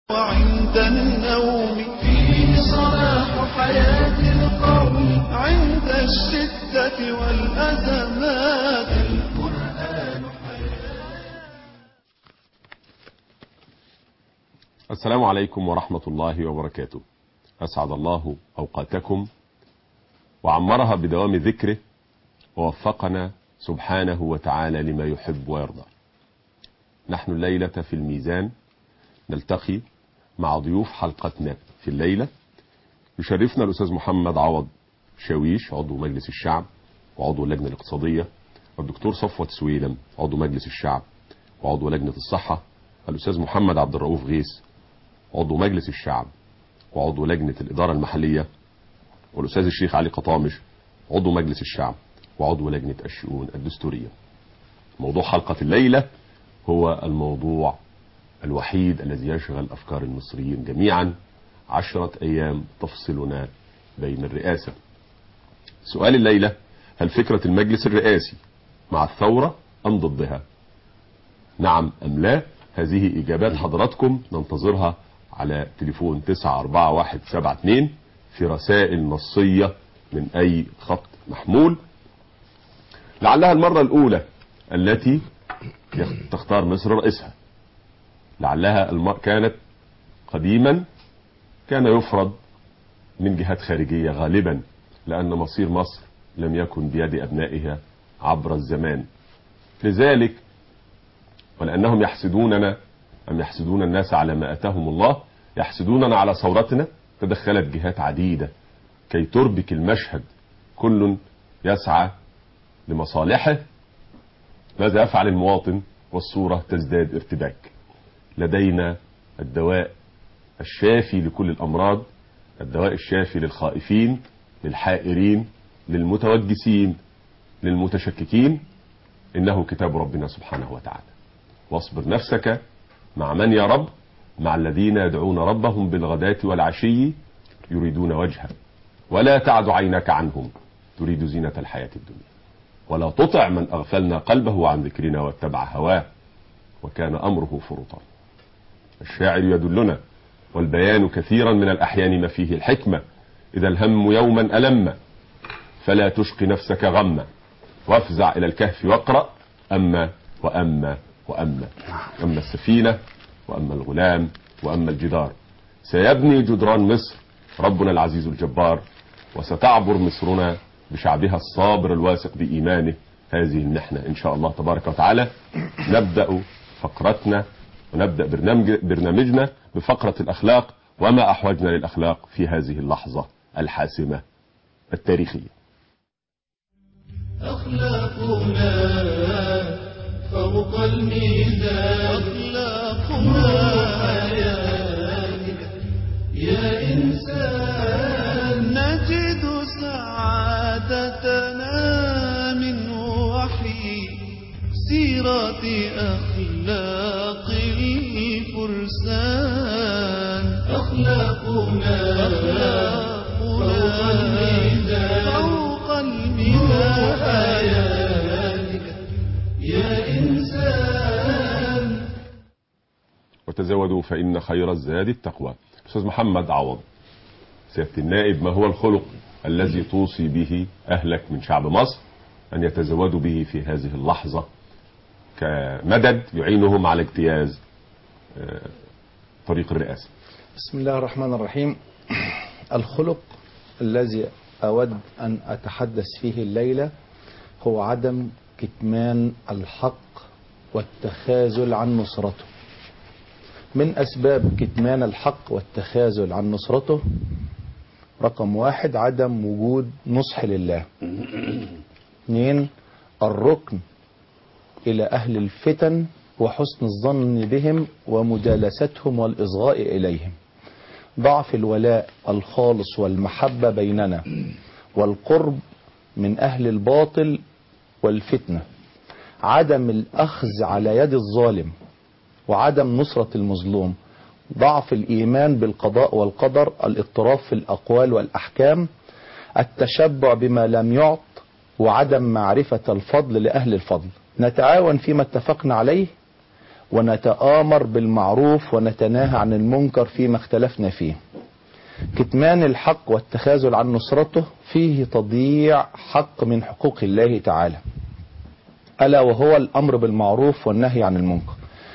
وعند النوم فيه صلاح حياة القوم عند الشدة والأزمات القرآن السلام عليكم ورحمة الله وبركاته أسعد الله أوقاتكم وعمرها بدوام ذكره ووفقنا سبحانه وتعالى لما يحب ويرضى نحن الليلة في الميزان نلتقي مع ضيوف حلقتنا في الليلة يشرفنا الأستاذ محمد عوض شاويش عضو مجلس الشعب وعضو اللجنة الاقتصادية والدكتور صفوت سويلم عضو مجلس الشعب وعضو لجنة الصحة الأستاذ محمد عبد الرؤوف غيث عضو مجلس الشعب وعضو لجنة الإدارة المحلية والأستاذ الشيخ علي قطامش عضو مجلس الشعب وعضو لجنة الشؤون الدستورية موضوع حلقة الليلة هو الموضوع الوحيد الذي يشغل أفكار المصريين جميعا عشرة أيام تفصلنا بين الرئاسة سؤال الليلة هل فكرة المجلس الرئاسي مع الثورة أم ضدها نعم أم لا هذه إجابات حضراتكم ننتظرها على تليفون 94172 في رسائل نصية من أي خط محمول لعلها المرة الأولى التي تختار مصر رئيسها لعلها المر... كانت قديما كان يفرض من جهات خارجية غالبا لأن مصير مصر لم يكن بيد أبنائها عبر الزمان لذلك ولأنهم يحسدوننا أم يحسدون الناس على ما أتاهم الله يحسدوننا على ثورتنا تدخلت جهات عديدة كي تربك المشهد كل يسعى لمصالحه ماذا يفعل المواطن والصورة تزداد ارتباك لدينا الدواء الشافي لكل الأمراض الدواء الشافي للخائفين للحائرين للمتوجسين للمتشككين إنه كتاب ربنا سبحانه وتعالى واصبر نفسك مع من يا رب مع الذين يدعون ربهم بالغداة والعشي يريدون وجهه ولا تعد عينك عنهم تريد زينة الحياة الدنيا ولا تطع من أغفلنا قلبه عن ذكرنا واتبع هواه وكان أمره فرطا الشاعر يدلنا والبيان كثيرا من الأحيان ما فيه الحكمة إذا الهم يوما ألم فلا تشق نفسك غما وافزع إلى الكهف واقرأ أما وأما وأما أما السفينة وأما الغلام وأما الجدار سيبني جدران مصر ربنا العزيز الجبار وستعبر مصرنا بشعبها الصابر الواثق بإيمانه هذه المحنة إن شاء الله تبارك وتعالى نبدأ فقرتنا ونبدأ برنامج برنامجنا بفقرة الأخلاق وما أحوجنا للأخلاق في هذه اللحظة الحاسمة التاريخية أخلاقنا فوق الميزان أخلاقنا حياتك يا إنسان نجد سعادتنا من وحي سيرة أخلاق الفرسان أخلاقنا فوق الميزان فوق الميزان حياتك يا إنسان وتزودوا فإن خير الزاد التقوى أستاذ محمد عوض سيادة النائب ما هو الخلق الذي توصي به أهلك من شعب مصر أن يتزودوا به في هذه اللحظة كمدد يعينهم على اجتياز آه، طريق الرئاسة بسم الله الرحمن الرحيم الخلق الذي أود أن أتحدث فيه الليلة هو عدم كتمان الحق والتخاذل عن نصرته من أسباب كتمان الحق والتخاذل عن نصرته رقم واحد عدم وجود نصح لله اثنين الركن إلى أهل الفتن وحسن الظن بهم ومجالستهم والإصغاء إليهم ضعف الولاء الخالص والمحبة بيننا والقرب من أهل الباطل والفتنة عدم الأخذ على يد الظالم وعدم نصرة المظلوم ضعف الإيمان بالقضاء والقدر الاضطراب في الأقوال والأحكام التشبع بما لم يعط وعدم معرفة الفضل لأهل الفضل نتعاون فيما اتفقنا عليه ونتآمر بالمعروف ونتناهى عن المنكر فيما اختلفنا فيه كتمان الحق والتخاذل عن نصرته فيه تضييع حق من حقوق الله تعالى ألا وهو الأمر بالمعروف والنهي عن المنكر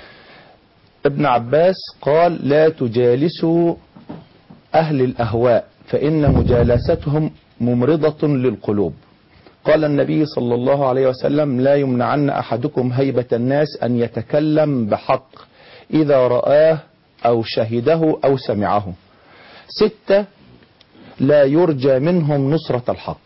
ابن عباس قال لا تجالسوا أهل الأهواء فإن مجالستهم ممرضة للقلوب قال النبي صلى الله عليه وسلم لا يمنعن أحدكم هيبة الناس أن يتكلم بحق إذا رآه أو شهده أو سمعه ستة لا يرجى منهم نصرة الحق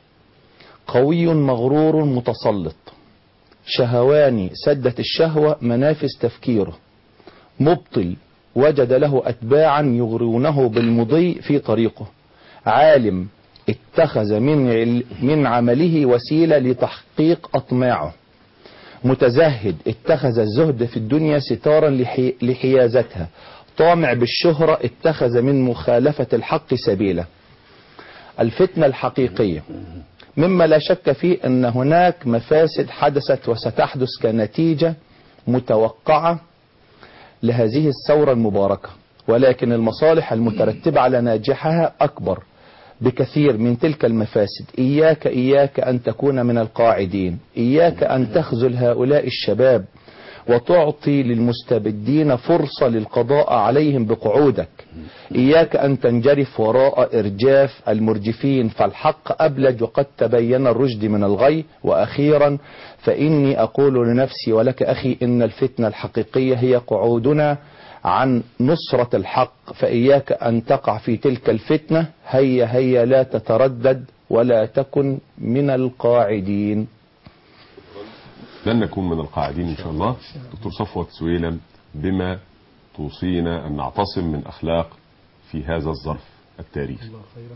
قوي مغرور متسلط شهواني سدت الشهوة منافذ تفكيره مبطل وجد له أتباعا يغرونه بالمضي في طريقه عالم اتخذ من عل- من عمله وسيلة لتحقيق أطماعه متزهد اتخذ الزهد في الدنيا ستارا لحي- لحيازتها طامع بالشهرة اتخذ من مخالفة الحق سبيلا الفتنة الحقيقية مما لا شك فيه أن هناك مفاسد حدثت وستحدث كنتيجة متوقعة لهذه الثورة المباركة ولكن المصالح المترتبة على ناجحها أكبر بكثير من تلك المفاسد إياك إياك أن تكون من القاعدين إياك أن تخذل هؤلاء الشباب وتعطي للمستبدين فرصة للقضاء عليهم بقعودك إياك أن تنجرف وراء إرجاف المرجفين فالحق أبلج وقد تبين الرشد من الغي وأخيرا فإني أقول لنفسي ولك أخي إن الفتنة الحقيقية هي قعودنا عن نصرة الحق فإياك أن تقع في تلك الفتنة هيا هيا لا تتردد ولا تكن من القاعدين لن نكون من القاعدين إن شاء الله دكتور صفوت سويلم بما توصينا أن نعتصم من أخلاق في هذا الظرف التاريخي الله خيرا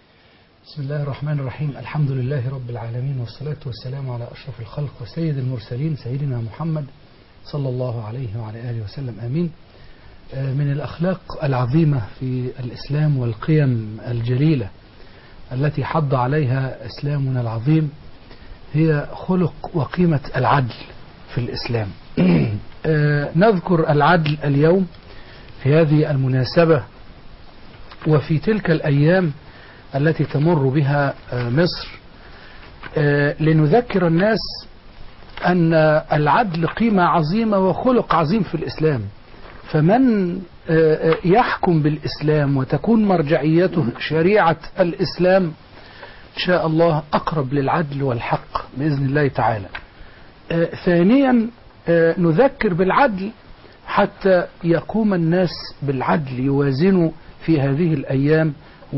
بسم الله الرحمن الرحيم الحمد لله رب العالمين والصلاة والسلام على أشرف الخلق وسيد المرسلين سيدنا محمد صلى الله عليه وعلى آله وسلم آمين آه، من الأخلاق العظيمة في الإسلام والقيم الجليلة التي حض عليها إسلامنا العظيم هي خلق وقيمة العدل في الإسلام آه، نذكر العدل اليوم في هذه المناسبة وفي تلك الأيام التي تمر بها آه، مصر آه، لنذكر الناس أن العدل قيمة عظيمة وخلق عظيم في الإسلام فمن آه، آه، يحكم بالإسلام وتكون مرجعيته شريعة الإسلام إن شاء الله أقرب للعدل والحق بإذن الله تعالى آه، ثانيا آه، نذكر بالعدل حتى يقوم الناس بالعدل يوازنوا في هذه الأيام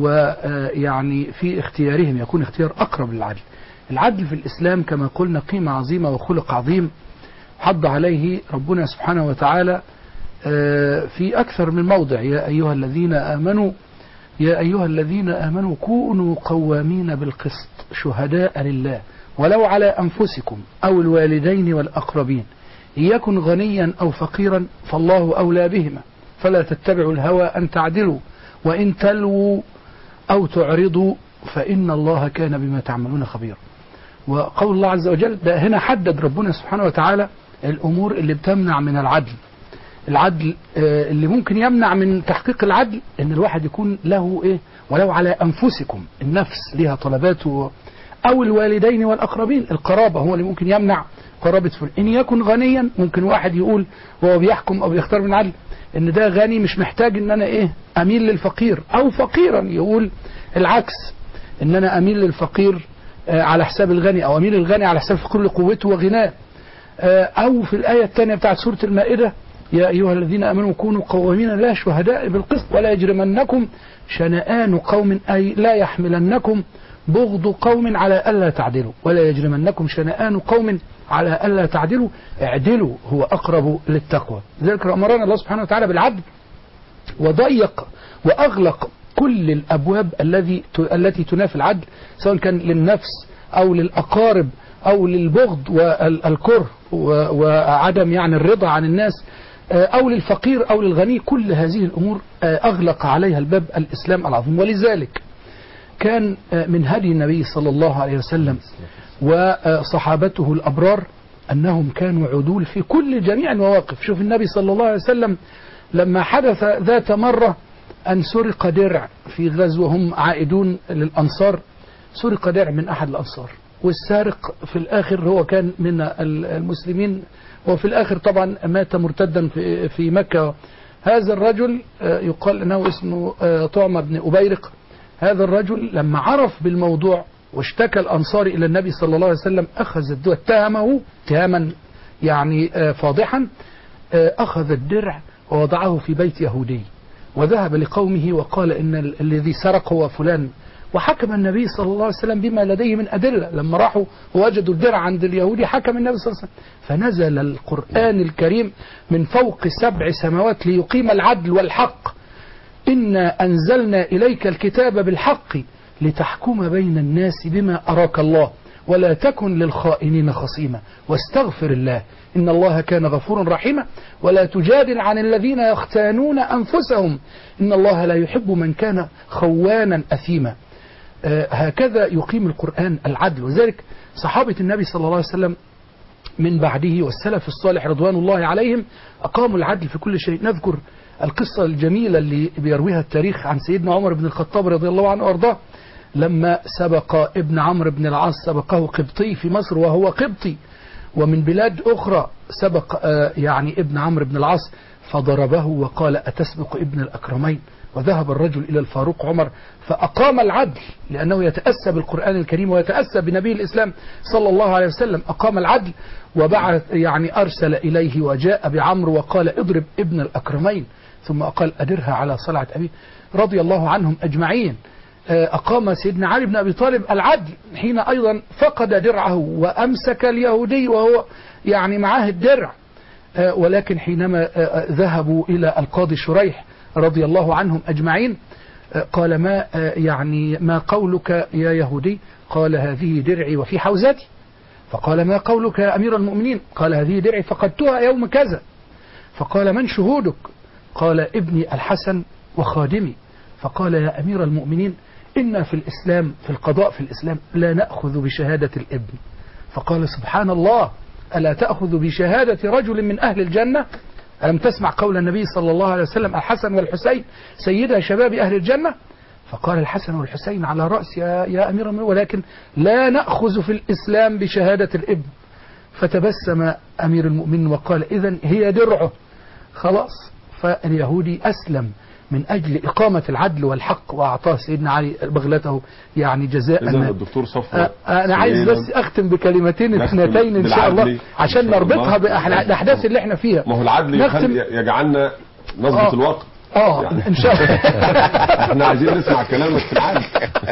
ويعني في اختيارهم يكون اختيار أقرب للعدل العدل في الإسلام كما قلنا قيمة عظيمة وخلق عظيم حض عليه ربنا سبحانه وتعالى آه، في أكثر من موضع يا أيها الذين آمنوا يا أيها الذين آمنوا كونوا قوامين بالقسط شهداء لله ولو على أنفسكم أو الوالدين والأقربين إن يكن غنيا أو فقيرا فالله أولى بهما فلا تتبعوا الهوى أن تعدلوا وإن تلووا أو تعرضوا فإن الله كان بما تعملون خبيرا وقول الله عز وجل ده هنا حدد ربنا سبحانه وتعالى الأمور اللي بتمنع من العدل العدل آه، اللي ممكن يمنع من تحقيق العدل ان الواحد يكون له ايه ولو على انفسكم النفس لها طلبات و- او الوالدين والاقربين القرابه هو اللي ممكن يمنع قرابه فلان ان يكن غنيا ممكن واحد يقول وهو بيحكم او بيختار من العدل ان ده غني مش محتاج ان انا ايه اميل للفقير او فقيرا يقول العكس ان انا اميل للفقير آه، على حساب الغني او اميل للغني على حساب الفقير لقوته وغناه آه، او في الايه الثانيه بتاعت سوره المائده يا أيها الذين آمنوا كونوا قوامين لا شهداء بالقسط ولا يجرمنكم شنآن قوم أي لا يحملنكم بغض قوم على ألا تعدلوا ولا يجرمنكم شنآن قوم على ألا تعدلوا اعدلوا هو أقرب للتقوى لذلك أمرنا الله سبحانه وتعالى بالعدل وضيق وأغلق كل الأبواب الذي التي تنافي العدل سواء كان للنفس أو للأقارب أو للبغض والكره و- وعدم يعني الرضا عن الناس آه، أو للفقير أو للغني كل هذه الأمور آه، أغلق عليها الباب الإسلام العظيم ولذلك كان آه، من هدي النبي صلى الله عليه وسلم وصحابته الأبرار أنهم كانوا عدول في كل جميع المواقف شوف النبي صلى الله عليه وسلم لما حدث ذات مرة أن سرق درع في غزو هم عائدون للأنصار سرق درع من أحد الأنصار والسارق في الآخر هو كان من ال- المسلمين وفي الآخر طبعا مات مرتدا في, في مكة هذا الرجل آه، يقال أنه اسمه آه، طعم بن أبيرق هذا الرجل لما عرف بالموضوع واشتكى الأنصار إلى النبي صلى الله عليه وسلم أخذ الدواء اتهمه اتهاما يعني آه، فاضحا آه، أخذ الدرع ووضعه في بيت يهودي وذهب لقومه وقال إن ال- الذي سرق هو فلان وحكم النبي صلى الله عليه وسلم بما لديه من أدلة لما راحوا ووجدوا الدرع عند اليهودي حكم النبي صلى الله عليه وسلم فنزل القرآن الكريم من فوق سبع سماوات ليقيم العدل والحق إنا أنزلنا إليك الكتاب بالحق لتحكم بين الناس بما أراك الله ولا تكن للخائنين خصيما واستغفر الله إن الله كان غفورا رحيما ولا تجادل عن الذين يختانون أنفسهم إن الله لا يحب من كان خوانا أثيما آه، هكذا يقيم القرآن العدل وذلك صحابة النبي صلى الله عليه وسلم من بعده والسلف الصالح رضوان الله عليهم أقاموا العدل في كل شيء نذكر القصة الجميلة اللي بيرويها التاريخ عن سيدنا عمر بن الخطاب رضي الله عنه وأرضاه لما سبق ابن عمرو بن العاص سبقه قبطي في مصر وهو قبطي ومن بلاد أخرى سبق آه، يعني ابن عمرو بن العاص فضربه وقال أتسبق ابن الأكرمين وذهب الرجل إلى الفاروق عمر فأقام العدل لأنه يتأسى بالقرآن الكريم ويتأسى بنبي الإسلام صلى الله عليه وسلم أقام العدل وبعث يعني أرسل إليه وجاء بعمرو وقال اضرب ابن الأكرمين ثم قال أدرها على صلعة أبيه رضي الله عنهم أجمعين آه، أقام سيدنا علي بن أبي طالب العدل حين أيضا فقد درعه وأمسك اليهودي وهو يعني معاه الدرع آه، ولكن حينما آه، آه، ذهبوا إلى القاضي شريح رضي الله عنهم أجمعين آه، قال ما آه، يعني ما قولك يا يهودي قال هذه درعي وفي حوزتي فقال ما قولك يا أمير المؤمنين قال هذه درعي فقدتها يوم كذا فقال من شهودك قال ابني الحسن وخادمي فقال يا أمير المؤمنين إنا في الإسلام في القضاء في الإسلام لا نأخذ بشهادة الابن فقال سبحان الله ألا تأخذ بشهادة رجل من أهل الجنة ألم تسمع قول النبي صلى الله عليه وسلم الحسن والحسين سيدا شباب أهل الجنة فقال الحسن والحسين على رأس يا, يا أمير المؤمنين ولكن لا نأخذ في الإسلام بشهادة الابن فتبسم أمير المؤمنين وقال إذا هي درعه خلاص فاليهودي أسلم من أجل إقامة العدل والحق وأعطاه سيدنا علي بغلته يعني جزاء إذا ما الدكتور صفوة آه، أنا عايز سليما بس أختم بكلمتين نختم اثنتين إن شاء الله بالعدل عشان إن شاء نربطها الله. بالأحداث اللي احنا فيها ما هو العدل نختم- يخلي يجعلنا نظبط آه. الوقت اه يعني. ان شاء الله احنا عايزين نسمع كلامك في العدل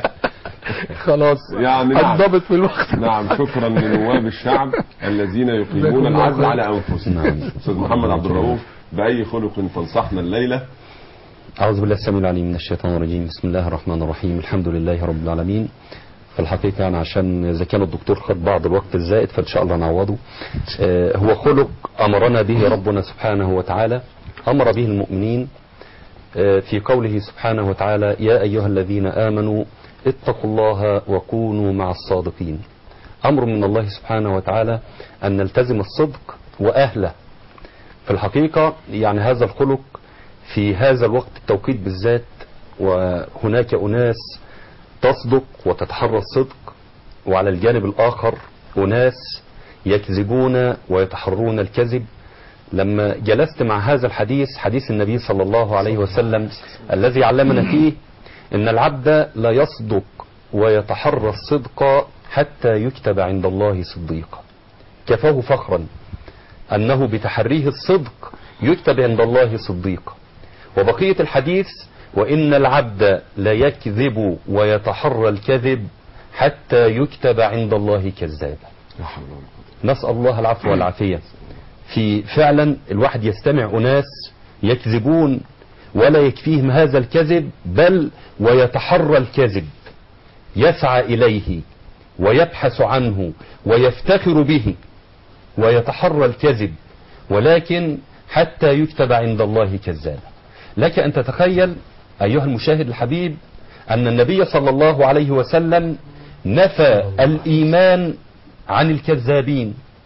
خلاص يعني نعم. الضبط في الوقت نعم شكرا لنواب الشعب الذين جزاكم يقيمون الله العدل خير. على انفسهم نعم. استاذ محمد عبد الرؤوف باي خلق تنصحنا الليله أعوذ بالله السميع العليم من الشيطان الرجيم بسم الله الرحمن الرحيم الحمد لله رب العالمين في الحقيقة أنا عشان إذا كان الدكتور خد بعض الوقت الزائد فإن شاء الله نعوضه آه، هو خلق أمرنا به ربنا سبحانه وتعالى أمر به المؤمنين آه، في قوله سبحانه وتعالى يا أيها الذين آمنوا اتقوا الله وكونوا مع الصادقين أمر من الله سبحانه وتعالى أن نلتزم الصدق وأهله في الحقيقة يعني هذا الخلق في هذا الوقت التوقيت بالذات وهناك أناس تصدق وتتحرى الصدق وعلى الجانب الآخر أناس يكذبون ويتحرون الكذب لما جلست مع هذا الحديث حديث النبي صلى الله عليه وسلم الذي علمنا فيه ان العبد لا يصدق ويتحرى الصدق حتى يكتب عند الله صديقا كفاه فخرا انه بتحريه الصدق يكتب عند الله صديقا وبقية الحديث وإن العبد لا يكذب ويتحرى الكذب حتى يكتب عند الله كذابا لا حول ولا قوة نسأل الله العفو والعافية في فعلا الواحد يستمع أناس يكذبون ولا يكفيهم هذا الكذب بل ويتحرى الكذب يسعى إليه ويبحث عنه ويفتخر به ويتحرى الكذب ولكن حتى يكتب عند الله كذابا لك أن تتخيل أيها المشاهد الحبيب أن النبي صلى الله عليه وسلم نفى الإيمان عن الكذابين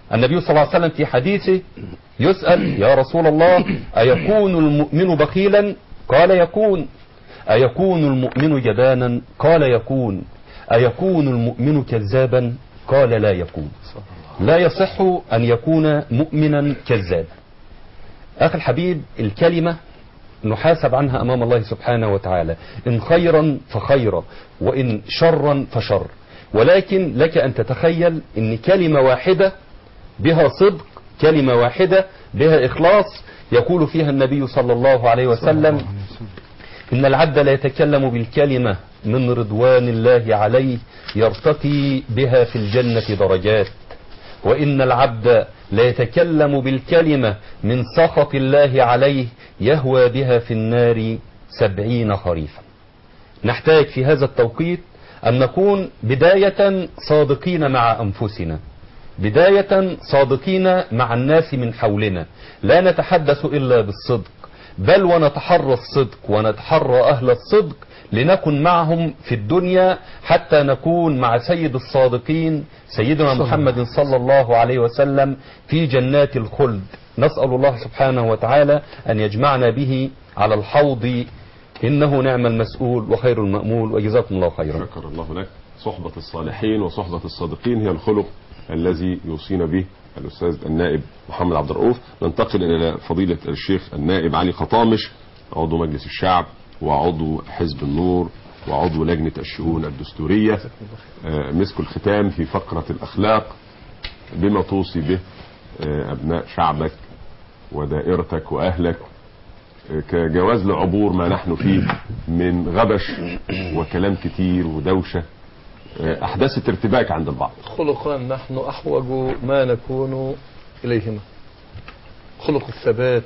النبي صلى الله عليه وسلم في حديثه يسأل يا رسول الله أيكون المؤمن بخيلا قال يكون أيكون المؤمن جبانا قال يكون أيكون المؤمن كذابا قال لا يكون لا يصح أن يكون مؤمنا كذابا أخي الحبيب الكلمة نحاسب عنها أمام الله سبحانه وتعالى إن خيرا فخيرا وإن شرا فشر ولكن لك أن تتخيل أن كلمة واحدة بها صدق كلمة واحدة بها إخلاص يقول فيها النبي صلى الله عليه وسلم إن العبد لا يتكلم بالكلمة من رضوان الله عليه يرتقي بها في الجنة درجات وإن العبد لا يتكلم بالكلمة من سخط الله عليه يهوى بها في النار سبعين خريفا نحتاج في هذا التوقيت أن نكون بداية صادقين مع أنفسنا بداية صادقين مع الناس من حولنا لا نتحدث إلا بالصدق بل ونتحرى الصدق ونتحرى أهل الصدق لنكن معهم في الدنيا حتى نكون مع سيد الصادقين سيدنا محمد صلى الله عليه وسلم في جنات الخلد نسأل الله سبحانه وتعالى أن يجمعنا به على الحوض إنه نعم المسؤول وخير المأمول وجزاكم الله خيرا شكر الله لك صحبة الصالحين وصحبة الصادقين هي الخلق الذي يوصينا به الأستاذ النائب محمد عبد الرؤوف ننتقل إلى فضيلة الشيخ النائب علي خطامش عضو مجلس الشعب وعضو حزب النور وعضو لجنة الشؤون الدستورية آه، مسك الختام في فقرة الأخلاق بما توصي به آه، أبناء شعبك ودائرتك وأهلك آه، كجواز لعبور ما نحن فيه من غبش وكلام كتير ودوشة آه، أحداث ارتباك عند البعض خلقان نحن أحوج ما نكون إليهما خلق الثبات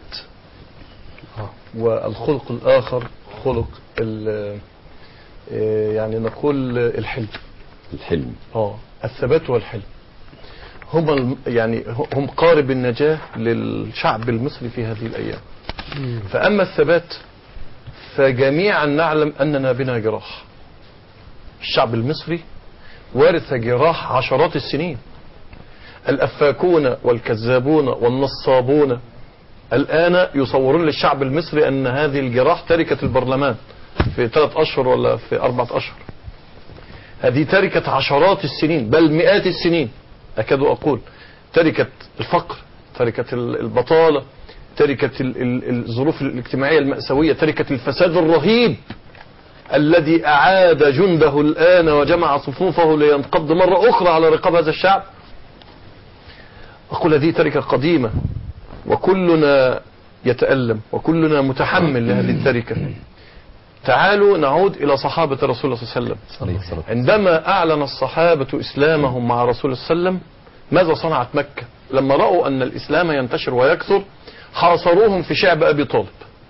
والخلق الآخر خلق ال- آه، يعني نقول الحلم الحلم اه الثبات والحلم هم الم- يعني هم قارب النجاة للشعب المصري في هذه الأيام فأما الثبات فجميعا نعلم أننا بنا جراح الشعب المصري وارث جراح عشرات السنين الأفاكون والكذابون والنصابون الآن يصورون للشعب المصري أن هذه الجراح تركة البرلمان في ثلاث أشهر ولا في أربعة أشهر هذه تركة عشرات السنين بل مئات السنين أكاد أقول تركة الفقر تركة ال- البطالة تركة ال- ال- الظروف الاجتماعية المأساوية تركة الفساد الرهيب الذي أعاد جنده الآن وجمع صفوفه لينقض مرة أخرى على رقاب هذا الشعب أقول هذه تركة قديمة وكلنا يتألم وكلنا متحمل لهذه التركة تعالوا نعود إلى صحابة رسول الله صلى الله عليه وسلم عندما أعلن الصحابة إسلامهم مع رسول الله صلى الله عليه وسلم ماذا صنعت مكة لما رأوا أن الإسلام ينتشر ويكثر حاصروهم في شعب أبي طالب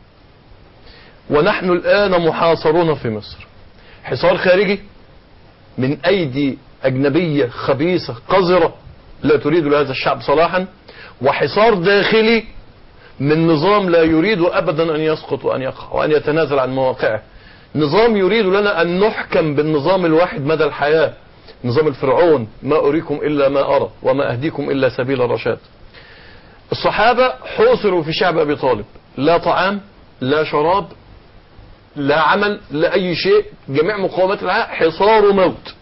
ونحن الآن محاصرون في مصر حصار خارجي من أيدي أجنبية خبيثة قذرة لا تريد لهذا الشعب صلاحا وحصار داخلي من نظام لا يريد أبدا أن يسقط وأن يقع وأن يتنازل عن مواقعه نظام يريد لنا أن نحكم بالنظام الواحد مدى الحياة نظام الفرعون ما أريكم إلا ما أرى وما أهديكم إلا سبيل الرشاد الصحابة حوصروا في شعب أبي طالب لا طعام لا شراب لا عمل لا أي شيء جميع مقاومات الحياة حصار موت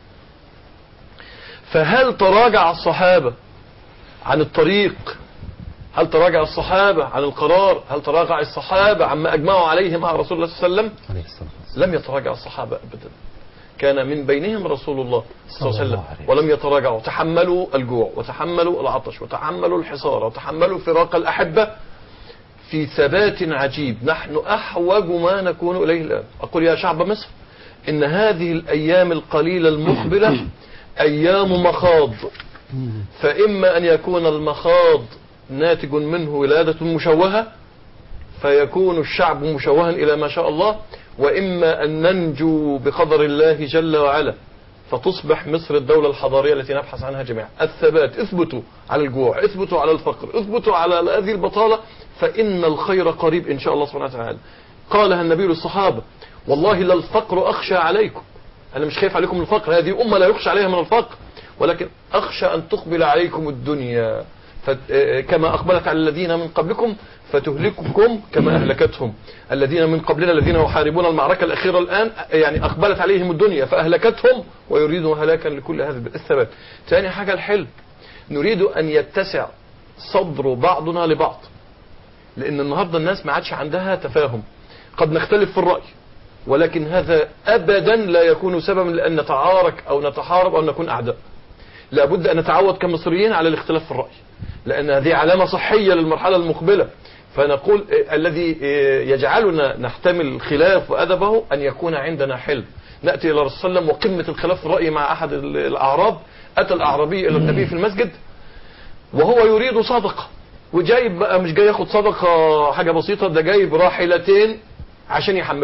فهل تراجع الصحابة عن الطريق هل تراجع الصحابة عن القرار هل تراجع الصحابة عما أجمعوا عليه مع رسول الله صلى الله عليه وسلم عليه الصلاة والسلام لم يتراجع الصحابة أبدا كان من بينهم رسول الله صلى الله عليه الله وسلم عليه ولم يتراجعوا تحملوا الجوع وتحملوا العطش وتحملوا الحصار وتحملوا فراق الأحبة في ثبات عجيب نحن أحوج ما نكون إليه الآن أقول يا شعب مصر إن هذه الأيام القليلة المقبلة أيام مخاض فإما أن يكون المخاض ناتج منه ولادة مشوهة فيكون الشعب مشوها إلى ما شاء الله وإما أن ننجو بقدر الله جل وعلا فتصبح مصر الدولة الحضارية التي نبحث عنها جميعا الثبات اثبتوا على الجوع اثبتوا على الفقر اثبتوا على هذه البطالة فإن الخير قريب إن شاء الله سبحانه وتعالى قالها النبي للصحابة والله لا الفقر أخشى عليكم أنا مش خايف عليكم من الفقر هذه أمة لا يخشى عليها من الفقر ولكن أخشى أن تقبل عليكم الدنيا فت- آه، كما أقبلت على الذين من قبلكم فتهلككم كما أهلكتهم الذين من قبلنا الذين يحاربون المعركة الأخيرة الآن آه، يعني أقبلت عليهم الدنيا فأهلكتهم ويريدون هلاكا لكل هذا الثبات ثاني حاجة الحلم نريد أن يتسع صدر بعضنا لبعض لأن النهاردة الناس ما عادش عندها تفاهم قد نختلف في الرأي ولكن هذا أبدا لا يكون سببا لأن نتعارك أو نتحارب أو نكون أعداء لابد أن نتعود كمصريين على الاختلاف في الرأي لأن هذه علامة صحية للمرحلة المقبلة فنقول آه، الذي آه، يجعلنا نحتمل الخلاف وأدبه أن يكون عندنا حلم نأتي إلى الرسول صلى الله عليه وسلم وقمة الخلاف في الرأي مع أحد ال- الأعراب أتى الأعرابي إلى النبي في المسجد وهو يريد صدقة وجايب بقى مش جاي ياخد صدقة حاجة بسيطة ده جايب راحلتين عشان يحمله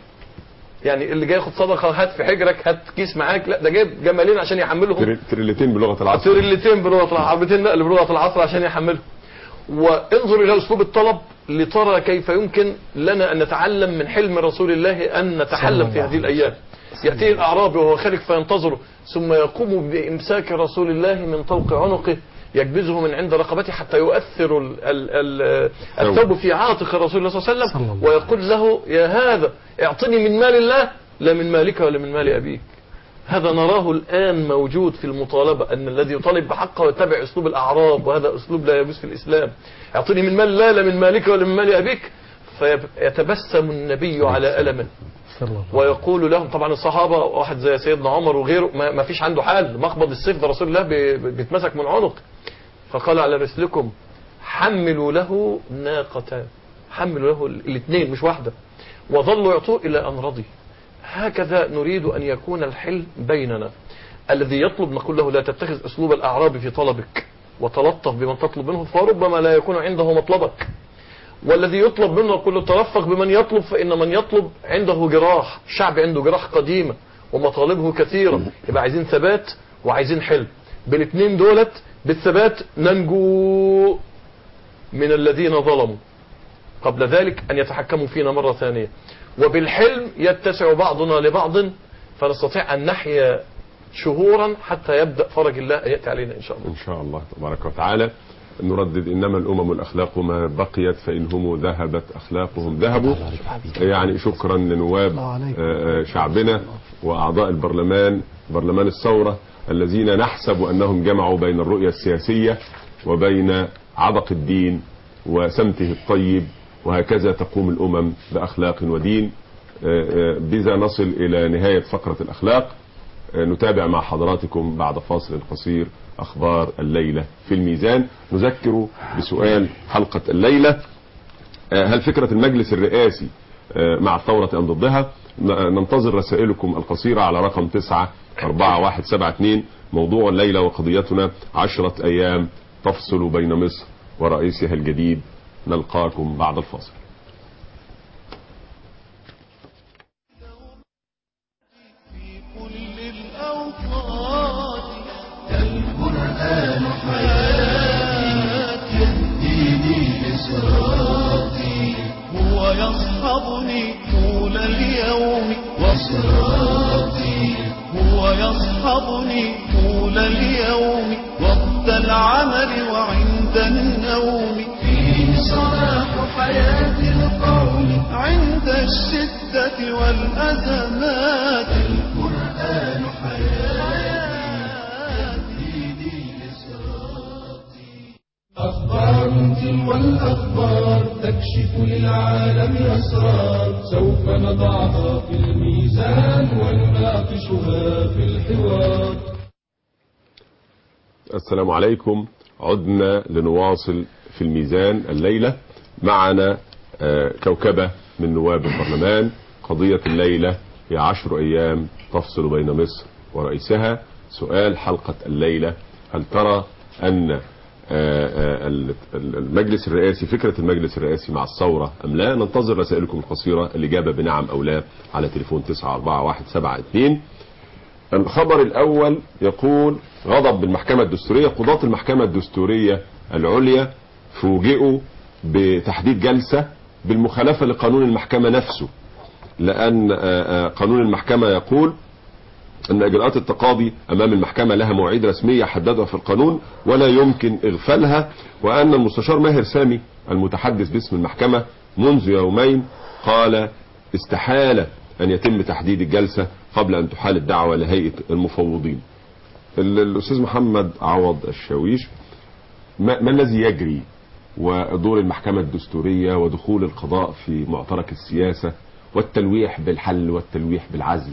يعني اللي جاي ياخد صدقة هات في حجرك هات كيس معاك لا ده جايب جمالين عشان يحملهم تري- تريلتين بلغه العصر تريلتين بلغة العربتين نقل بلغة العصر عشان يحمله وانظر إلى أسلوب الطلب لترى كيف يمكن لنا أن نتعلم من حلم رسول الله أن نتحلم في هذه الأيام يأتيه الأعرابي وهو خارج فينتظره ثم يقوم بإمساك رسول الله من طوق عنقه يجبزه من عند رقبته حتى يؤثر ال ال ال الثوب في عاتق رسول الله صلى الله عليه صلى وسلم الله ويقول له يا هذا اعطني من مال الله لا من مالك ولا من مال أبيك هذا نراه الآن موجود في المطالبة أن الذي يطالب بحقه يتبع أسلوب الأعراب وهذا أسلوب لا يجوز في الإسلام اعطني من مال لا لا من مالك ولا من مال أبيك فيتبسم النبي على ألمه صلى الله ويقول لهم طبعا الصحابة واحد زي سيدنا عمر وغيره ما, ما فيش عنده حال مقبض السيف ده رسول الله بي- بيتمسك من عنق فقال على رسلكم حملوا له ناقتان حملوا له الاثنين مش واحدة وظلوا يعطوه إلى أن رضي هكذا نريد أن يكون الحلم بيننا الذي يطلب نقول له لا تتخذ أسلوب الأعراب في طلبك وتلطف بمن تطلب منه فربما لا يكون عنده مطلبك والذي يطلب منه يقول له ترفق بمن يطلب فإن من يطلب عنده جراح الشعب عنده جراح قديمة ومطالبه كثيرة يبقى عايزين ثبات وعايزين حلم بالاثنين دولت بالثبات ننجو من الذين ظلموا قبل ذلك أن يتحكموا فينا مرة ثانية وبالحلم يتسع بعضنا لبعض فنستطيع أن نحيا شهورا حتى يبدأ فرج الله أن يأتي علينا إن شاء الله إن شاء الله تبارك وتعالى نردد إنما الأمم الأخلاق ما بقيت فإن هم ذهبت أخلاقهم ذهبوا يعني شكرا لنواب الله عليكم. آه، آه، شعبنا وأعضاء البرلمان برلمان الثورة الذين نحسب أنهم جمعوا بين الرؤية السياسية وبين عبق الدين وسمته الطيب وهكذا تقوم الأمم بأخلاق ودين آه، آه، بذا نصل إلى نهاية فقرة الأخلاق نتابع مع حضراتكم بعد فاصل قصير أخبار الليلة في الميزان نذكر بسؤال حلقة الليلة آه، هل فكرة المجلس الرئاسي آه، مع الثورة أم ضدها ن- ننتظر رسائلكم القصيرة على رقم 9 4172 موضوع الليلة وقضيتنا عشرة أيام تفصل بين مصر ورئيسها الجديد نلقاكم بعد الفاصل في كل الأوقات القرآن حياتي يهديني لصراطي هو يصحبني طول اليوم وصراطي هو يصحبني طول اليوم وقت العمل وعند النوم فيه صلاح حياة القوم عند الشدة والأزمات القرآن حياتي يهديني لصراطي أخبار تلو الأخبار تكشف للعالم أسرار سوف نضعها في الميزان ونناقشها في الحوار السلام عليكم عدنا لنواصل في الميزان الليلة معنا آه، كوكبة من نواب البرلمان قضية الليلة هي عشر أيام تفصل بين مصر ورئيسها سؤال حلقة الليلة هل ترى أن آه، آه، ال- ال- المجلس الرئاسي فكرة المجلس الرئاسي مع الثورة أم لا ننتظر رسائلكم القصيرة الإجابة بنعم أو لا على تليفون 94172 الخبر الأول يقول غضب بالمحكمة الدستورية قضاة المحكمة الدستورية العليا فوجئوا بتحديد جلسة بالمخالفة لقانون المحكمة نفسه لأن آه، آه، قانون المحكمة يقول أن إجراءات التقاضي أمام المحكمة لها مواعيد رسمية حددها في القانون ولا يمكن إغفالها وأن المستشار ماهر سامي المتحدث باسم المحكمة منذ يومين قال استحالة أن يتم تحديد الجلسة قبل أن تحال الدعوة لهيئة المفوضين ال- الأستاذ محمد عوض الشاويش ما, ما الذي يجري ودور المحكمة الدستورية ودخول القضاء في معترك السياسة والتلويح بالحل والتلويح بالعزل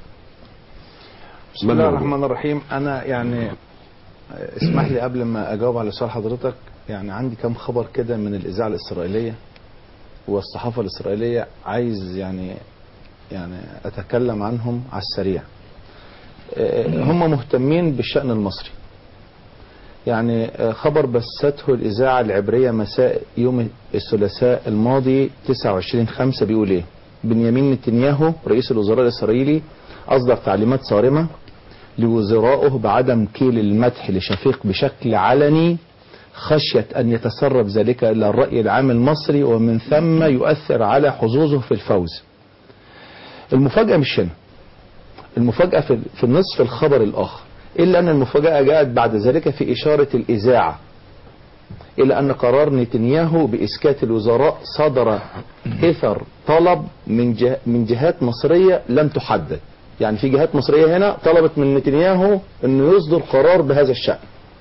بسم ما الله الموضوع؟ الرحمن الرحيم انا يعني اسمح لي قبل ما اجاوب على سؤال حضرتك يعني عندي كم خبر كده من الاذاعه الاسرائيليه والصحافه الاسرائيليه عايز يعني يعني اتكلم عنهم على السريع آه، هم مهتمين بالشان المصري يعني آه، خبر بثته الاذاعه العبريه مساء يوم الثلاثاء الماضي 29 5 بيقول ايه بنيامين نتنياهو رئيس الوزراء الاسرائيلي اصدر تعليمات صارمه لوزرائه بعدم كيل المدح لشفيق بشكل علني خشية أن يتسرب ذلك إلى الرأي العام المصري ومن ثم يؤثر على حظوظه في الفوز المفاجأة مش هنا المفاجأة في في نصف الخبر الآخر إلا أن المفاجأة جاءت بعد ذلك في إشارة الإذاعة إلى أن قرار نتنياهو بإسكات الوزراء صدر إثر طلب من جه من جهات مصرية لم تحدد يعني في جهات مصرية هنا طلبت من نتنياهو أنه يصدر قرار بهذا الشأن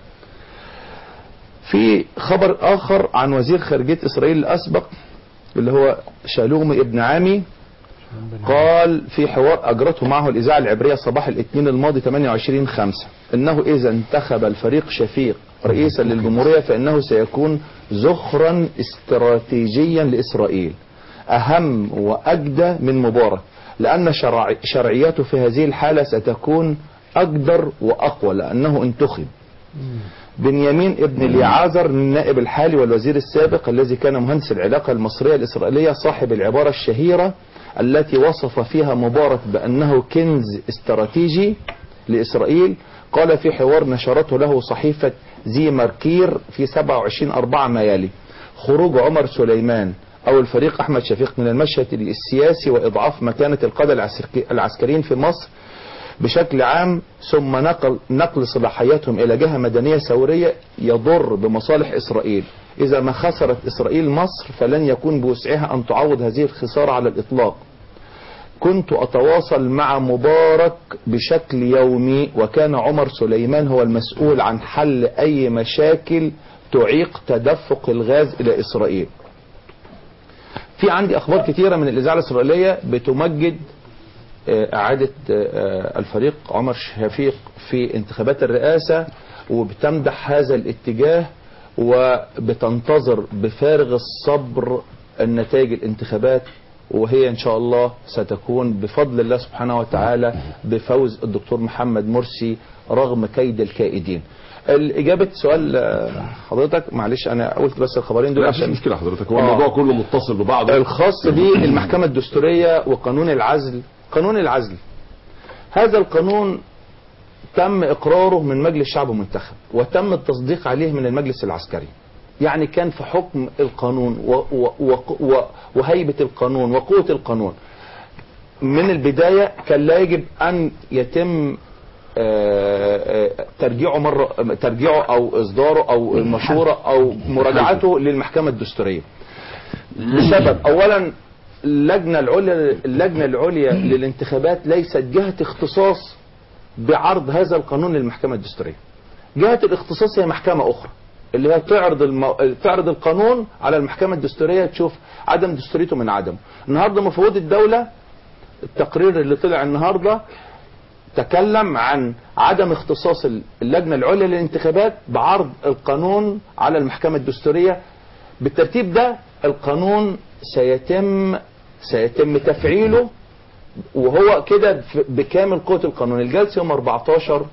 في خبر آخر عن وزير خارجية إسرائيل الأسبق اللي هو شالوم ابن عامي قال في حوار أجرته معه الإذاعة العبرية صباح الاثنين الماضي 28 5 إنه إذا انتخب الفريق شفيق رئيسا للجمهورية فإنه سيكون زخرا استراتيجيا لإسرائيل أهم وأجدى من مبارك لأن شرع شرعيته في هذه الحالة ستكون أقدر وأقوى لأنه انتخب بنيامين ابن اليعازر النائب الحالي والوزير السابق الذي كان مهندس العلاقة المصرية الإسرائيلية صاحب العبارة الشهيرة التي وصف فيها مبارك بأنه كنز استراتيجي لإسرائيل قال في حوار نشرته له صحيفة زي ماركير في 27 4 ما يلي خروج عمر سليمان أو الفريق أحمد شفيق من المشهد السياسي وإضعاف مكانة القادة العسكري- العسكريين في مصر بشكل عام ثم نقل نقل صلاحياتهم الى جهه مدنيه ثوريه يضر بمصالح اسرائيل اذا ما خسرت اسرائيل مصر فلن يكون بوسعها ان تعوض هذه الخساره على الاطلاق كنت اتواصل مع مبارك بشكل يومي وكان عمر سليمان هو المسؤول عن حل اي مشاكل تعيق تدفق الغاز الى اسرائيل في عندي اخبار كثيره من الاذاعه الاسرائيليه بتمجد آه، إعادة آه، الفريق عمر شفيق في انتخابات الرئاسة وبتمدح هذا الاتجاه وبتنتظر بفارغ الصبر النتائج الانتخابات وهي إن شاء الله ستكون بفضل الله سبحانه وتعالى بفوز الدكتور محمد مرسي رغم كيد الكائدين الإجابة سؤال آه، حضرتك معلش أنا قلت بس الخبرين دول لا مفيش عشان مشكلة حضرتك هو آه. الموضوع كله متصل ببعضه الخاص بالمحكمة الدستورية وقانون العزل قانون العزل هذا القانون تم إقراره من مجلس شعب منتخب وتم التصديق عليه من المجلس العسكري يعني كان في حكم القانون و و و و وهيبة القانون وقوة القانون من البداية كان لا يجب أن يتم آه، آه، ترجيعه مرة ترجيعه أو إصداره أو المشورة أو مراجعته للمحكمة الدستورية بسبب اولا اللجنه العليا اللجنه العليا للانتخابات ليست جهه اختصاص بعرض هذا القانون للمحكمه الدستوريه. جهه الاختصاص هي محكمه اخرى اللي هي تعرض المو... تعرض القانون على المحكمه الدستوريه تشوف عدم دستوريته من عدمه. النهارده مفوض الدوله التقرير اللي طلع النهارده تكلم عن عدم اختصاص اللجنه العليا للانتخابات بعرض القانون على المحكمه الدستوريه بالترتيب ده القانون سيتم سيتم تفعيله وهو كده ف- بكامل قوة القانون الجلسة يوم 14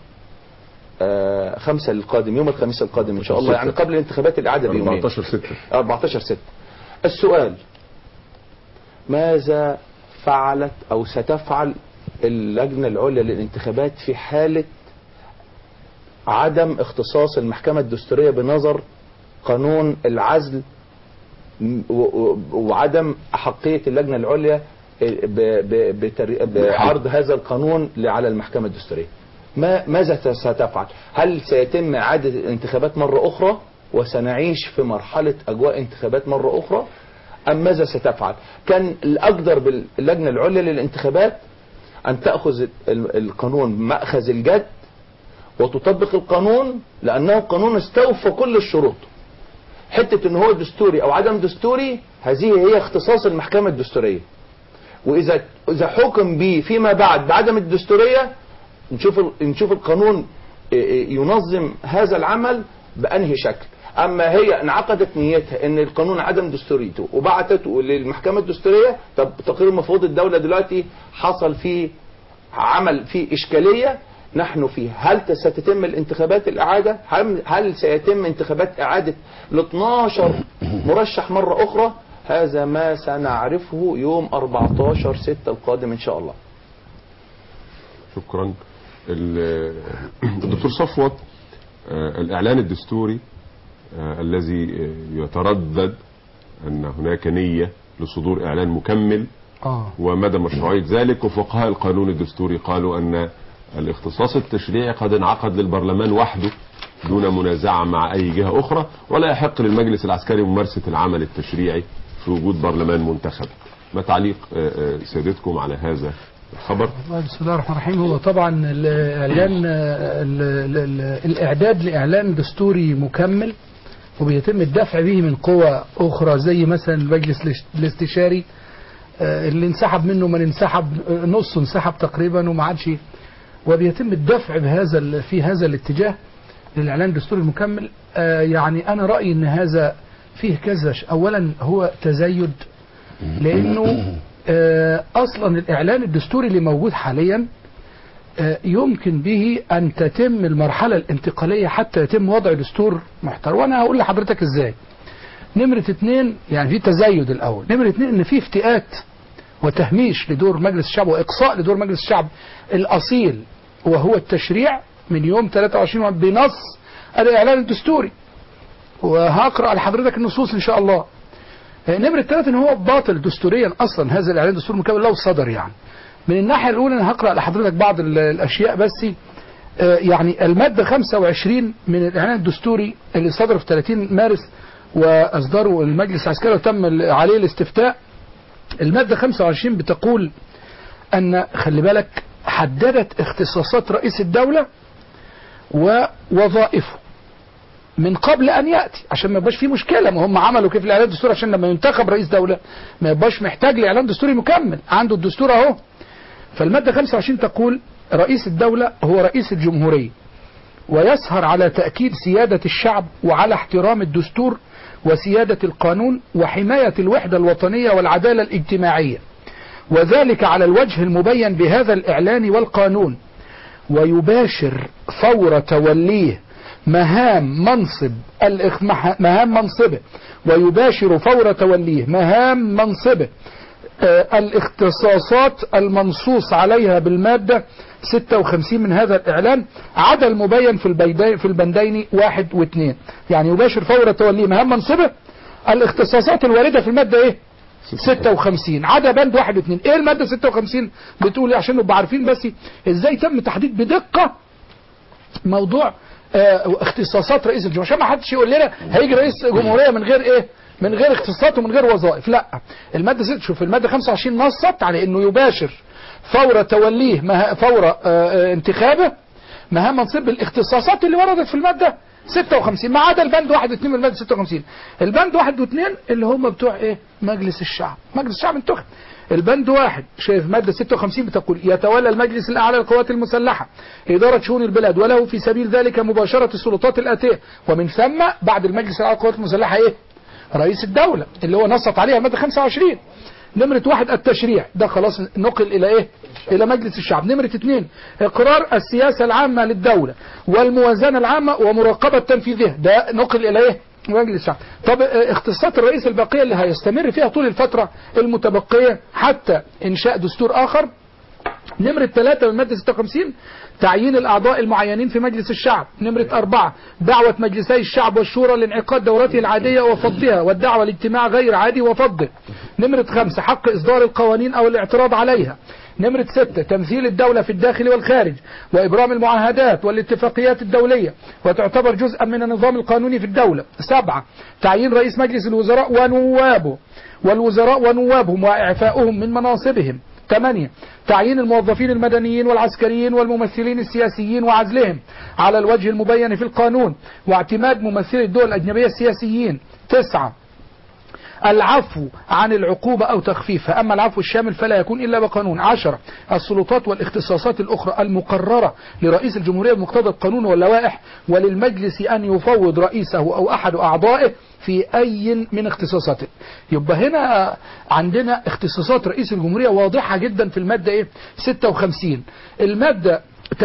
آه، خمسة القادم يوم الخميس القادم ان شاء الله يعني قبل الانتخابات الاعاده بيومين 14 6 14 6 السؤال ماذا فعلت او ستفعل اللجنه العليا للانتخابات في حاله عدم اختصاص المحكمه الدستوريه بنظر قانون العزل م- و- و- وعدم احقيه اللجنه العليا ب- ب- بتر- بعرض هذا القانون على المحكمة الدستورية ما ماذا ستفعل هل سيتم إعادة الانتخابات مرة أخرى وسنعيش في مرحلة أجواء انتخابات مرة أخرى أم ماذا ستفعل كان الأقدر باللجنة العليا للانتخابات أن تأخذ ال- القانون مأخذ الجد وتطبق القانون لأنه قانون استوفى كل الشروط حتة ان هو دستوري او عدم دستوري هذه هي اختصاص المحكمة الدستورية واذا اذا حكم به فيما بعد بعدم الدستورية نشوف ال- نشوف القانون إيه إيه ينظم هذا العمل بانهي شكل اما هي انعقدت نيتها ان القانون عدم دستوريته وبعتته للمحكمة الدستورية طب تقرير مفوض الدولة دلوقتي حصل فيه عمل فيه اشكالية نحن فيه هل ستتم الانتخابات الإعادة هل, هل سيتم انتخابات إعادة ل 12 مرشح مرة أخرى هذا ما سنعرفه يوم 14 6 القادم إن شاء الله شكرا ال- الدكتور صفوت آه، الإعلان الدستوري آه، الذي آه، يتردد أن هناك نية لصدور إعلان مكمل اه ومدى مشروعية ذلك وفقهاء القانون الدستوري قالوا أن الاختصاص التشريعي قد انعقد للبرلمان وحده دون منازعة مع أي جهة أخرى ولا يحق للمجلس العسكري ممارسة العمل التشريعي في وجود برلمان منتخب ما تعليق آه، آه، سيادتكم على هذا الخبر والله بسم الله الرحمن الرحيم هو طبعا الاعلان ال- ال- ال- الاعداد لاعلان دستوري مكمل وبيتم الدفع به من قوى اخرى زي مثلا المجلس الاش- الاستشاري آه، اللي انسحب منه من انسحب آه، نصه انسحب تقريبا وما عادش وبيتم الدفع بهذا ال- في هذا الاتجاه للاعلان الدستوري المكمل آه، يعني انا رايي ان هذا فيه كذا ش- اولا هو تزايد لانه آه، اصلا الاعلان الدستوري اللي موجود حاليا آه، يمكن به ان تتم المرحله الانتقاليه حتى يتم وضع دستور محترم وانا هقول لحضرتك ازاي نمرة اتنين يعني في تزايد الاول نمرة اتنين ان في افتئات وتهميش لدور مجلس الشعب واقصاء لدور مجلس الشعب الاصيل وهو التشريع من يوم 23 بنص الاعلان الدستوري وهقرا لحضرتك النصوص ان شاء الله نمرة ثلاثة ان هو باطل دستوريا اصلا هذا الاعلان الدستوري المكمل لو صدر يعني من الناحية الاولى انا هقرا لحضرتك بعض ال- الاشياء بس آه، يعني المادة 25 من الاعلان الدستوري اللي صدر في 30 مارس واصدره المجلس العسكري وتم ال- عليه الاستفتاء المادة 25 بتقول ان خلي بالك حددت اختصاصات رئيس الدولة ووظائفه من قبل ان ياتي عشان ما يبقاش في مشكله ما هم عملوا كيف الاعلان الدستوري عشان لما ينتخب رئيس دوله ما يبقاش محتاج لاعلان دستوري مكمل عنده الدستور اهو فالماده 25 تقول رئيس الدوله هو رئيس الجمهوريه ويسهر على تاكيد سياده الشعب وعلى احترام الدستور وسياده القانون وحمايه الوحده الوطنيه والعداله الاجتماعيه وذلك على الوجه المبين بهذا الاعلان والقانون ويباشر فور توليه مهام منصب الاخ- مه- مهام منصبه ويباشر فور توليه مهام منصبه آه، الاختصاصات المنصوص عليها بالمادة 56 من هذا الإعلان عدا المبين في البيدين في البندين واحد واثنين يعني يباشر فور توليه مهام منصبه الاختصاصات الواردة في المادة ايه 56 عدا بند واحد واثنين ايه المادة 56 بتقول إيه؟ عشان نبقى عارفين بس ازاي تم تحديد بدقة موضوع آه، اختصاصات رئيس الجمهورية عشان ما حدش يقول لنا هيجي رئيس جمهورية من غير ايه من غير اختصاصات ومن غير وظائف لا المادة 6 شوف المادة 25 نصت على انه يباشر فور توليه مه... فور آه، آه، انتخابه مهام منصب الاختصاصات اللي وردت في المادة 56 ما عدا البند واحد واثنين من المادة 56 البند واحد واثنين اللي هم بتوع ايه مجلس الشعب مجلس الشعب انتخب البند واحد شايف مادة 56 بتقول يتولى المجلس الأعلى للقوات المسلحة إدارة شؤون البلاد وله في سبيل ذلك مباشرة السلطات الآتية ومن ثم بعد المجلس الأعلى للقوات المسلحة إيه؟ رئيس الدولة اللي هو نصت عليها المادة 25 نمرة واحد التشريع ده خلاص نقل إلى إيه؟ إلى مجلس الشعب نمرة اثنين إقرار السياسة العامة للدولة والموازنة العامة ومراقبة تنفيذها ده نقل إلى إيه؟ مجلس الشعب طب اه، اختصاصات الرئيس الباقية اللي هيستمر فيها طول الفترة المتبقية حتى إنشاء دستور آخر نمرة ثلاثة من المادة 56 تعيين الأعضاء المعينين في مجلس الشعب نمرة أربعة دعوة مجلسي الشعب والشورى لانعقاد دورته العادية وفضها والدعوة لاجتماع غير عادي وفضه نمرة خمسة حق إصدار القوانين أو الاعتراض عليها نمرة ستة تمثيل الدولة في الداخل والخارج وإبرام المعاهدات والاتفاقيات الدولية وتعتبر جزءا من النظام القانوني في الدولة سبعة تعيين رئيس مجلس الوزراء ونوابه والوزراء ونوابهم وإعفاؤهم من مناصبهم ثمانية تعيين الموظفين المدنيين والعسكريين والممثلين السياسيين وعزلهم على الوجه المبين في القانون واعتماد ممثلي الدول الأجنبية السياسيين تسعة العفو عن العقوبة أو تخفيفها أما العفو الشامل فلا يكون إلا بقانون عشرة السلطات والاختصاصات الأخرى المقررة لرئيس الجمهورية بمقتضى القانون واللوائح وللمجلس أن يفوض رئيسه أو أحد أعضائه في أي من اختصاصاته يبقى هنا عندنا اختصاصات رئيس الجمهورية واضحة جدا في المادة إيه 56 المادة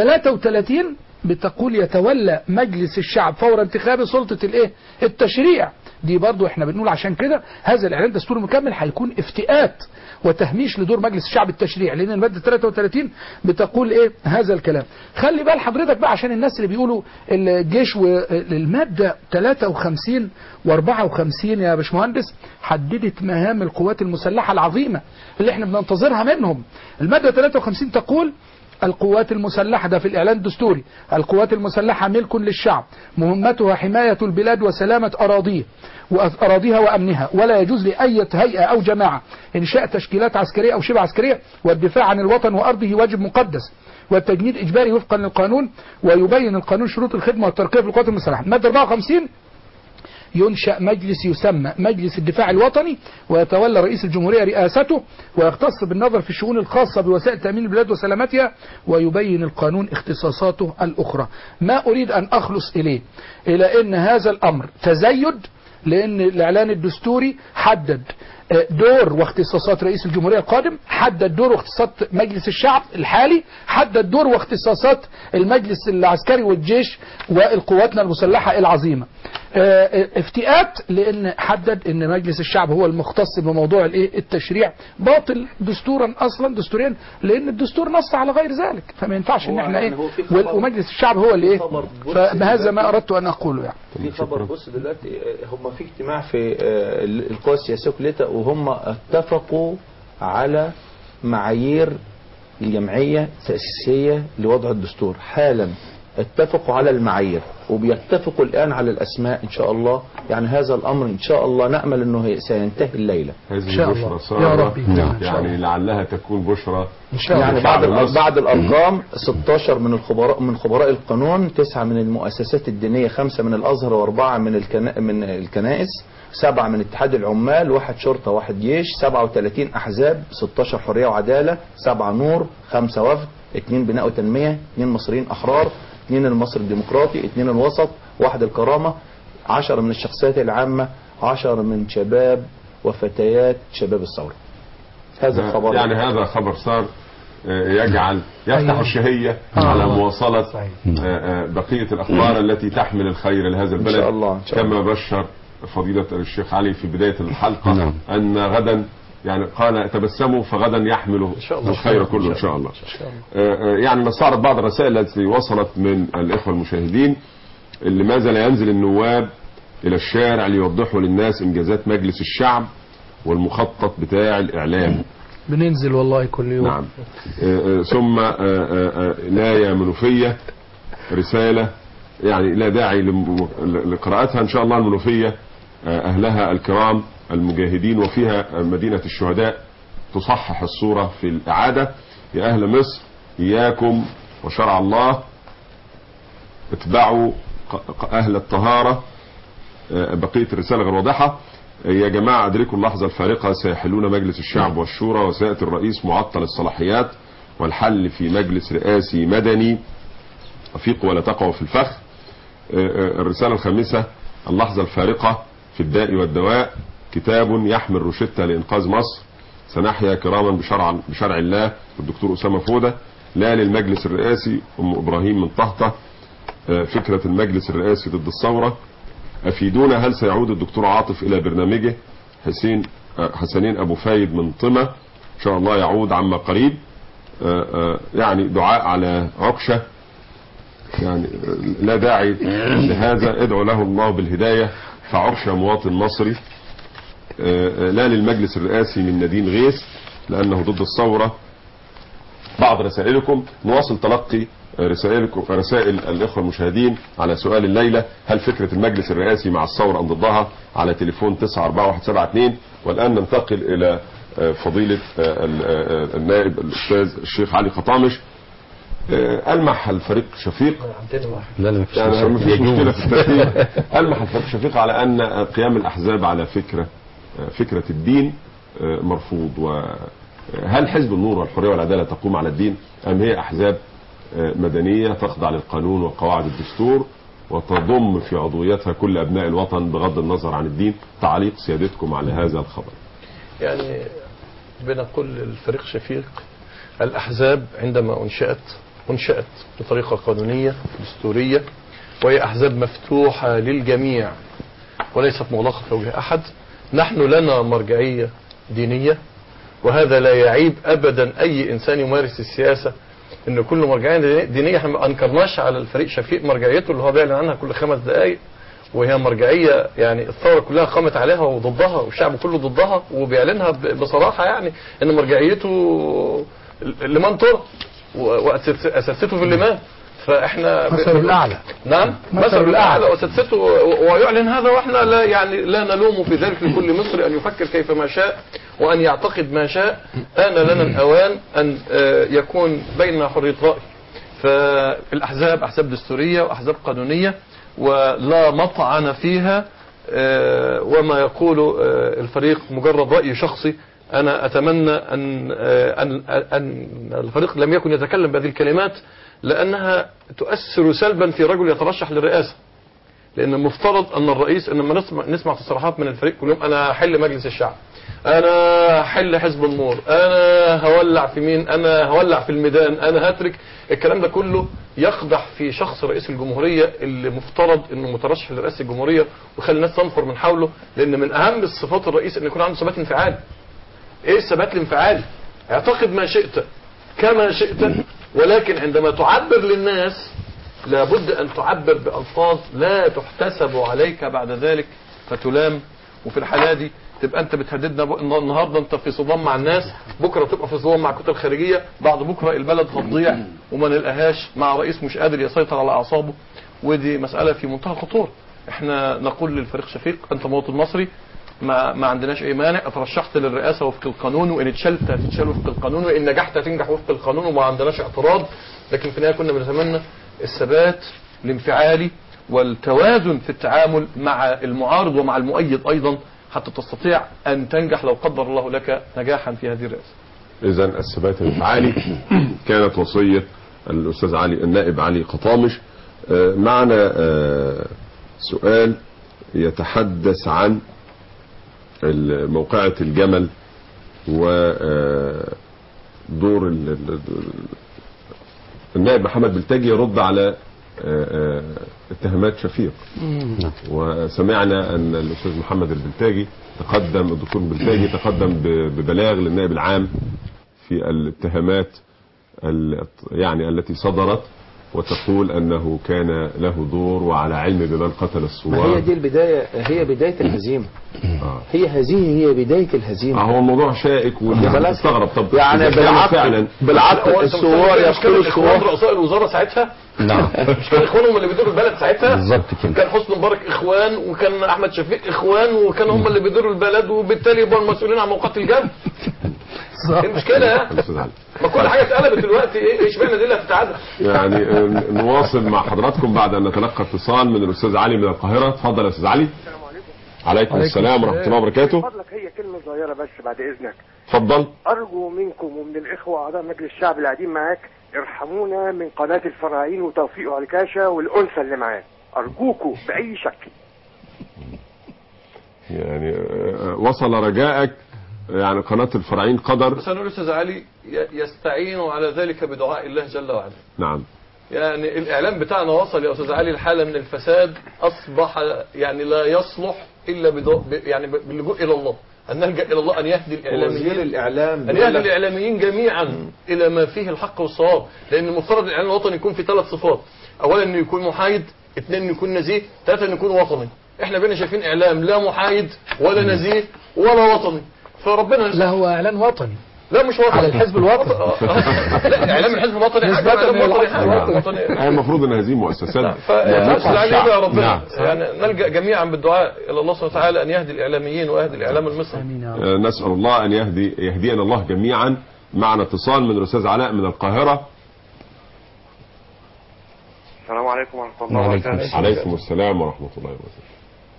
33 بتقول يتولى مجلس الشعب فور انتخاب سلطة الايه التشريع دي برضو احنا بنقول عشان كده هذا الاعلان دستوري مكمل هيكون افتئات وتهميش لدور مجلس الشعب التشريع لان الماده 33 بتقول ايه هذا الكلام خلي بال حضرتك بقى عشان الناس اللي بيقولوا الجيش والماده 53 و54 يا باشمهندس حددت مهام القوات المسلحه العظيمه اللي احنا بننتظرها منهم الماده 53 تقول القوات المسلحة ده في الإعلان الدستوري القوات المسلحة ملك للشعب مهمتها حماية البلاد وسلامة أراضيه وأراضيها وأمنها ولا يجوز لأي هيئة أو جماعة إنشاء تشكيلات عسكرية أو شبه عسكرية والدفاع عن الوطن وأرضه واجب مقدس والتجنيد إجباري وفقا للقانون ويبين القانون شروط الخدمة والترقية في القوات المسلحة المادة 54 ينشأ مجلس يسمى مجلس الدفاع الوطني ويتولى رئيس الجمهورية رئاسته ويختص بالنظر في الشؤون الخاصة بوسائل تأمين البلاد وسلامتها ويبين القانون اختصاصاته الأخرى ما أريد أن أخلص إليه إلى أن هذا الأمر تزيد لأن الإعلان الدستوري حدد دور واختصاصات رئيس الجمهورية القادم حدد دور واختصاصات مجلس الشعب الحالي حدد دور واختصاصات المجلس العسكري والجيش والقواتنا المسلحة العظيمة افتئات لان حدد ان مجلس الشعب هو المختص بموضوع الايه التشريع باطل دستورا اصلا دستوريا لان الدستور نص على غير ذلك فما ينفعش ان احنا ايه ومجلس الشعب هو اللي ايه فبهذا ما اردت ان اقوله يعني في خبر بص دلوقتي هم في اجتماع في القوى السياسيه كلها وهم اتفقوا على معايير الجمعيه التاسيسيه لوضع الدستور حالا اتفقوا على المعايير وبيتفقوا الآن على الأسماء إن شاء الله يعني هذا الأمر إن شاء الله نأمل أنه سينتهي الليلة هذه شاء بشرى الله. سارة يا ربي. نعم. يعني لعلها تكون بشرى ان شاء الله يعني شعب بعد مصر. بعد الأرقام 16 من الخبراء من خبراء القانون تسعة من المؤسسات الدينية خمسة من الأزهر وأربعة من الكنا من الكنائس سبعة من اتحاد العمال واحد شرطة واحد جيش 37 أحزاب 16 حرية وعدالة سبعة نور خمسة وفد اثنين بناء وتنمية اثنين مصريين أحرار اثنين المصري الديمقراطي اثنين الوسط واحد الكرامة عشرة من الشخصيات العامة عشرة من شباب وفتيات شباب الثورة هذا الخبر يعني هذا خبر صار آه، يجعل يفتح أيوة. الشهية آه. على مواصلة صحيح. آه، آه، بقية الأخبار التي تحمل الخير لهذا البلد شاء الله، إن شاء كما بشر فضيلة الشيخ علي في بداية الحلقة نعم. أن غدا يعني قال تبسموا فغدا يحمل شاء الله. الخير كله إن شاء الله إن شاء الله آه، آه، يعني نستعرض بعض الرسائل التي وصلت من الإخوة المشاهدين لماذا لا ينزل النواب إلى الشارع ليوضحوا للناس إنجازات مجلس الشعب والمخطط بتاع الإعلام بننزل والله كل يوم نعم آه، آه، ثم آه، آه، آه، ناية منوفية رسالة يعني لا داعي لم- لقراءتها إن شاء الله المنوفية آه، أهلها الكرام المجاهدين وفيها مدينة الشهداء تصحح الصورة في الإعادة يا أهل مصر إياكم وشرع الله اتبعوا ق- ق- أهل الطهارة آه، بقية الرسالة غير واضحة آه، يا جماعة أدركوا اللحظة الفارقة سيحلون مجلس الشعب والشورى وسيأتي الرئيس معطل الصلاحيات والحل في مجلس رئاسي مدني أفيقوا ولا تقعوا في الفخ آه، آه، الرسالة الخامسة اللحظة الفارقة في الداء والدواء كتاب يحمل روشتة لإنقاذ مصر سنحيا كراما بشرع, بشرع الله الدكتور أسامة فودة لا للمجلس الرئاسي أم إبراهيم من طهطة آه، فكرة المجلس الرئاسي ضد الثورة أفيدونا هل سيعود الدكتور عاطف إلى برنامجه حسين آه، حسنين أبو فايد من طمة إن شاء الله يعود عما قريب آه، آه، يعني دعاء على عكشة يعني آه، لا داعي لهذا ادعو له الله بالهداية فعكشة مواطن مصري آه، آه، لا للمجلس الرئاسي من نادين غيث لأنه ضد الثورة بعض رسائلكم نواصل تلقي رسائلكم رسائل الإخوة المشاهدين على سؤال الليلة هل فكرة المجلس الرئاسي مع الثورة أم ضدها على تليفون 94172 والآن ننتقل إلى آه، فضيلة آه، ال- آه، النائب الأستاذ الشيخ علي قطامش آه، ألمح الفريق شفيق لا لا مفيش يعني ما مشاكل. فيش يجوز. مشكلة في الترتيب ألمح الفريق شفيق على أن قيام الأحزاب على فكرة فكرة الدين آه، مرفوض وهل حزب النور والحرية والعدالة تقوم على الدين أم هي أحزاب آه، مدنية تخضع للقانون وقواعد الدستور وتضم في عضويتها كل أبناء الوطن بغض النظر عن الدين تعليق سيادتكم على هذا الخبر يعني بنقول للفريق شفيق الأحزاب عندما أنشأت أنشأت بطريقة قانونية دستورية وهي أحزاب مفتوحة للجميع وليست مغلقة في وجه أحد نحن لنا مرجعية دينية وهذا لا يعيب أبدا أي إنسان يمارس السياسة ان كل مرجعيه دينيه احنا ما انكرناش على الفريق شفيق مرجعيته اللي هو بيعلن عنها كل خمس دقائق وهي مرجعيه يعني الثوره كلها قامت عليها وضدها والشعب كله ضدها وبيعلنها ب- بصراحه يعني ان مرجعيته لمن ترى واسسته في اللمان فاحنا مثل الأعلى نعم مثل مثل الأعلى. الاعلى وسدسته و- ويعلن هذا واحنا لا يعني لا نلوم في ذلك لكل مصري ان يفكر كيف ما شاء وان يعتقد ما شاء آن لنا الاوان ان آه، يكون بيننا حريه راي فالاحزاب احزاب دستوريه واحزاب قانونيه ولا مطعن فيها آه، وما يقول آه، الفريق مجرد راي شخصي انا اتمنى ان آه، ان ان الفريق لم يكن يتكلم بهذه الكلمات لانها تؤثر سلبا في رجل يترشح للرئاسه لان المفترض ان الرئيس انما نسمع نسمع تصريحات من الفريق كل يوم انا هحل مجلس الشعب انا هحل حزب النور انا هولع في مين انا هولع في الميدان انا هترك الكلام ده كله يقدح في شخص رئيس الجمهوريه اللي مفترض انه مترشح لرئاسه الجمهوريه ويخلي الناس تنفر من حوله لان من اهم الصفات الرئيس ان يكون عنده ثبات انفعالي ايه الثبات الانفعالي اعتقد ما شئت كما شئت ولكن عندما تعبر للناس لابد ان تعبر بالفاظ لا تحتسب عليك بعد ذلك فتلام وفي الحاله دي تبقى انت بتهددنا ب- النهارده انت في صدام مع الناس بكره تبقى في صدام مع الكتل الخارجيه بعد بكره البلد هتضيع وما نلقاهاش مع رئيس مش قادر يسيطر على اعصابه ودي مساله في منتهى الخطوره احنا نقول للفريق شفيق انت مواطن مصري ما ما عندناش اي مانع اترشحت للرئاسه وفق القانون وان اتشلت هتتشال وفق القانون وان نجحت هتنجح وفق القانون وما عندناش اعتراض لكن في النهايه كنا بنتمنى الثبات الانفعالي والتوازن في التعامل مع المعارض ومع المؤيد ايضا حتى تستطيع ان تنجح لو قدر الله لك نجاحا في هذه الرئاسه. إذا الثبات الانفعالي كانت وصية الأستاذ علي النائب علي قطامش آه، معنا آه، سؤال يتحدث عن ال- موقعة الجمل ودور النائب محمد بلتاجي يرد على آه، آه، اتهامات شفيق وسمعنا ان الاستاذ محمد البلتاجي تقدم الدكتور البلتاجي تقدم ب- ببلاغ للنائب العام في الاتهامات ال- يعني التي صدرت وتقول انه كان له دور وعلى علم بمن قتل ما الثوار هي دي البداية هي بداية الهزيمة آه. هي هذه هي بداية الهزيمة هو الموضوع شائك والناس خلاص. بتستغرب طب يعني إذا كان بالعقل فعلا بالعقل هو أنت الثوار مستني مش كان يقتلوا الاخوان الثوار رؤساء الوزراء ساعتها نعم مش كان اخوانهم اللي بيدوروا البلد ساعتها بالظبط كده كان حسني مبارك اخوان وكان احمد شفيق اخوان وكان هم اللي بيدوروا البلد وبالتالي يبقوا المسؤولين عن موقات الجنب ايه المشكله ها؟ الأستاذ علي. ما كل حاجه اتقلبت دلوقتي ايه اشمعنى دي اللي هتتعدل يعني آه، نواصل مع حضراتكم بعد ان نتلقى اتصال من الاستاذ علي من القاهره اتفضل يا استاذ علي السلام عليكم عليكم السلام ورحمه الله وبركاته من فضلك هي كلمة صغيرة بس بعد إذنك اتفضل أرجو منكم ومن الإخوة أعضاء مجلس الشعب اللي قاعدين معاك ارحمونا من قناة الفراعين وتوفيق عكاشة والأنثى اللي معاه أرجوكوا بأي شكل يعني آه، وصل رجائك يعني قناه الفراعين قدر بس انا اقول استاذ علي ي- يستعين على ذلك بدعاء الله جل وعلا نعم يعني الاعلام بتاعنا وصل يا استاذ علي لحاله من الفساد اصبح يعني لا يصلح الا بدو ب- يعني ب- باللجوء الى الله ان نلجا الى الله ان يهدي وزير الاعلاميين الاعلام ان بيقول يهدي لك الاعلاميين جميعا الى ما فيه الحق والصواب لان المفترض الاعلام الوطني يكون في ثلاث صفات اولا انه يكون محايد اثنين انه يكون نزيه ثلاثه انه يكون وطني احنا بقينا شايفين اعلام لا محايد ولا نزيه ولا وطني فربنا لا هو اعلان وطني لا مش وطني على الحزب الوطني لا اعلام الحزب الوطني حاجه نسبة اعلام وطني للحزب حاجه الوطني. وطني يعني المفروض ان هذه مؤسسات فنفس عليه يا ربنا نعم. يعني نلجا جميعا بالدعاء الى الله سبحانه وتعالى ان يهدي الاعلاميين ويهدي الاعلام المصري امين يا رب آه، نسأل الله أن يهدي يهدينا الله جميعا معنا اتصال من الأستاذ علاء من القاهرة السلام عليكم ورحمة الله وعليكم وبركاته عليكم السلام ورحمة الله وبركاته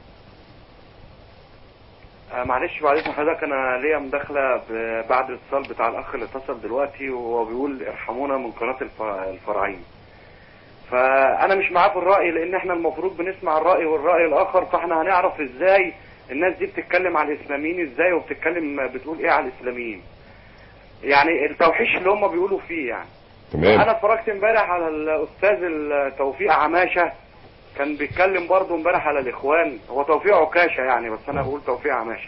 آه، معلش بعد اذن حضرتك انا ليا مداخله ب- بعد الاتصال بتاع الاخ اللي اتصل دلوقتي وهو بيقول ارحمونا من قناه الف- الفراعين فانا مش معاه في الراي لان احنا المفروض بنسمع الراي والراي الاخر فاحنا هنعرف ازاي الناس دي بتتكلم على الاسلاميين ازاي وبتتكلم بتقول ايه على الاسلاميين يعني التوحيش اللي هم بيقولوا فيه يعني تمام انا اتفرجت امبارح على الاستاذ ال- توفيق عماشه كان بيتكلم برضه امبارح على الاخوان هو توفيق عكاشه يعني بس انا بقول توفيق عماشه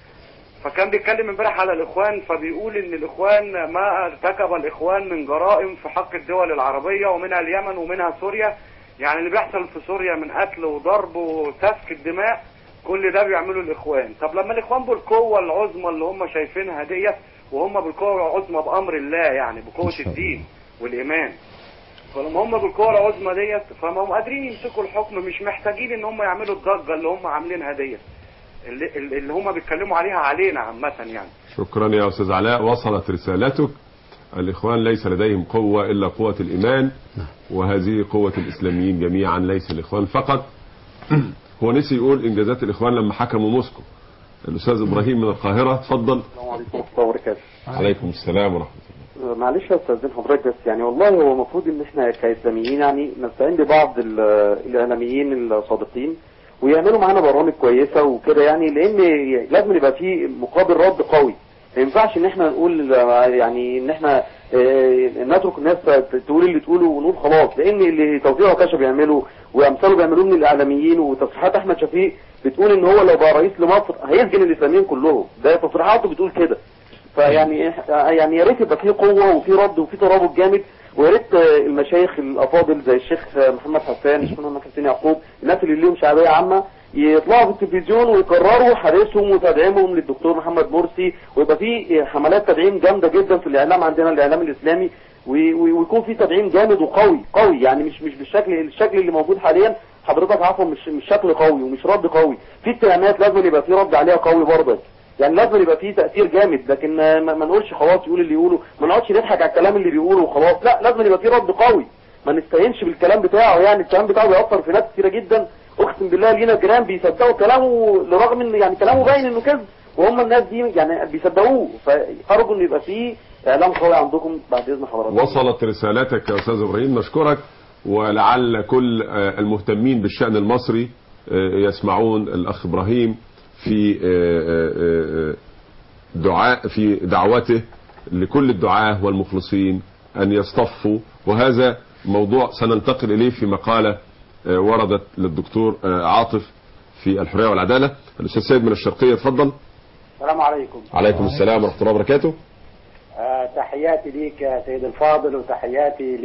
فكان بيتكلم امبارح على الاخوان فبيقول ان الاخوان ما ارتكب الاخوان من جرائم في حق الدول العربيه ومنها اليمن ومنها سوريا يعني اللي بيحصل في سوريا من قتل وضرب وسفك الدماء كل ده بيعمله الاخوان طب لما الاخوان بالقوه العظمى اللي هم شايفينها ديت وهم بالقوه العظمى بامر الله يعني بقوه الدين والايمان فلما هم بالقوه العظمى ديت فما هم قادرين يمسكوا الحكم مش محتاجين ان هم يعملوا الضجه اللي هم عاملينها ديت اللي, اللي هم بيتكلموا عليها علينا عامه يعني شكرا يا أستاذ علاء وصلت رسالتك الإخوان ليس لديهم قوة إلا قوة الإيمان وهذه قوة الإسلاميين جميعا ليس الإخوان فقط هو نسي يقول إنجازات الإخوان لما حكموا موسكو الأستاذ إبراهيم من القاهرة اتفضل السلام عليكم ورحمة الله وبركاته عليكم السلام ورحمة الله معلش يا استاذ حضرتك بس يعني والله هو المفروض ان احنا كاسلاميين يعني نستعين ببعض ال- الاعلاميين الصادقين ويعملوا معانا برامج كويسه وكده يعني لان لازم يبقى في مقابل رد قوي ما ينفعش ان احنا نقول يعني ان احنا آه، نترك الناس تقول اللي تقوله ونقول خلاص لان اللي توفيق عكاشه بيعمله وامثاله بيعملوه من الاعلاميين وتصريحات احمد شفيق بتقول ان هو لو بقى رئيس لمصر هيسجن الاسلاميين كلهم ده تصريحاته بتقول كده فيعني إح- يعني يا ريت يبقى في قوه وفي رد وفي ترابط جامد ويا ريت آه، المشايخ الافاضل زي الشيخ آه، محمد حسان الشيخ محمد حسين يعقوب الناس اللي ليهم شعبيه عامه يطلعوا في التلفزيون ويكرروا حديثهم وتدعيمهم للدكتور محمد مرسي ويبقى في حملات تدعيم جامده جدا في الاعلام عندنا الاعلام الاسلامي وي- وي- ويكون في تدعيم جامد وقوي قوي يعني مش مش بالشكل الشكل اللي موجود حاليا حضرتك عفوا مش مش شكل قوي ومش رد قوي في اتهامات لازم يبقى في رد عليها قوي برضه يعني لازم يبقى فيه تأثير جامد لكن آه، ما ما نقولش خلاص يقول اللي يقوله ما نقعدش نضحك على الكلام اللي بيقوله وخلاص لا لازم يبقى فيه رد قوي ما نستهينش بالكلام بتاعه يعني الكلام بتاعه بيأثر في ناس كتيرة جدا اقسم بالله لينا جيران بيصدقوا كلامه لرغم ان يعني كلامه باين انه كذب وهم الناس دي يعني بيصدقوه فارجو ان يبقى فيه اعلام قوي عندكم بعد اذن حضراتكم وصلت رسالتك يا أستاذ إبراهيم نشكرك ولعل كل آه، المهتمين بالشأن المصري آه، يسمعون الأخ إبراهيم في آه، آه، آه، دعاء في دعوته لكل الدعاة والمخلصين أن يصطفوا وهذا موضوع سننتقل إليه في مقالة آه، وردت للدكتور آه، عاطف في الحرية والعدالة الأستاذ سيد من الشرقية اتفضل السلام عليكم عليكم السلام ورحمة الله وبركاته آه تحياتي ليك يا سيد الفاضل وتحياتي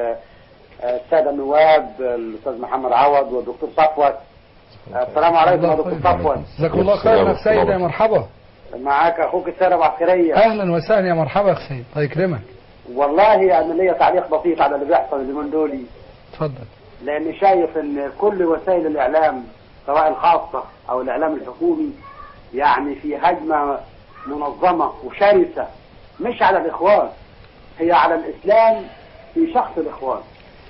للسادة النواب الأستاذ محمد عوض والدكتور صفوت آه السلام عليكم يا دكتور صفوت جزاكم الله خير يا سيد يا مرحبا معاك أخوك السادة العسكرية اهلا وسهلا يا مرحبا يا سيد الله يكرمك والله أنا ليا تعليق بسيط على اللي بيحصل اليومين دول اتفضل لأني شايف إن كل وسائل الإعلام سواء الخاصة أو الإعلام الحكومي يعني في هجمة منظمة وشرسة مش على الإخوان هي على الإسلام في شخص الإخوان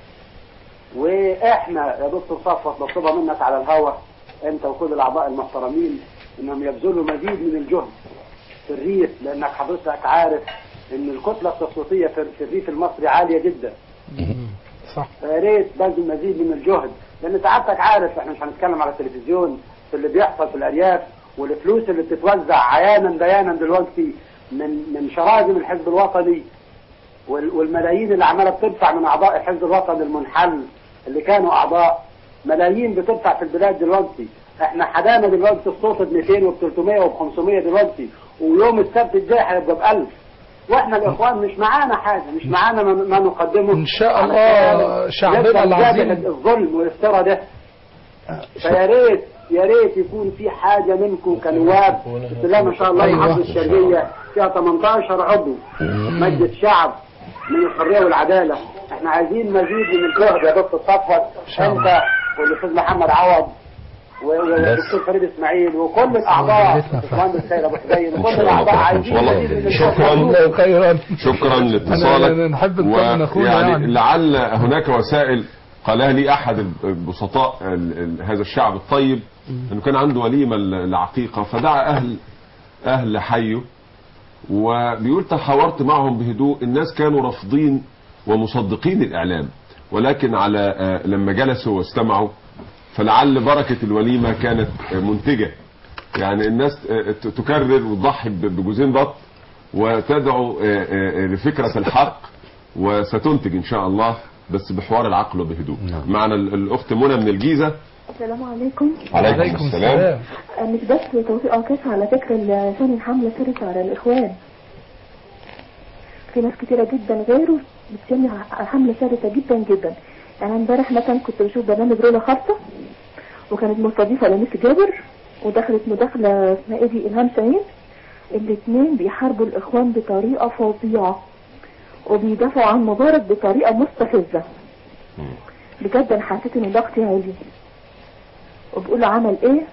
وإحنا يا دكتور صفوت بطلبها منك على الهوى أنت وكل الأعضاء المحترمين إنهم يبذلوا مزيد من الجهد في الريف لأنك حضرتك عارف إن الكتلة التصويتية في في الريف المصري عالية جدا صح فيا ريت بذل مزيد من الجهد لان سعادتك عارف احنا مش هنتكلم على التلفزيون في اللي بيحصل في الارياف والفلوس اللي بتتوزع عيانا بيانا دلوقتي من من شراذم الحزب الوطني وال- والملايين اللي عماله بتدفع من اعضاء الحزب الوطني المنحل اللي كانوا اعضاء ملايين بتدفع في البلاد دلوقتي احنا حدانا دلوقتي الصوت ب 200 وب 300 وب 500 دلوقتي ويوم السبت الجاي هيبقى ب 1000 واحنا الاخوان مش معانا حاجه مش معانا ما ما نقدمه إن شاء الله علشان شعبنا نقدر العظيم. نجابه الظلم والافتراء ده فيا ريت يا ريت يكون في حاجه منكم كنواب بسم الله ما شاء الله أيوة. محافظه الشرقيه فيها 18 عضو مجلس شعب من الحريه والعداله احنا عايزين مزيد من الجهد يا دكتور صفوت انت والاستاذ محمد عوض و- والدكتور فريد اسماعيل وكل الاعضاء جبتنا فعلا. المهندس سيد ابو حسين وكل شاء الله الاعضاء ربنا عايزين والله مزيد من الجهد. شكراً. الله خيرا شكرا أنا- لاتصالك أنا نحب نطمن أخونا ويعني يعني. لعل هناك وسائل قالها لي احد البسطاء ال- ال- هذا الشعب الطيب انه كان عنده وليمه ل- العقيقه فدعا اهل اهل حيه وبيقول تحاورت معهم بهدوء الناس كانوا رافضين ومصدقين الاعلام ولكن على آه، لما جلسوا واستمعوا فلعل بركه الوليمه كانت آه، منتجه يعني الناس آه، ت- تكرر وتضحي ب- بجوزين بط وتدعو آه، آه، لفكره الحق وستنتج ان شاء الله بس بحوار العقل وبهدوء نعم. معنا ال- الاخت منى من الجيزه السلام عليكم عليكم السلام آه، مش بس توفيق عكاش على فكرة ال- ثاني حملة شرسة على الإخوان في ناس كتيرة جدا غيره بتشن ع- حملة شرسة جدا جدا يعني امبارح مثلا كنت بشوف برنامج رولا خاصة وكانت مستضيفة لميس جابر ودخلت مداخلة اسمها ايه دي إلهام شاهين الاتنين بيحاربوا الإخوان بطريقة فظيعة وبيدافعوا عن مبارك بطريقة مستفزة بجد أنا حسيت إن ضغطي عالي وبيقول عمل ايه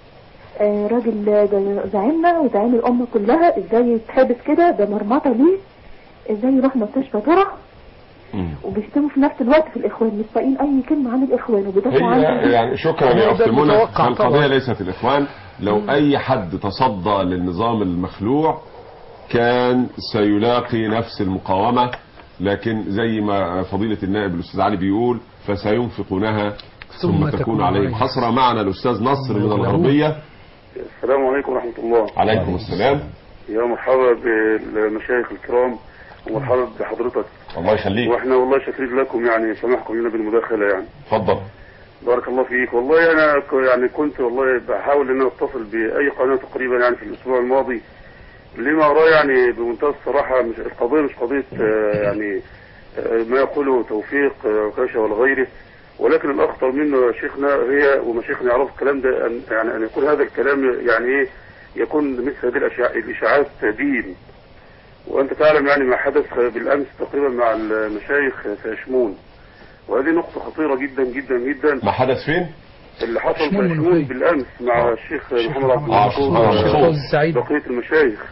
آه راجل ده زعيمنا وزعيم الأمة كلها ازاي يتحبس كده ده مرمطة ليه ازاي يروح مستشفى ترى مم. وبيشتموا في نفس الوقت في الإخوان مش طايقين أي كلمة عن الإخوان وبيدافعوا عن هي يعني شكرا يا هو اخت ده منى المتوقع القضيه طبعا. ليست الاخوان لو اي حد تصدى للنظام المخلوع كان سيلاقي نفس المقاومه لكن زي ما فضيله النائب الاستاذ علي بيقول فسينفقونها ثم تكون عليهم حسره معنا الاستاذ نصر من الغربيه السلام عليكم ورحمة الله عليكم السلام يا مرحبا بالمشايخ الكرام ومرحبا بحضرتك الله يخليك واحنا والله شاكرين لكم يعني سماحكم لنا بالمداخلة يعني اتفضل بارك الله فيك والله انا ك- يعني كنت والله بحاول ان انا اتصل باي قناة تقريبا يعني في الاسبوع الماضي لما اراه يعني بمنتهى الصراحة مش القضية مش قضية آه، يعني آه، ما يقوله توفيق آه، عكاشة ولا غيره ولكن الاخطر منه يا شيخنا هي ومشايخنا يعرفوا الكلام ده أن يعني ان يكون هذا الكلام يعني ايه يكون مثل هذه الأشياء- الاشاعات دين وانت تعلم يعني ما حدث بالامس تقريبا مع المشايخ في اشمون وهذه نقطة خطيرة جدا جدا جدا ما حدث فين؟ اللي حصل في شمول شمول منوفية. بالامس مع الشيخ محمد عبد آه، الغفور محمد عبد الغفور. و- السعيد. بقية المشايخ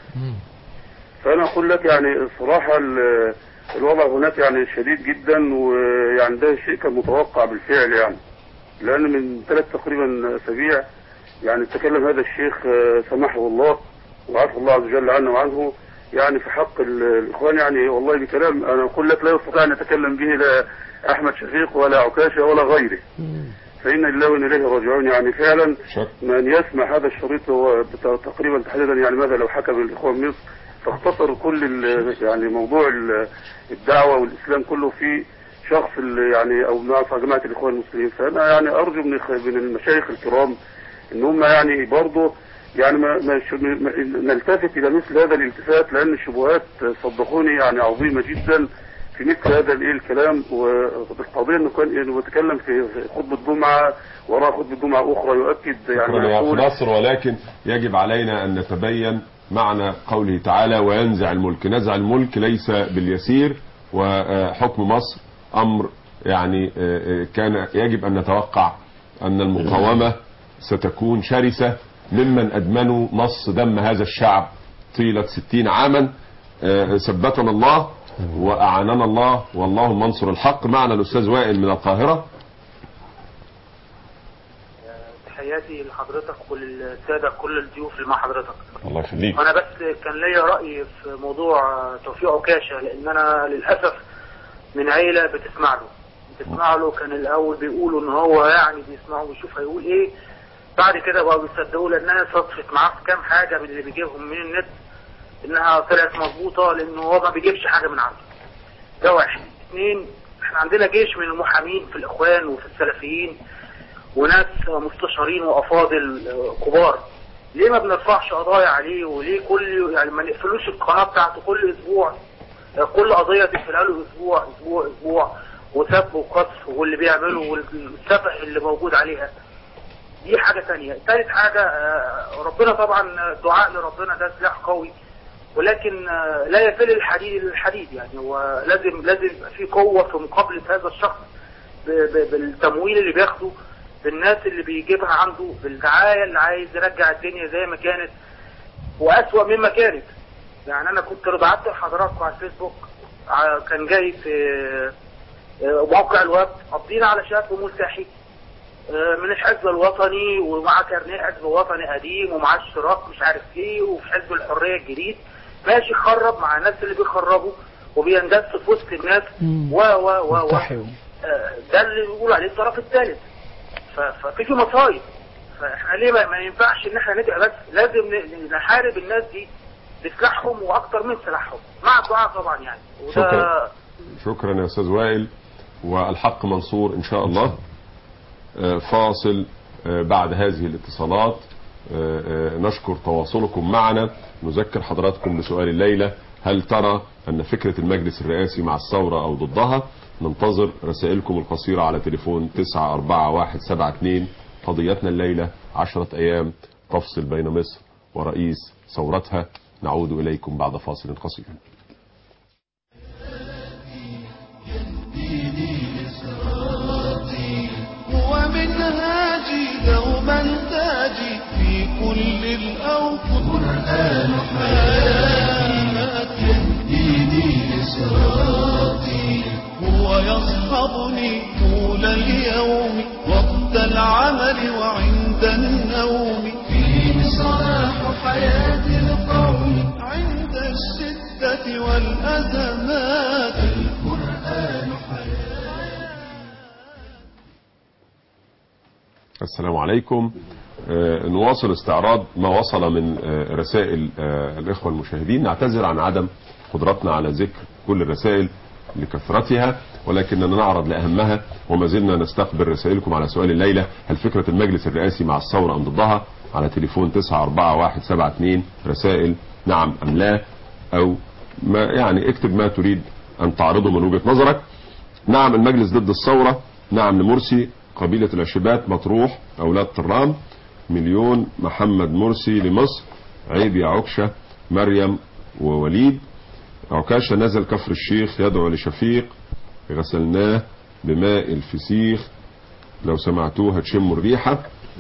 فانا اقول لك يعني الصراحة ال- الوضع هناك يعني شديد جدا ويعني ده شيء كان متوقع بالفعل يعني لان من ثلاث تقريبا اسابيع يعني تكلم هذا الشيخ آه، سمحه الله وعفو الله عز وجل عنه وعنه يعني في حق ال- الاخوان يعني والله بكلام انا اقول لك لا يستطيع ان يتكلم به لا احمد شفيق ولا عكاشه ولا غيره فإن الله وإنا إليه راجعون يعني فعلا شك. من يسمع هذا الشريط هو بت- تقريبا تحديدا يعني ماذا لو حكم الإخوان مصر فاختصر كل ال- يعني موضوع ال- الدعوة والإسلام كله في شخص ال- يعني أو نعرف جماعة الإخوان المسلمين فأنا يعني أرجو من الخ- من المشايخ الكرام إن هم يعني برضه يعني ما ما ش- ما- نلتفت إلى مثل هذا الالتفات لأن الشبهات صدقوني يعني عظيمة جدا في مثل هذا الايه الكلام وبالقضيه انه كان انه بيتكلم في خطبه جمعه وراء خطبه جمعه اخرى يؤكد يعني شكرا ما يا أخ يقول نصر ولكن يجب علينا أن نتبين معنى قوله تعالى وينزع الملك نزع الملك ليس باليسير وحكم مصر أمر يعني آه، آه، كان يجب أن نتوقع أن المقاومة ستكون شرسة ممن أدمنوا نص دم هذا الشعب طيلة ستين عاما آه، ثبتنا الله وأعاننا الله واللهم انصر الحق معنا الأستاذ وائل من القاهرة تحياتي لحضرتك وللسادة كل الضيوف اللي مع حضرتك الله يخليك وانا بس كان ليا رأي في موضوع توفيق عكاشة لان انا للأسف من عيلة بتسمع له بتسمع له كان الاول بيقولوا ان هو يعني بيسمعه ويشوف هيقول ايه بعد كده بقوا بيصدقوا لانها صدفت معاه في كام حاجة من اللي بيجيبهم من النت انها طلعت مظبوطة لانه هو ما بيجيبش حاجة من عنده ده واحد اثنين احنا عندنا جيش من المحامين في الاخوان وفي السلفيين وناس مستشارين وافاضل آه، كبار ليه ما بنرفعش قضايا عليه وليه كل يعني ما نقفلوش القناه بتاعته كل اسبوع آه، كل قضيه تقفلها له اسبوع اسبوع اسبوع وسب وقذف واللي بيعمله والسفح اللي موجود عليها دي حاجة تانية ثالث حاجة آه، ربنا طبعا دعاء لربنا ده سلاح قوي ولكن آه، لا يفل الحديد الحديد يعني هو لازم لازم يبقى في قوة في مقابلة هذا الشخص ب- ب- بالتمويل اللي بياخده بالناس اللي بيجيبها عنده بالدعاية اللي عايز يرجع الدنيا زي ما كانت وأسوأ مما كانت يعني أنا كنت بعت لحضراتكم على الفيسبوك ع- كان جاي في آه، موقع الويب قابضين على شاب ملتحي من الحزب الوطني ومعاه كارنيه حزب وطني قديم ومعاه اشتراك مش عارف ايه وفي حزب الحريه الجديد ماشي خرب مع الناس اللي بيخربوا وبيندس في وسط الناس و و و و ملتحي. آه، ده اللي بيقولوا عليه الطرف الثالث ف- ففي في مصايب فاحنا ليه ما, ما ينفعش ان احنا ندعي بس لازم ن- نحارب الناس دي بسلاحهم واكتر من سلاحهم مع الدعاء طبعا يعني وده شكرا. شكرا يا استاذ وائل والحق منصور ان شاء الله آه، فاصل آه، بعد هذه الاتصالات آه، آه، نشكر تواصلكم معنا نذكر حضراتكم بسؤال الليلة هل ترى أن فكرة المجلس الرئاسي مع الثورة أو ضدها ننتظر رسائلكم القصيرة على تليفون 94172 قضيتنا الليلة عشرة أيام تفصل بين مصر ورئيس ثورتها نعود إليكم بعد فاصل قصير ومنهاجي دوما تاجي في كل الأوقات قرآن حياتي يهديني لصراطي هو يصحبني طول اليوم وقت العمل وعند النوم فيه صلاح حياة القوم عند الشدة والأزمات القرآن حياتي السلام عليكم آه، نواصل استعراض ما وصل من آه، رسائل آه، الإخوة المشاهدين نعتذر عن عدم قدرتنا على ذكر كل الرسائل لكثرتها ولكننا نعرض لأهمها وما زلنا نستقبل رسائلكم على سؤال الليلة هل فكرة المجلس الرئاسي مع الثورة أم ضدها على تليفون 94172 رسائل نعم أم لا أو ما يعني اكتب ما تريد أن تعرضه من وجهة نظرك نعم المجلس ضد الثورة نعم لمرسي قبيلة العشبات مطروح أولاد طرام مليون محمد مرسي لمصر عيب يا عكشة مريم ووليد عكاشة نزل كفر الشيخ يدعو لشفيق غسلناه بماء الفسيخ لو سمعتوه هتشموا الريحة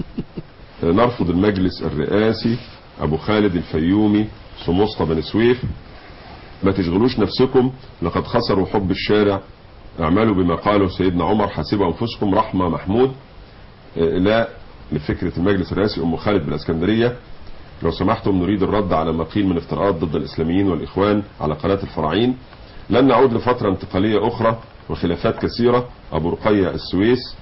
نرفض المجلس الرئاسي أبو خالد الفيومي سموسطة بن سويف ما تشغلوش نفسكم لقد خسروا حب الشارع اعملوا بما قاله سيدنا عمر حاسبوا انفسكم رحمه محمود آه، لا لفكره المجلس الرئاسي ام خالد بالاسكندريه لو سمحتم نريد الرد على ما قيل من افتراءات ضد الاسلاميين والاخوان على قناه الفراعين لن نعود لفتره انتقاليه اخرى وخلافات كثيره ابو رقيه السويس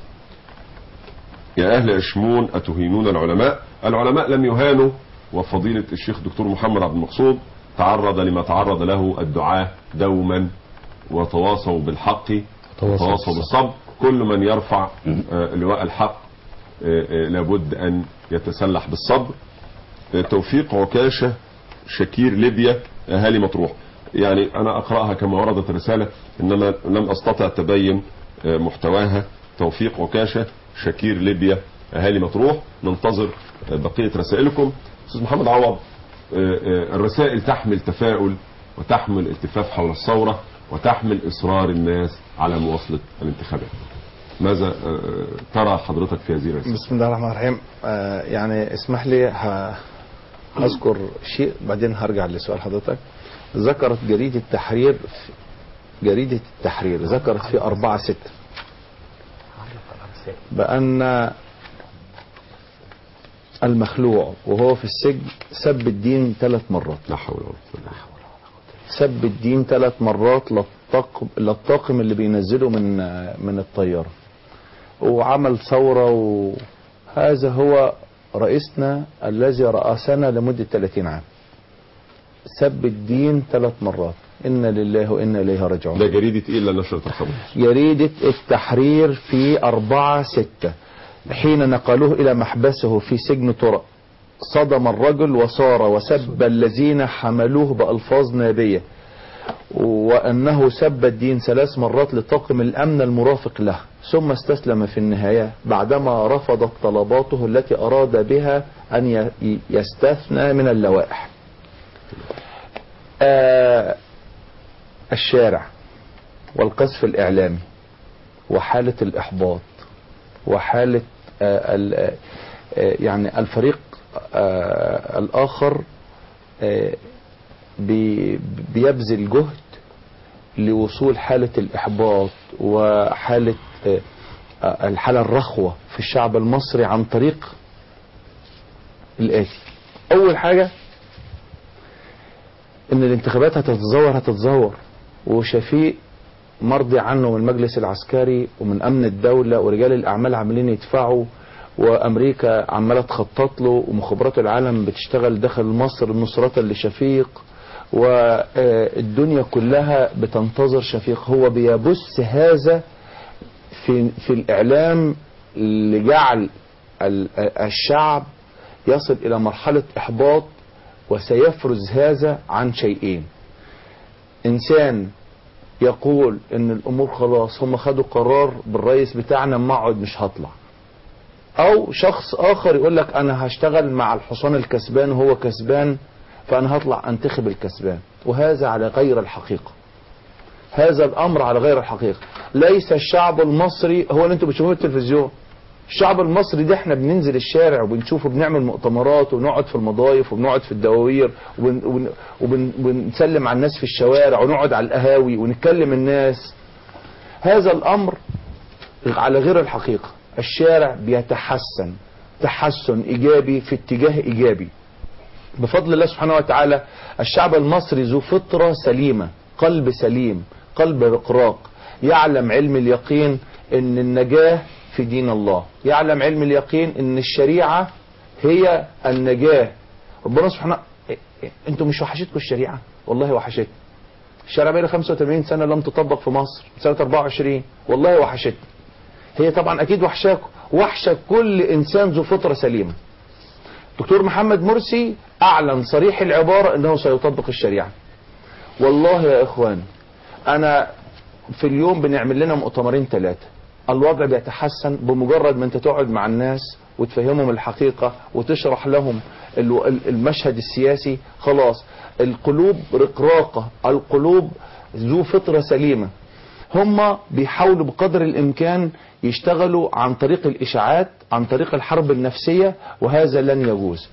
يا اهل اشمون اتهينون العلماء العلماء لم يهانوا وفضيله الشيخ دكتور محمد عبد المقصود تعرض لما تعرض له الدعاة دوما وتواصوا بالحق وتواصوا بالصبر كل من يرفع آه، لواء الحق آه، آه، لابد أن يتسلح بالصبر آه، توفيق عكاشة شكير ليبيا أهالي مطروح يعني أنا أقرأها كما وردت رسالة إنما لم أستطع تبين آه، محتواها توفيق عكاشة شكير ليبيا أهالي مطروح ننتظر آه، بقية رسائلكم أستاذ محمد عوض آه، آه، الرسائل تحمل تفاؤل وتحمل التفاف حول الثورة وتحمل إصرار الناس على مواصلة الانتخابات ماذا آه، ترى حضرتك في هذه الرسالة بسم الله الرحمن الرحيم آه يعني اسمح لي ه- هذكر شيء بعدين هرجع لسؤال حضرتك ذكرت جريدة التحرير في- جريدة التحرير ذكرت في أربعة ستة بأن المخلوع وهو في السجن سب الدين ثلاث مرات لا حول ولا قوة سب الدين ثلاث مرات للطاقم للطاقم اللي بينزله من من الطياره وعمل ثوره وهذا هو رئيسنا الذي رأسنا لمدة 30 عام سب الدين ثلاث مرات إنا لله وإنا إليه راجعون ده جريدة إيه اللي نشرت الخبر جريدة التحرير في أربعة ستة حين نقلوه إلى محبسه في سجن طرق صدم الرجل وصار وسب الذين حملوه بألفاظ نابية وأنه سب الدين ثلاث مرات لطاقم الأمن المرافق له ثم استسلم في النهاية بعدما رفضت طلباته التي أراد بها أن ي- يستثنى من اللوائح آه الشارع والقذف الإعلامي وحالة الإحباط وحالة آه ال- آه، آه، يعني الفريق آه الآخر آه بي- بيبذل جهد لوصول حالة الإحباط وحالة آه، آه، الحالة الرخوة في الشعب المصري عن طريق الآتي أول حاجة إن الانتخابات هتتزور هتتزور وشفيق مرضي عنه من المجلس العسكري ومن أمن الدولة ورجال الأعمال عاملين يدفعوا وأمريكا عمالة تخطط له ومخابرات العالم بتشتغل داخل مصر نصرة لشفيق والدنيا كلها بتنتظر شفيق هو بيبث هذا في في الإعلام لجعل ال- الشعب يصل إلى مرحلة إحباط وسيفرز هذا عن شيئين إنسان يقول إن الأمور خلاص هم خدوا قرار بالرئيس بتاعنا ما اقعد مش هطلع أو شخص آخر يقول لك أنا هشتغل مع الحصان الكسبان وهو كسبان فأنا هطلع أنتخب الكسبان وهذا على غير الحقيقة هذا الأمر على غير الحقيقة ليس الشعب المصري هو اللي انتوا بتشوفوه في التلفزيون الشعب المصري ده احنا بننزل الشارع وبنشوفه بنعمل مؤتمرات وبنقعد في المضايف وبنقعد في الدواوير وبن- وبن- وبن- وبنسلم على الناس في الشوارع ونقعد على القهاوي ونتكلم الناس هذا الأمر على غير الحقيقة الشارع بيتحسن تحسن إيجابي في اتجاه إيجابي بفضل الله سبحانه وتعالى الشعب المصري ذو فطرة سليمة قلب سليم قلب رقراق يعلم علم اليقين ان النجاة في دين الله يعلم علم اليقين ان الشريعة هي النجاة ربنا سبحانه انتوا مش وحشتكم الشريعة والله وحشتني الشريعة بقى 85 سنة لم تطبق في مصر سنة 24 والله وحشتني هي طبعا اكيد وحشاكم وحشة كل انسان ذو فطرة سليمة دكتور محمد مرسي اعلن صريح العبارة انه سيطبق الشريعة والله يا اخوان انا في اليوم بنعمل لنا مؤتمرين ثلاثة الوضع بيتحسن بمجرد ما انت تقعد مع الناس وتفهمهم الحقيقة وتشرح لهم ال- ال- المشهد السياسي خلاص القلوب رقراقة القلوب ذو فطرة سليمة هم بيحاولوا بقدر الامكان يشتغلوا عن طريق الاشاعات عن طريق الحرب النفسية وهذا لن يجوز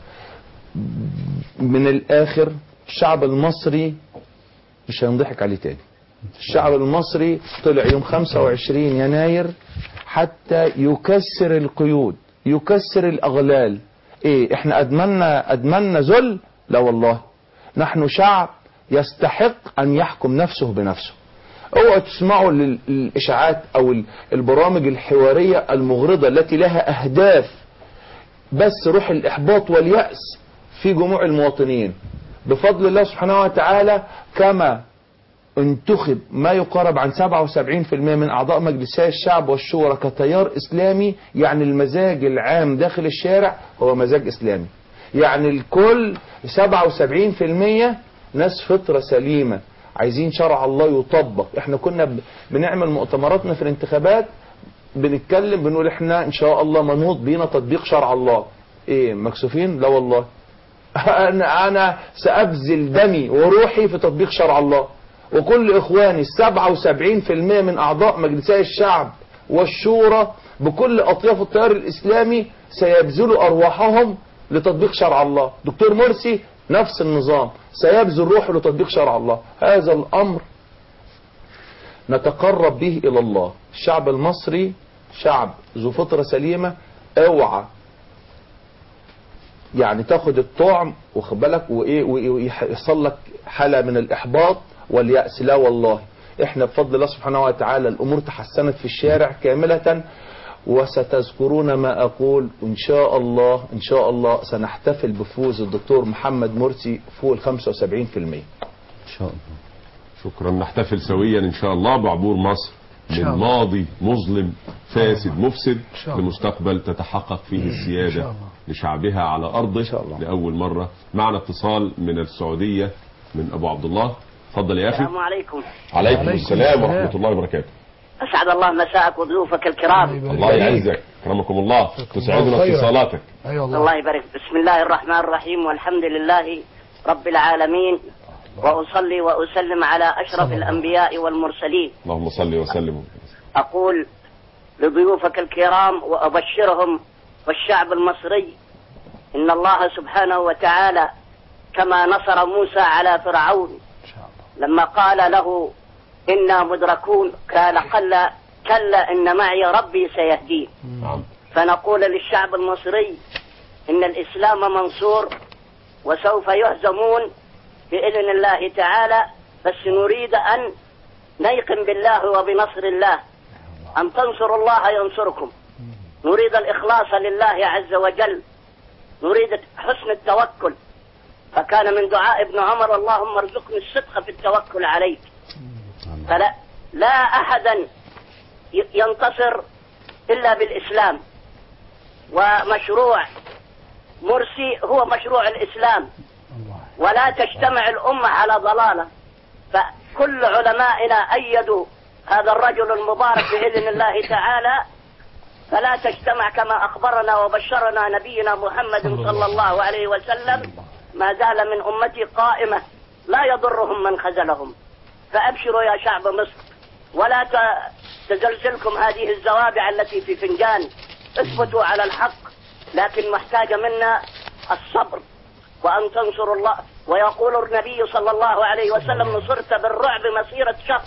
من الاخر الشعب المصري مش هينضحك عليه تاني الشعب المصري طلع يوم 25 يناير حتى يكسر القيود يكسر الاغلال ايه احنا ادمنا ادمنا ذل لا والله نحن شعب يستحق ان يحكم نفسه بنفسه اوعوا تسمعوا لل- للاشاعات او ال- البرامج الحوارية المغرضة التي لها اهداف بس روح الاحباط واليأس في جموع المواطنين بفضل الله سبحانه وتعالى كما انتخب ما يقارب عن 77% من اعضاء مجلسي الشعب والشورى كتيار اسلامي يعني المزاج العام داخل الشارع هو مزاج اسلامي يعني الكل 77% ناس فطرة سليمة عايزين شرع الله يطبق احنا كنا ب- بنعمل مؤتمراتنا في الانتخابات بنتكلم بنقول احنا ان شاء الله منوط بينا تطبيق شرع الله ايه مكسوفين لا والله انا انا سابذل دمي وروحي في تطبيق شرع الله وكل اخواني 77% من اعضاء مجلسي الشعب والشورى بكل اطياف التيار الاسلامي سيبذلوا ارواحهم لتطبيق شرع الله دكتور مرسي نفس النظام سيبذل روحه لتطبيق شرع الله هذا الامر نتقرب به الى الله الشعب المصري شعب ذو فطرة سليمة اوعى يعني تاخد الطعم واخد بالك وايه ويحصل لك حالة من الاحباط واليأس لا والله احنا بفضل الله سبحانه وتعالى الامور تحسنت في الشارع كاملة وستذكرون ما اقول ان شاء الله ان شاء الله سنحتفل بفوز الدكتور محمد مرسي فوق ال 75% ان شاء الله شكرا نحتفل سويا ان شاء الله بعبور مصر من شاء الله. ماضي مظلم فاسد مفسد شاء الله. لمستقبل تتحقق فيه إن السيادة شاء الله. لشعبها على أرضه شاء الله. لأول مرة معنا اتصال من السعودية من أبو عبد الله تفضل يا أخي السلام عليكم عليكم عليكم السلام السلام. ورحمة الله وبركاته أسعد الله مساءك وضيوفك الكرام الله يعزك كرمكم الله تسعدنا خيرا. اتصالاتك اي والله الله يبارك بسم الله الرحمن الرحيم والحمد لله رب العالمين وأصلي وأسلم على أشرف صلى الله. الأنبياء والمرسلين اللهم صل وسلم أقول لضيوفك الكرام وأبشرهم والشعب المصري إن الله سبحانه وتعالى كما نصر موسى على فرعون لما قال له إنا مدركون قال قل كلا إن معي ربي سيهدين نعم فنقول للشعب المصري إن الإسلام منصور وسوف يهزمون بإذن الله تعالى بس نريد أن نيقن بالله وبنصر الله أن تنصروا الله ينصركم نريد الإخلاص لله عز وجل نريد حسن التوكل فكان من دعاء ابن عمر اللهم ارزقني الصدق في التوكل عليك فلا لا أحدا ي- ينتصر إلا بالإسلام ومشروع مرسي هو مشروع الإسلام ولا تجتمع الأمة على ضلالة فكل علمائنا أيدوا هذا الرجل المبارك بإذن الله تعالى فلا تجتمع كما أخبرنا وبشرنا نبينا محمد صلى الله عليه وسلم ما زال من أمتي قائمة لا يضرهم من خذلهم فأبشروا يا شعب مصر ولا ت- تزلزلكم هذه الزوابع التي في فنجان اثبتوا على الحق لكن محتاجة منا الصبر وأن تنصروا الله ويقول النبي صلى الله عليه وسلم نصرت بالرعب مسيرة شهر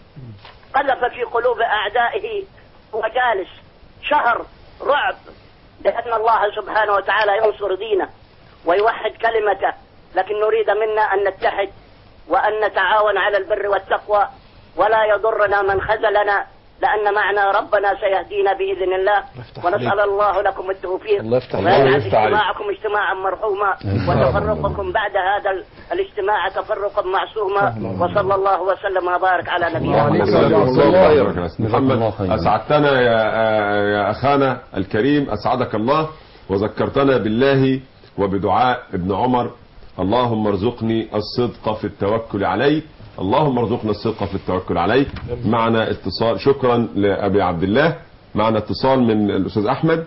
قذف في قلوب أعدائه وجالس شهر رعب لأن الله سبحانه وتعالى ينصر دينه ويوحد كلمته لكن نريد منا أن نتحد وأن نتعاون على البر والتقوى ولا يضرنا من خذلنا لأن معنا ربنا سيهدينا بإذن الله ونسأل الله لكم التوفيق الله يفتح الله ويجعل يفتح عليك. اجتماعكم اجتماعا مرحوما وتفرقكم بعد هذا ال- الاجتماع تفرقا معصوما وصلى الله وسلم وبارك على نبينا اللهم محمد صل وسلم وبارك على سيدنا جزاكم الله محمد خيرا. اسعدتنا يا يا اخانا الكريم اسعدك الله وذكرتنا بالله وبدعاء ابن عمر اللهم ارزقني الصدق في التوكل عليك اللهم ارزقنا الصدق في التوكل عليك معنا اتصال شكرا لابي عبد الله معنا اتصال من الاستاذ احمد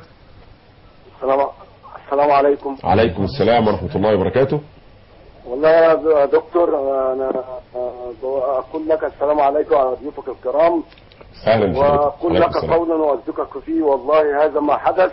السلام السلام عليكم عليكم السلام ورحمه الله وبركاته والله يا دكتور انا اقول لك السلام عليكم وعلى ضيوفك الكرام اهلا بحضرتك واقول عليكم لك السلام. قولا واصدقك فيه والله هذا ما حدث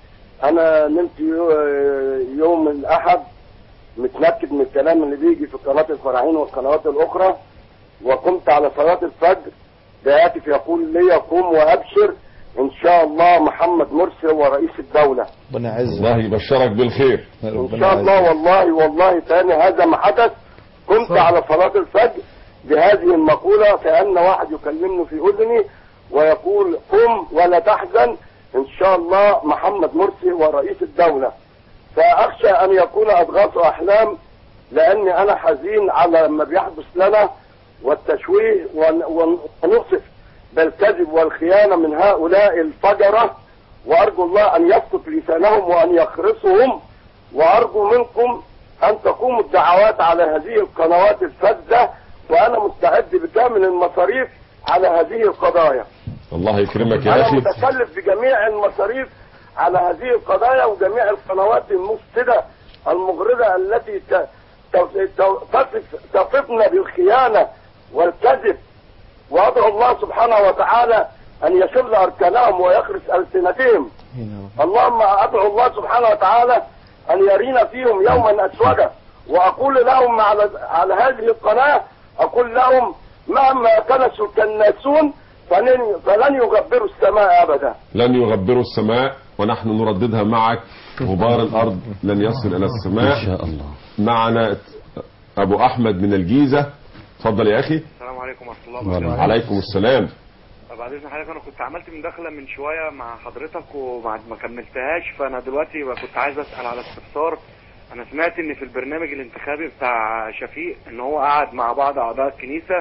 انا نمت يو- يوم الاحد متنكد من الكلام اللي بيجي في قناه الفراعين والقنوات الاخرى وقمت على صلاه الفجر بهاتف يقول لي قم وابشر ان شاء الله محمد مرسي هو رئيس الدوله ربنا يعزك الله يبشرك بالخير ان ربنا شاء الله يعزك. والله والله تاني هذا ما حدث كنت على صلاة الفجر بهذه المقولة كأن واحد يكلمني في أذني ويقول قم ولا تحزن إن شاء الله محمد مرسي هو رئيس الدولة فأخشى أن يكون أضغاث أحلام لأني أنا حزين على ما بيحدث لنا والتشويه ون- ون- ونصف بالكذب والخيانة من هؤلاء الفجرة وأرجو الله أن يسقط لسانهم وأن يخرسهم وأرجو منكم أن تقوموا الدعوات على هذه القنوات الفذة وأنا مستعد بكامل المصاريف على هذه القضايا الله يكرمك يا أنا اخي متكلف بجميع المصاريف على هذه القضايا وجميع القنوات المفسدة المغرضة التي ت- ت- ت- تصف تصفنا بالخيانة والكذب وأدعو الله سبحانه وتعالى أن يشل أركانهم ويخرس ألسنتهم اللهم أدعو الله سبحانه وتعالى أن يرينا فيهم يوما أسودا وأقول لهم على على هذه القناة أقول لهم مهما كنسوا الكناسون فلن فلن يغبروا السماء أبدا لن يغبروا السماء ونحن نرددها معك غبار الارض لن يصل الى السماء ان شاء الله معنا ابو احمد من الجيزه اتفضل يا اخي السلام عليكم ورحمه الله وبركاته وعليكم عليكم السلام بعد اذن حضرتك انا كنت عملت مداخله من شويه مع حضرتك وما ما كملتهاش فانا دلوقتي بقى كنت عايز اسال على استفسار انا سمعت ان في البرنامج الانتخابي بتاع شفيق ان هو قعد مع بعض اعضاء الكنيسه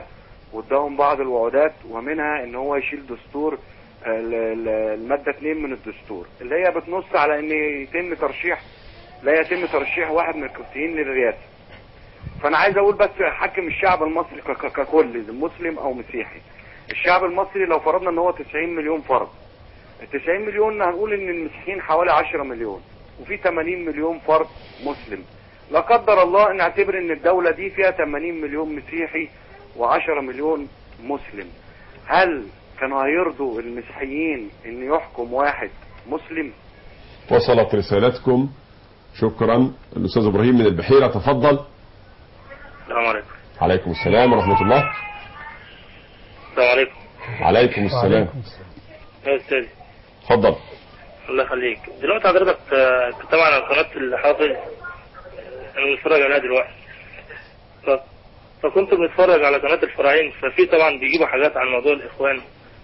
واداهم بعض الوعودات ومنها ان هو يشيل دستور ال- ال- المادة 2 من الدستور اللي هي بتنص على ان يتم ترشيح لا يتم ترشيح واحد من الكفتيين للرئاسة فانا عايز اقول بس حكم الشعب المصري ك- ك- ككل مسلم او مسيحي الشعب المصري لو فرضنا ان هو 90 مليون فرد ال 90 مليون هنقول ان المسيحيين حوالي 10 مليون وفي 80 مليون فرد مسلم لا قدر الله نعتبر ان الدولة دي فيها 80 مليون مسيحي و10 مليون مسلم هل كانوا هيرضوا المسيحيين ان يحكم واحد مسلم وصلت رسالتكم شكرا الأستاذ إبراهيم من البحيرة تفضل السلام عليكم عليكم السلام ورحمة الله السلام عليكم عليكم السلام يا استاذ تفضل الله يخليك دلوقتي حضرتك آه، كنت طبعا على قناه الحافظ انا بتفرج عليها دلوقتي ف... فكنت بنتفرج على قناه الفراعين ففي طبعا بيجيبوا حاجات عن موضوع الاخوان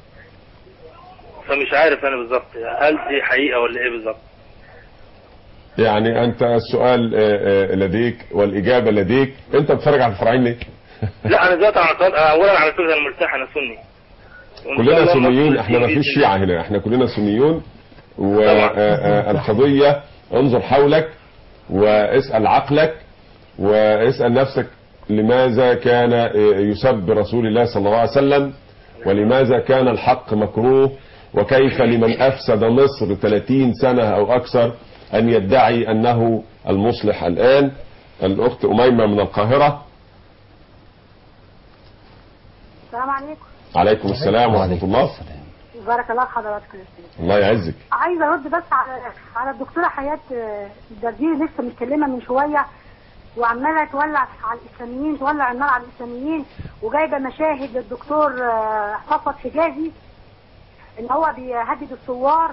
فمش عارف انا بالظبط هل دي حقيقه ولا ايه بالظبط يعني أنت السؤال آه، آه، لديك والإجابة لديك أنت بتتفرج على الفرعين ليه؟ لا انا دلوقتي على قناه اولا على فكره انا مرتاح انا سني وإن شاء كلنا الله سنيون مصر احنا ما بإذن فيش الله. شيعة هنا احنا كلنا سنيون والقضية انظر حولك واسأل عقلك واسأل نفسك لماذا كان يسب رسول الله صلى الله عليه وسلم ولماذا كان الحق مكروه وكيف لمن أفسد مصر 30 سنة أو أكثر أن يدعي أنه المصلح الآن الأخت أميمة من القاهرة السلام عليكم عليكم السلام ورحمة الله بارك الله في حضراتكم يا استاذ الله يعزك عايزه ارد بس على على الدكتوره حياه آه، الدردير لسه متكلمه من شويه وعماله تولع على الاسلاميين تولع النار على الاسلاميين وجايبه مشاهد للدكتور آه، صفوت حجازي ان هو بيهدد الثوار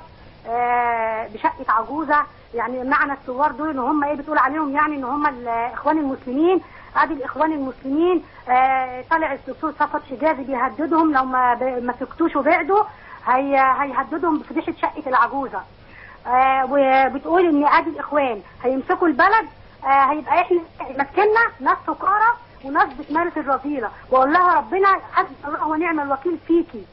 آه، بشقه عجوزه يعني معنى الثوار دول ان هم ايه بتقول عليهم يعني ان هم الاخوان المسلمين ادي الاخوان المسلمين آه، طلع الدكتور صفوت حجازي بيهددهم لو ما ب- ما سكتوش وبعدوا هي هيهددهم بفضيحه شقه العجوزه آه، وبتقول ان ادي الاخوان هيمسكوا البلد آه، هيبقى احنا ماسكيننا ناس سكارى وناس بتمارس الرذيله واقول لها ربنا حسبي الله ونعم الوكيل فيكي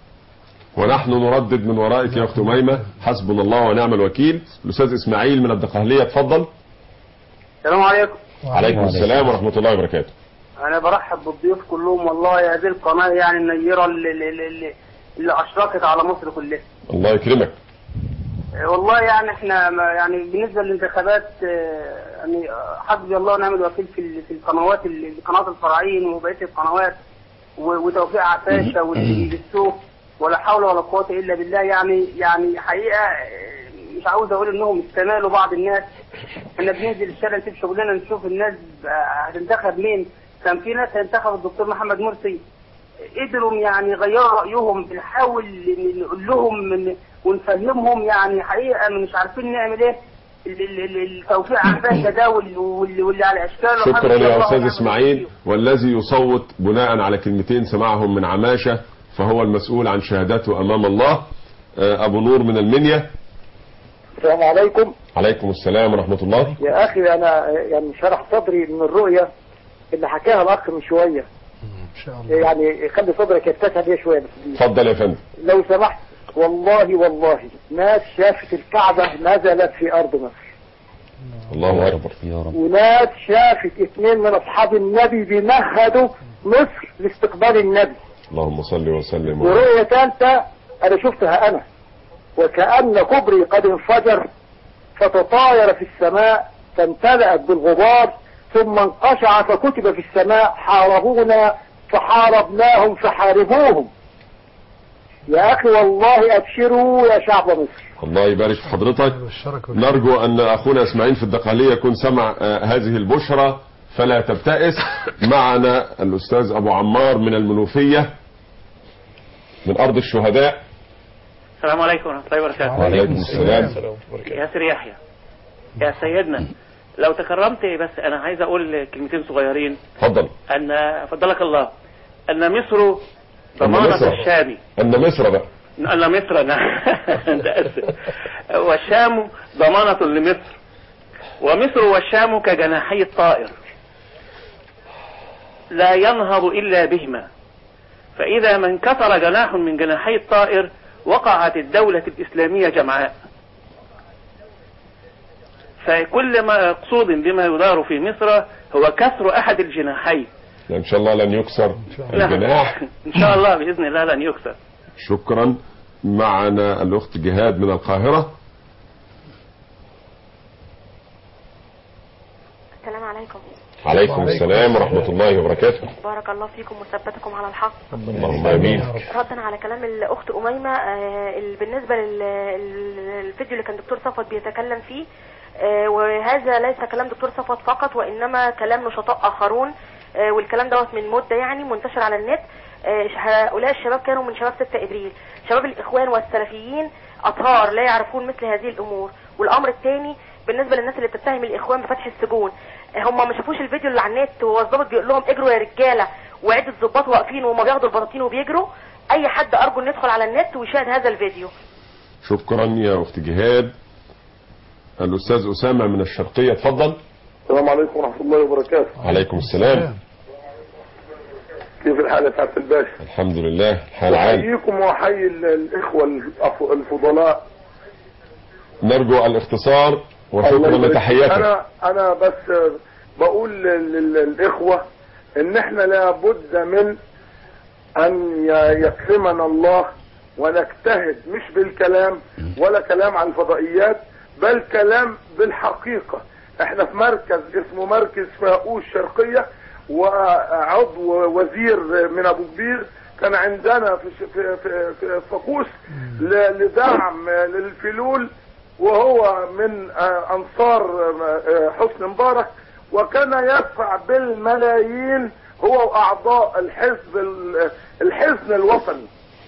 ونحن نردد من ورائك يا اخت أميمة حسبنا الله ونعم الوكيل الأستاذ إسماعيل من الدقهلية اتفضل السلام عليكم عليكم السلام ورحمة الله وبركاته انا برحب بالضيوف كلهم والله يا هذه القناه يعني النيره اللي, اللي, اللي, اللي اشرقت على مصر كلها الله يكرمك آه، والله يعني احنا ما- يعني بالنسبه للانتخابات آه، يعني آه، حسبي الله ونعم الوكيل في ال- في القنوات اللي- قناه الفراعين وبقيه القنوات و- وتوفيق عفاشه واللي بيدسوه ولا حول ولا قوه الا بالله يعني يعني حقيقه آه، مش عاوز اقول انهم استمالوا بعض الناس احنا بننزل الشارع نسيب شغلنا نشوف الناس آه، هتنتخب مين كان في ناس هينتخب الدكتور محمد مرسي قدروا يعني يغيروا رايهم بنحاول ن- نقول لهم من- ونفهمهم يعني حقيقه مش عارفين نعمل ايه ال- ال- ال- التوفيق عفاشه ده واللي, واللي, واللي على اشكاله شكرا حسبي يا الله أستاذ ونعم إسماعيل والذي يصوت بناء على كلمتين سمعهم من عماشة فهو المسؤول عن شهادته أمام الله آه، أبو نور من المنيا السلام عليكم عليكم السلام ورحمة الله يا اخي انا يعني شرح صدري من الرؤية اللي حكاها الاخ من شوية ان شاء الله يعني خلي صدرك يتسع بيه شوية بس اتفضل يا فندم لو سمحت والله والله ناس شافت الكعبة نزلت في ارض مصر الله أكبر يا رب وناس شافت اثنين من اصحاب النبي بيمهدوا مصر لاستقبال النبي اللهم صل وسلم ورؤية ثالثة انا شفتها انا وكأن كبري قد انفجر فتطاير في السماء فامتلأت بالغبار ثم انقشع فكتب في السماء حاربونا فحاربناهم فحاربوهم يا اخي والله ابشروا يا شعب مصر الله يبارك في حضرتك نرجو أن أخونا إسماعيل في الدقهلية يكون سمع آه، هذه البشرى فلا تبتئس معنا الأستاذ أبو عمار من المنوفية من أرض الشهداء السلام عليكم ورحمة الله وبركاته وعليكم السلام ياسر يحيى يا سيدنا لو تكرمت بس أنا عايز أقول كلمتين صغيرين تفضل أن فضلك الله أن مصر ضمانة مصر. الشام أن مصر بقى أن مصر نعم ده أسف. والشام ضمانة لمصر ومصر والشام كجناحي الطائر لا ينهض إلا بهما فإذا ما انكسر جناح من جناحي الطائر وقعت الدولة الإسلامية جمعاء فكل ما مقصود بما يدار في مصر هو كسر أحد الجناحين ان شاء الله لن يكسر الجناح إن شاء الله بإذن الله لن يكسر شكرا معنا الاخت جهاد من القاهره السلام عليكم عليكم السلام ورحمه الله وبركاته بارك الله فيكم وثبتكم على الحق اللهم امين ردا على كلام الاخت اميمه آه، ال- بالنسبه للفيديو اللي كان دكتور صفوت بيتكلم فيه آه، وهذا ليس كلام دكتور صفوت فقط وانما كلام نشطاء اخرون آه، والكلام دوت من مده يعني منتشر على النت آه، هؤلاء الشباب كانوا من شباب 6 ابريل شباب الاخوان والسلفيين اطهار لا يعرفون مثل هذه الامور والامر الثاني بالنسبه للناس اللي بتتهم الاخوان بفتح السجون آه، هم ما شافوش الفيديو اللي على النت وهو الضابط بيقول لهم اجروا يا رجاله وعده ضباط واقفين وهم بياخدوا البطاطين وبيجروا اي حد ارجو انه يدخل على النت ويشاهد هذا الفيديو شكرا يا اخت جهاد الاستاذ اسامه من الشرقيه اتفضل السلام عليكم ورحمة الله وبركاته عليكم السلام كيف الحال يا سعادة الباشا الحمد لله الحال عال أحييكم وأحيي ال- الإخوة الأف- الفضلاء نرجو الاختصار الله وشكرا يبارك فيك. لتحياتك أنا أنا بس بقول لل- للإخوة إن إحنا لابد من أن ي- يكرمنا الله ونجتهد مش بالكلام ولا كلام عن الفضائيات بل كلام بالحقيقة احنا في مركز اسمه مركز فاقوس شرقية وعضو وزير من ابو كبير كان عندنا في ش- في في, في فاقوس ل- لدعم للفلول وهو من آه، انصار آه، حسن مبارك وكان يدفع بالملايين هو واعضاء الحزب ال- الحزن الوطني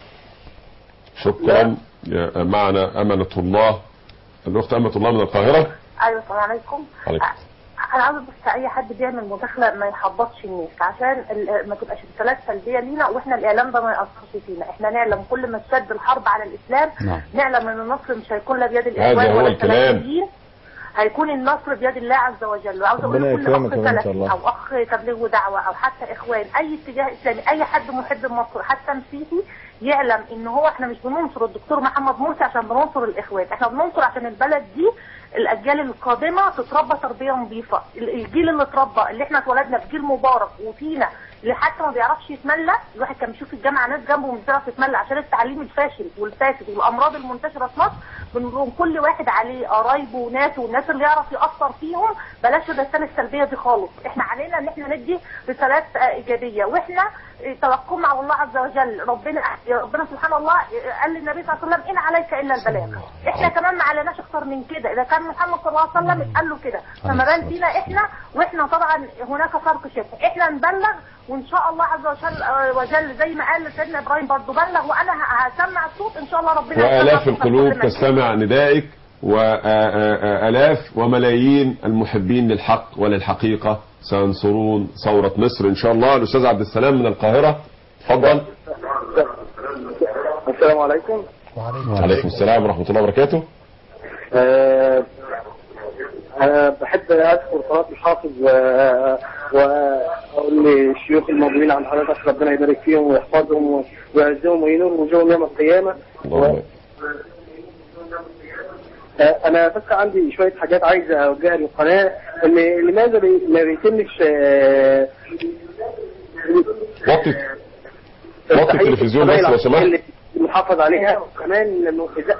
شكرا يا معنا امنه الله الاخت امه الله من القاهره ايوه السلام عليكم عليكم انا عاوز بس اي حد بيعمل مداخله ما يحبطش الناس عشان ال- ما تبقاش رسالات سلبيه لينا واحنا الاعلام ده ما ياثرش فينا احنا نعلم كل ما اشتد الحرب على الاسلام نعم. نعلم ان النصر مش هيكون لا بيد هذا الاخوان هو ولا الكلام. السلفيين هيكون النصر بيد الله عز وجل وعاوز اقول ربنا لكل يكرمك اخ يا بنت سلفي الله. او اخ تبليغ ودعوه او حتى اخوان اي اتجاه اسلامي اي حد محب مصر حتى مسيحي يعلم ان هو احنا مش بننصر الدكتور محمد مرسي عشان بننصر الاخوان احنا بننصر عشان البلد دي الاجيال القادمه تتربى تربيه نظيفه ال- الجيل اللي اتربى اللي احنا اتولدنا في جيل مبارك وفينا اللي حتى ما بيعرفش يتملى الواحد كان بيشوف في الجامعه ناس جنبه مش بيعرف يتملى عشان التعليم الفاشل والفاسد والامراض المنتشره في مصر بنقول لهم كل واحد عليه قرايبه وناسه والناس اللي يعرف ياثر فيهم بلاش الرساله السلبيه دي خالص احنا علينا ان احنا ندي رسالات آه، ايجابيه واحنا آه، توكلنا على الله عز وجل ربنا ربنا سبحان الله آه، قال للنبي صلى الله عليه وسلم ان عليك الا البلاغ احنا كمان ما عليناش اكتر من كده اذا كان محمد صلى الله عليه وسلم قال له كده فما بال فينا احنا واحنا طبعا هناك فرق شاسع احنا نبلغ وان شاء الله عز وجل آه، وجل زي ما قال سيدنا ابراهيم برضه بلغ وانا ه- هسمع الصوت ان شاء الله ربنا والاف هيسمع صوتك القلوب كل ما تستمع ندائك والاف وملايين المحبين للحق وللحقيقه سينصرون ثوره مصر ان شاء الله الاستاذ عبد السلام من القاهره تفضل السلام عليكم عليكم السلام ورحمه الله وبركاته آه، أنا بحب أذكر صلاة الحافظ و- وأقول للشيوخ الموجودين عند حضرتك ربنا يبارك فيهم ويحفظهم ويعزهم وينور وجوههم يوم القيامة اللهم آه، أنا بس عندي شوية حاجات عايز أوجهها للقناة إن لماذا بي- ما بيتمش آه، وطي وطي التلفزيون بس لو سمحت اللي المحافظ عليها وكمان إنه إذا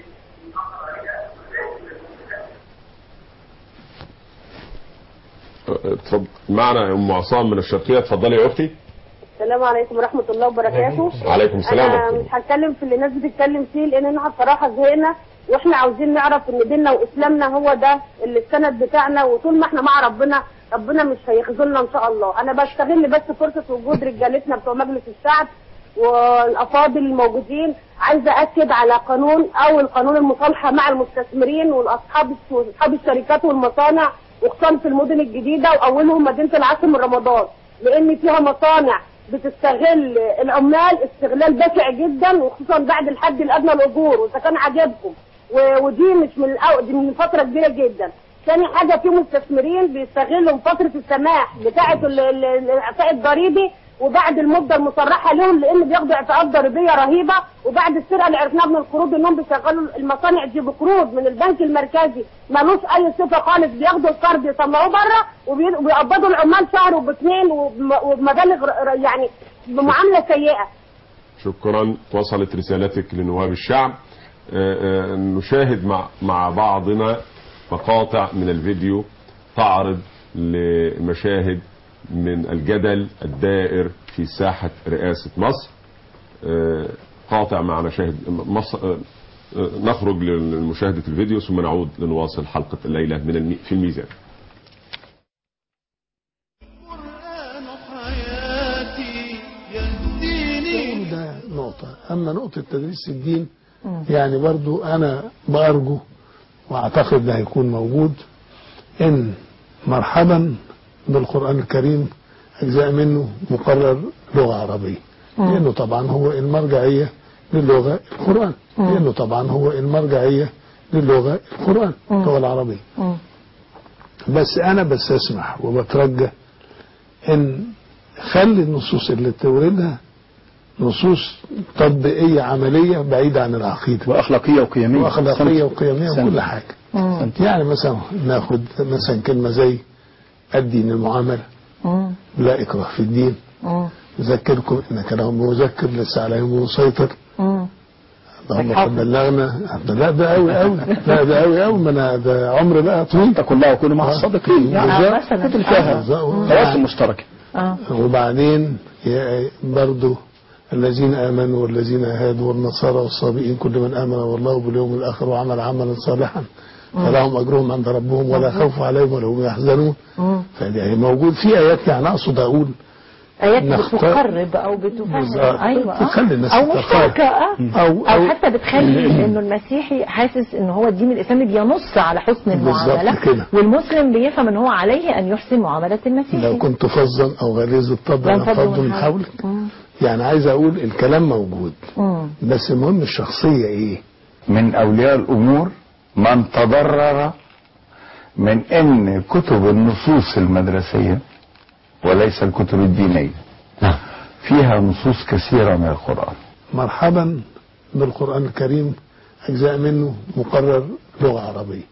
اتفضل معنا ام عصام من الشرقيه اتفضلي يا اختي السلام عليكم ورحمة الله وبركاته عليكم السلام ورحمة أنا الله. مش هتكلم في اللي الناس بتتكلم فيه لأن أنا بصراحة زهقنا وإحنا عاوزين نعرف إن ديننا وإسلامنا هو ده اللي السند بتاعنا وطول ما إحنا مع ربنا ربنا مش هيخذلنا إن شاء الله أنا بستغل بس فرصة وجود رجالتنا بتوع مجلس الشعب والأفاضل الموجودين عايزة أكد على قانون أو القانون المصالحة مع المستثمرين والأصحاب وأصحاب الشركات والمصانع وخصوصا في المدن الجديدة وأولهم مدينة العاشر من رمضان لأن فيها مصانع بتستغل العمال استغلال بشع جدا وخصوصا بعد الحد الادنى للاجور واذا كان عجبكم و- ودي مش من الأو... دي من فتره كبيره جدا ثاني حاجه في مستثمرين بيستغلوا فتره السماح بتاعه ال- ال- الاعفاء الضريبي وبعد المده المصرحه لهم لان بياخدوا اعفاءات ضريبيه رهيبه وبعد السرقه اللي عرفناها من القروض انهم بيشغلوا المصانع دي بقروض من البنك المركزي ملوش اي صفه خالص بياخدوا القرض يطلعوه بره وبي- وبيقبضوا العمال شهر وباثنين وبم- وبمبالغ ر- ر- يعني بمعامله سيئه شكرا وصلت رسالتك لنواب الشعب آه، آه، نشاهد مع مع بعضنا مقاطع من الفيديو تعرض لمشاهد من الجدل الدائر في ساحة رئاسة مصر آه، قاطع مع مشاهد مصر آه، آه، نخرج لمشاهدة الفيديو ثم نعود لنواصل حلقة الليلة من المي في الميزان ده نقطة أما نقطة تدريس الدين يعني برضو أنا بأرجو وأعتقد ده هيكون موجود إن مرحبا بالقرآن الكريم أجزاء منه مقرر لغة عربية لأنه طبعا هو المرجعية للغة القرآن لأنه طبعا هو المرجعية للغة القرآن اللغة العربية بس أنا بستسمح وبترجى إن خلي النصوص اللي توردها نصوص تطبيقية عملية بعيدة عن العقيدة وأخلاقية وقيمية وأخلاقية وقيمية سنة. وكل حاجة يعني مثلا ناخد مثلا كلمة زي الدين المعاملة لا إكراه في الدين ذكركم إنك لهم مذكر لسه عليهم مسيطر اللهم قد بلغنا لا ده قوي قوي لا ده قوي قوي ما انا ده عمر بقى طويل كلها وكونوا مع الصادقين جزاء- مثلا فيها جزاء- تواصل مشترك وبعدين يا- برضو الذين آمنوا والذين هادوا والنصارى والصابئين كل من آمن والله باليوم الآخر وعمل عملا صالحا فلهم أجرهم عند ربهم ولا خوف عليهم ولا هم يحزنون فدي موجود في آيات يعني أقصد أقول آيات نختار- بتقرب أو بتفهم بالظبط. أيوة آه. بتخلي الناس أو تتقرب. مشتركة آه. أو- أو أو- حتى بتخلي إنه المسيحي حاسس إن هو الدين الإسلامي بينص على حسن المعاملة بالظبط كده. والمسلم بيفهم إن هو عليه أن يحسن معاملة المسيحي لو كنت فظا أو غليظ الطبع لانفضوا لانفضوا من حولك يعني عايز أقول الكلام موجود مم. بس المهم الشخصية إيه من أولياء الأمور من تضرر من أن كتب النصوص المدرسية وليس الكتب الدينية فيها نصوص كثيرة من القرآن مرحبا بالقرآن الكريم أجزاء منه مقرر لغة عربية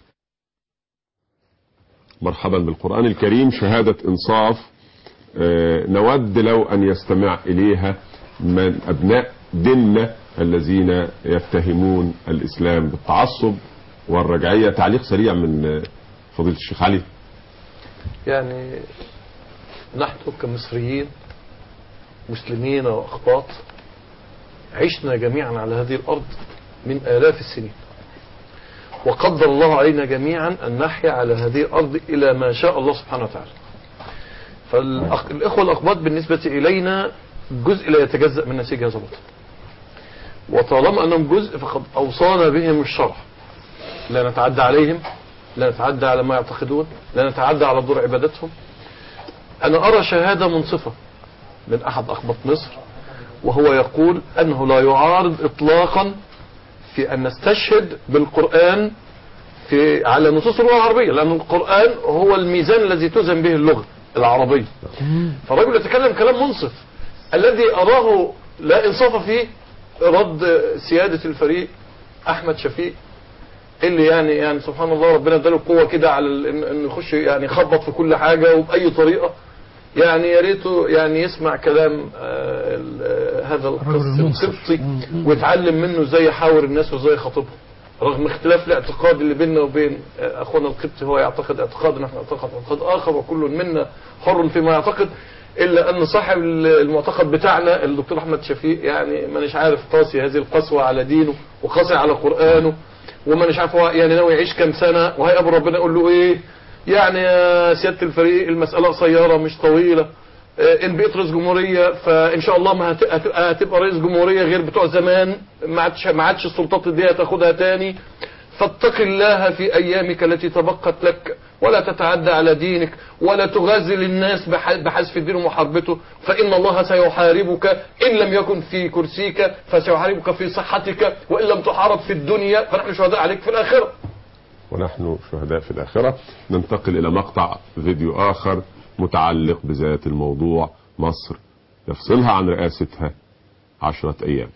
مرحبا بالقرآن الكريم شهادة إنصاف آه، نود لو أن يستمع إليها من أبناء ديننا الذين يتهمون الإسلام بالتعصب والرجعية تعليق سريع من آه، فضيلة الشيخ علي يعني نحن كمصريين مسلمين وأقباط عشنا جميعا على هذه الأرض من آلاف السنين وقدر الله علينا جميعا أن نحيا على هذه الأرض إلى ما شاء الله سبحانه وتعالى فالإخوة الأقباط بالنسبة إلينا جزء لا يتجزأ من نسيج هذا الوطن وطالما أنهم جزء فقد أوصانا بهم الشرع لا نتعدى عليهم لا نتعدى على ما يعتقدون لا نتعدى على دور عبادتهم أنا أرى شهادة منصفة من أحد أخبط مصر وهو يقول أنه لا يعارض إطلاقا في أن نستشهد بالقرآن في على نصوص اللغة العربية لأن القرآن هو الميزان الذي توزن به اللغة العربية فالرجل يتكلم كلام منصف الذي أراه لا إنصاف فيه رد سيادة الفريق أحمد شفيق اللي يعني يعني سبحان الله ربنا اداله قوه كده على ال- إن- انه يخش يعني يخبط في كل حاجه وباي طريقه يعني يا ريته يعني يسمع كلام آه، ال- آه، هذا القس القبطي ويتعلم منه ازاي يحاور الناس وازاي يخاطبهم رغم اختلاف الاعتقاد اللي بيننا وبين آه، اخونا القبطي هو يعتقد اعتقاد نحن نعتقد اعتقاد اخر وكل منا حر فيما يعتقد الا ان صاحب المعتقد بتاعنا الدكتور احمد شفيق يعني مانيش عارف قاسي هذه القسوه على دينه وقاسي على قرانه ومانيش عارف هو يعني ناوي يعيش كام سنه وهيقابل ربنا يقول له ايه يعني يا سياده الفريق المساله قصيره مش طويله آه، ان بقيت رئيس جمهوريه فان شاء الله ما هت- هت- هتبقى رئيس جمهوريه غير بتوع زمان ما عادش ما عادش السلطات دي هتاخدها تاني فاتق الله في ايامك التي تبقت لك ولا تتعدى على دينك ولا تغازل الناس بح- بحذف الدين ومحاربته فان الله سيحاربك ان لم يكن في كرسيك فسيحاربك في صحتك وان لم تحارب في الدنيا فنحن شهداء عليك في الاخره ونحن شهداء في الآخرة ننتقل إلى مقطع فيديو آخر متعلق بذات الموضوع مصر يفصلها عن رئاستها عشرة أيام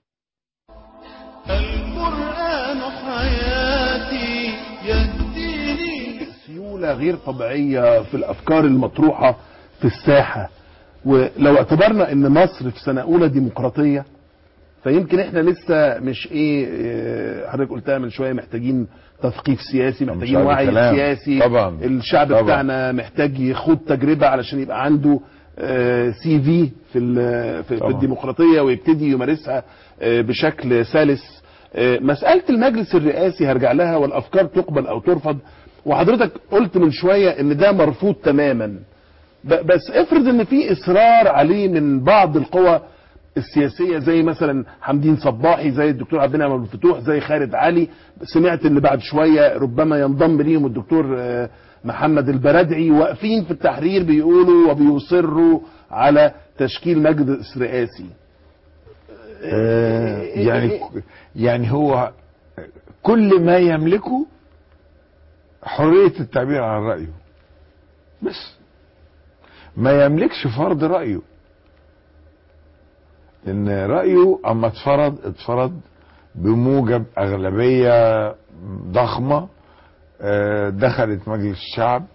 القرآن حياتي يهديني سيولة غير طبيعية في الأفكار المطروحة في الساحة ولو اعتبرنا ان مصر في سنة اولى ديمقراطية فيمكن احنا لسه مش ايه إيه، حضرتك قلتها من شوية محتاجين تثقيف سياسي محتاجين هذا وعي كلام. سياسي طبعا. الشعب طبعا. بتاعنا محتاج يخوض تجربة علشان يبقى عنده سي في في ال- في في طبعا. الديمقراطية ويبتدي يمارسها آه، بشكل سلس آه، مسألة المجلس الرئاسي هرجع لها والأفكار تقبل أو ترفض وحضرتك قلت من شوية ان ده مرفوض تماما ب- بس افرض ان في اصرار عليه من بعض القوى السياسيه زي مثلا حمدين صباحي زي الدكتور عبد المنعم عبد الفتوح زي خالد علي سمعت ان بعد شويه ربما ينضم ليهم الدكتور آه، محمد البرادعي واقفين في التحرير بيقولوا وبيصروا على تشكيل مجلس رئاسي آه، يعني يعني هو كل ما يملكه حرية التعبير عن رأيه بس ما يملكش فرض رأيه ان رأيه اما اتفرض اتفرض بموجب اغلبية ضخمة آه، دخلت مجلس الشعب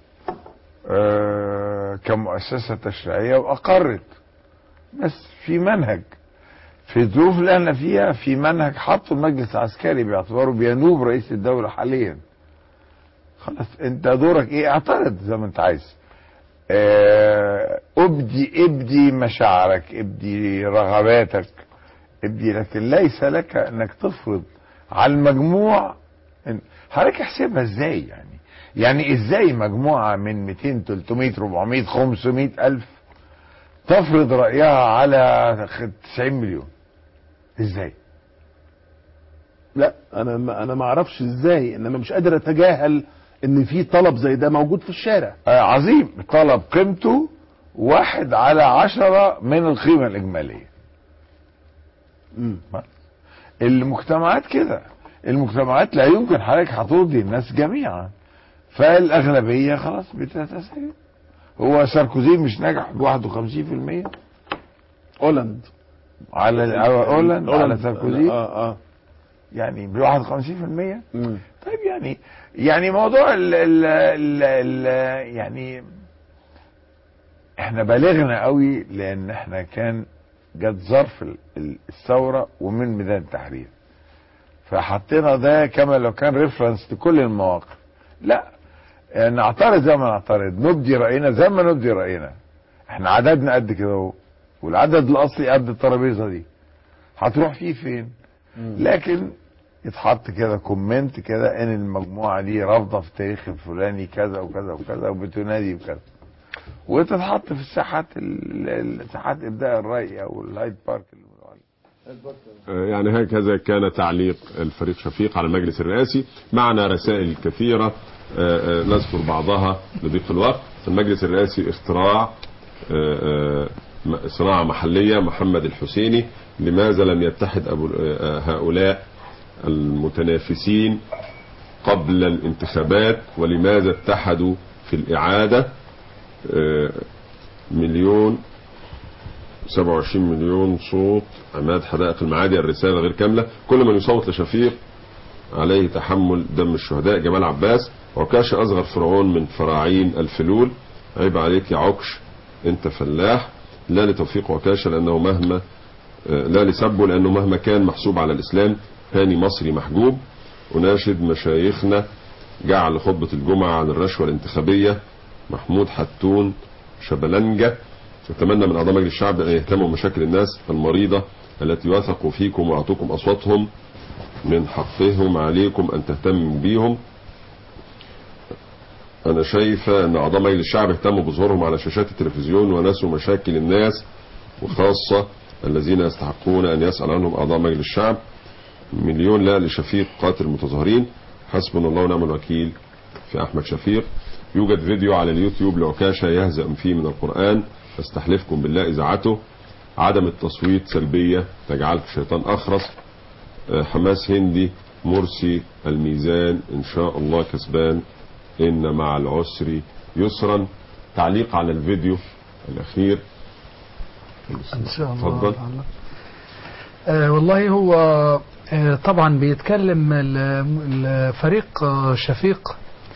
آه، كمؤسسة تشريعية واقرت بس في منهج في الظروف اللي احنا فيها في منهج حطه المجلس العسكري باعتباره بينوب رئيس الدولة حاليا خلاص انت دورك ايه اعترض زي ما انت عايز اه ابدي ابدي مشاعرك ابدي رغباتك ابدي لكن ليس لك انك تفرض على المجموع ان- حضرتك احسبها ازاي يعني يعني ازاي مجموعة من 200 300 400 500 الف تفرض رأيها على 90 مليون ازاي لا انا ما انا ما اعرفش ازاي انما مش قادر اتجاهل ان في طلب زي ده موجود في الشارع آه عظيم طلب قيمته واحد على عشرة من القيمة الإجمالية المجتمعات كده المجتمعات لا يمكن حضرتك هترضي الناس جميعا فالأغلبية خلاص بتتساوي هو ساركوزي مش نجح ب 51% هولاند على على هولاند على ساركوزي اه اه يعني ب 51% طيب يعني يعني موضوع ال ال ال ال يعني احنا بلغنا قوي لان احنا كان جت ظرف ال- ال- الثوره ومن ميدان التحرير فحطينا ده كما لو كان ريفرنس لكل المواقف لا نعترض زي ما نعترض نبدي راينا زي ما نبدي راينا احنا عددنا قد كده اهو والعدد الاصلي قد الترابيزه دي هتروح فيه فين لكن يتحط كده كومنت كده ان المجموعه دي رافضه في التاريخ الفلاني كذا وكذا وكذا وبتنادي بكذا وتتحط في الساحات ال- ال- ساحات ابداء الراي او الهايد بارك اللي بنقول عليه. يعني هكذا كان تعليق الفريق شفيق على المجلس الرئاسي معنا رسائل كثيرة آه، آه، نذكر بعضها لضيق الوقت المجلس الرئاسي اختراع آه، آه، م- صناعة محلية محمد الحسيني لماذا لم يتحد أبو آه، هؤلاء المتنافسين قبل الانتخابات ولماذا اتحدوا في الإعادة آه، مليون 27 مليون صوت عماد حدائق المعادي الرسالة غير كاملة كل من يصوت لشفيق عليه تحمل دم الشهداء جمال عباس عكاش أصغر فرعون من فراعين الفلول عيب عليك يا عكش انت فلاح لا لتوفيق عكاشة لأنه مهما آه، لا لسبه لأنه مهما كان محسوب على الإسلام هاني مصري محجوب أناشد مشايخنا جعل خطبة الجمعة عن الرشوة الانتخابية محمود حتون شبلنجة نتمنى من أعضاء مجلس الشعب أن يهتموا بمشاكل الناس المريضة التي وثقوا فيكم وأعطوكم أصواتهم من حقهم عليكم أن تهتموا بيهم أنا شايفة أن أعضاء مجلس الشعب اهتموا بظهورهم على شاشات التلفزيون ونسوا مشاكل الناس وخاصة الذين يستحقون أن يسأل عنهم أعضاء مجلس الشعب مليون لا لشفيق قاتل المتظاهرين حسبنا الله ونعم الوكيل في أحمد شفيق يوجد فيديو على اليوتيوب لعكاشة يهزأ فيه من القرآن استحلفكم بالله إذاعته عدم التصويت سلبية تجعلك شيطان أخرس آه، حماس هندي مرسي الميزان إن شاء الله كسبان إن مع العسر يسرا تعليق على الفيديو الأخير ان شاء الله اتفضل. آه والله هو آه طبعا بيتكلم ال- الفريق آه، شفيق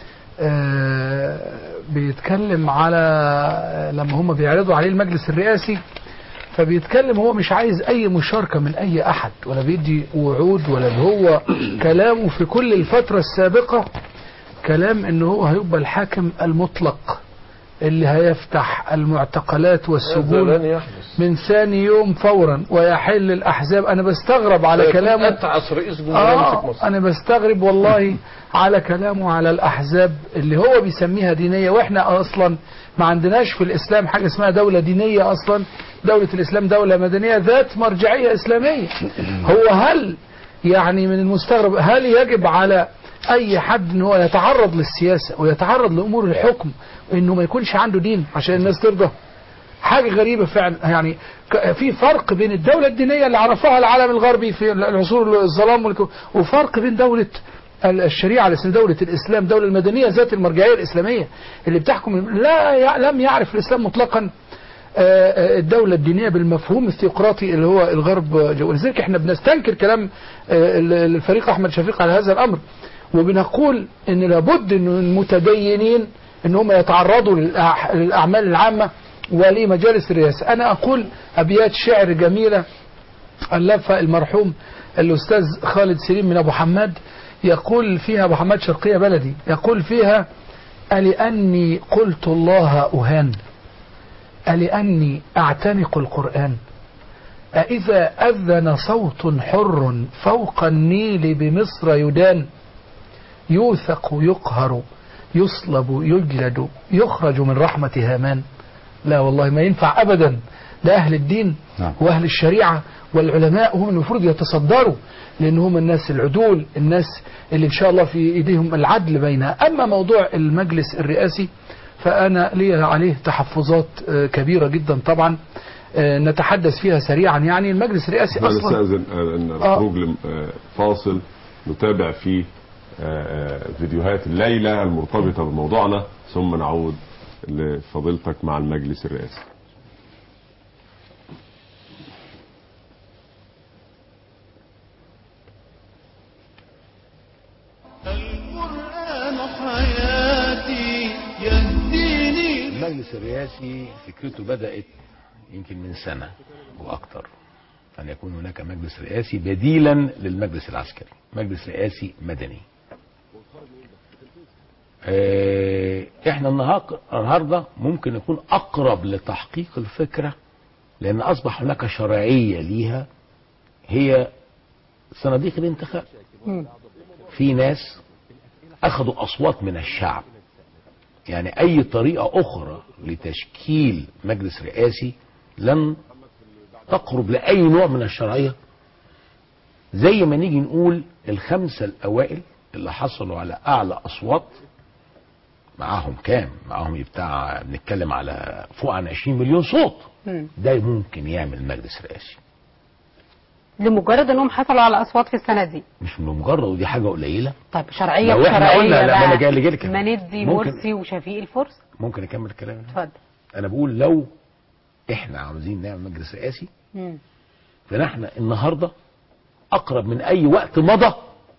آه بيتكلم على لما هم بيعرضوا عليه المجلس الرئاسي فبيتكلم هو مش عايز اي مشاركة من اي احد ولا بيدي وعود ولا اللي هو كلامه في كل الفترة السابقة كلام ان هو هيبقى الحاكم المطلق اللي هيفتح المعتقلات هذا والسجون لن يحدث من ثاني يوم فورا ويحل الأحزاب أنا بستغرب على سيكون كلامه أتعس رئيس جمهورية يمسك آه مصر أنا بستغرب والله على كلامه على الأحزاب اللي هو بيسميها دينية وإحنا أصلا ما عندناش في الإسلام حاجة اسمها دولة دينية أصلا دولة الإسلام دولة مدنية ذات مرجعية إسلامية هو هل يعني من المستغرب هل يجب على اي حد ان هو يتعرض للسياسه ويتعرض لامور الحكم وانه ما يكونش عنده دين عشان الناس ترضى حاجه غريبه فعلا يعني ك- في فرق بين الدوله الدينيه اللي عرفوها العالم الغربي في العصور الظلام والك- وفرق بين دوله ال- الشريعه الاسلاميه دوله الاسلام دوله المدنيه ذات المرجعيه الاسلاميه اللي بتحكم لا ي- لم يعرف الاسلام مطلقا آه، آه، الدولة الدينية بالمفهوم الثيوقراطي اللي هو الغرب جو- ولذلك احنا بنستنكر كلام آه، ال- الفريق احمد شفيق على هذا الامر وبنقول ان لابد ان المتدينين ان هم يتعرضوا للأع- للاعمال العامة ولمجالس الرئاسة انا اقول ابيات شعر جميلة ألفها المرحوم الأستاذ خالد سليم من أبو حماد يقول فيها أبو حماد شرقية بلدي يقول فيها ألأني قلت الله أهان ألأني أعتنق القرآن أإذا أذن صوت حر فوق النيل بمصر يدان يوثق يقهر يصلب يجلد يخرج من رحمة هامان لا والله ما ينفع أبدا لا أهل الدين نعم. وأهل الشريعة والعلماء هم المفروض يتصدروا لأن هم الناس العدول الناس اللي إن شاء الله في إيديهم العدل بينها أما موضوع المجلس الرئاسي فأنا لي عليه تحفظات آه، كبيرة جدا طبعا آه، نتحدث فيها سريعا يعني المجلس الرئاسي احنا أصلا نستأذن آه، ان آه. الخروج لفاصل نتابع فيه آه، آه، فيديوهات الليلة المرتبطة بموضوعنا ثم نعود لفضيلتك مع المجلس الرئاسي القرآن حياتي يهديني المجلس الرئاسي فكرته بدأت يمكن من سنة وأكثر أن يكون هناك مجلس رئاسي بديلا للمجلس العسكري مجلس رئاسي مدني آه، احنا النهاق- النهارده ممكن نكون اقرب لتحقيق الفكره لان اصبح هناك شرعيه ليها هي صناديق الانتخاب في ناس اخذوا اصوات من الشعب يعني اي طريقه اخرى لتشكيل مجلس رئاسي لن تقرب لاي نوع من الشرعيه زي ما نيجي نقول الخمسه الاوائل اللي حصلوا على اعلى اصوات معاهم كام معاهم بتاع بنتكلم على فوق عن 20 مليون صوت ده ممكن يعمل مجلس رئاسي لمجرد انهم حصلوا على اصوات في السنه دي مش بمجرد ودي حاجه قليله طيب شرعيه لو احنا وشرعيه قلنا لا، ما بقى أنا جاي لجيلك. ما ندي ممكن- مرسي وشفيق الفرصه ممكن اكمل كلامي اتفضل انا بقول لو احنا عاوزين نعمل مجلس رئاسي مم. فنحن النهارده اقرب من اي وقت مضى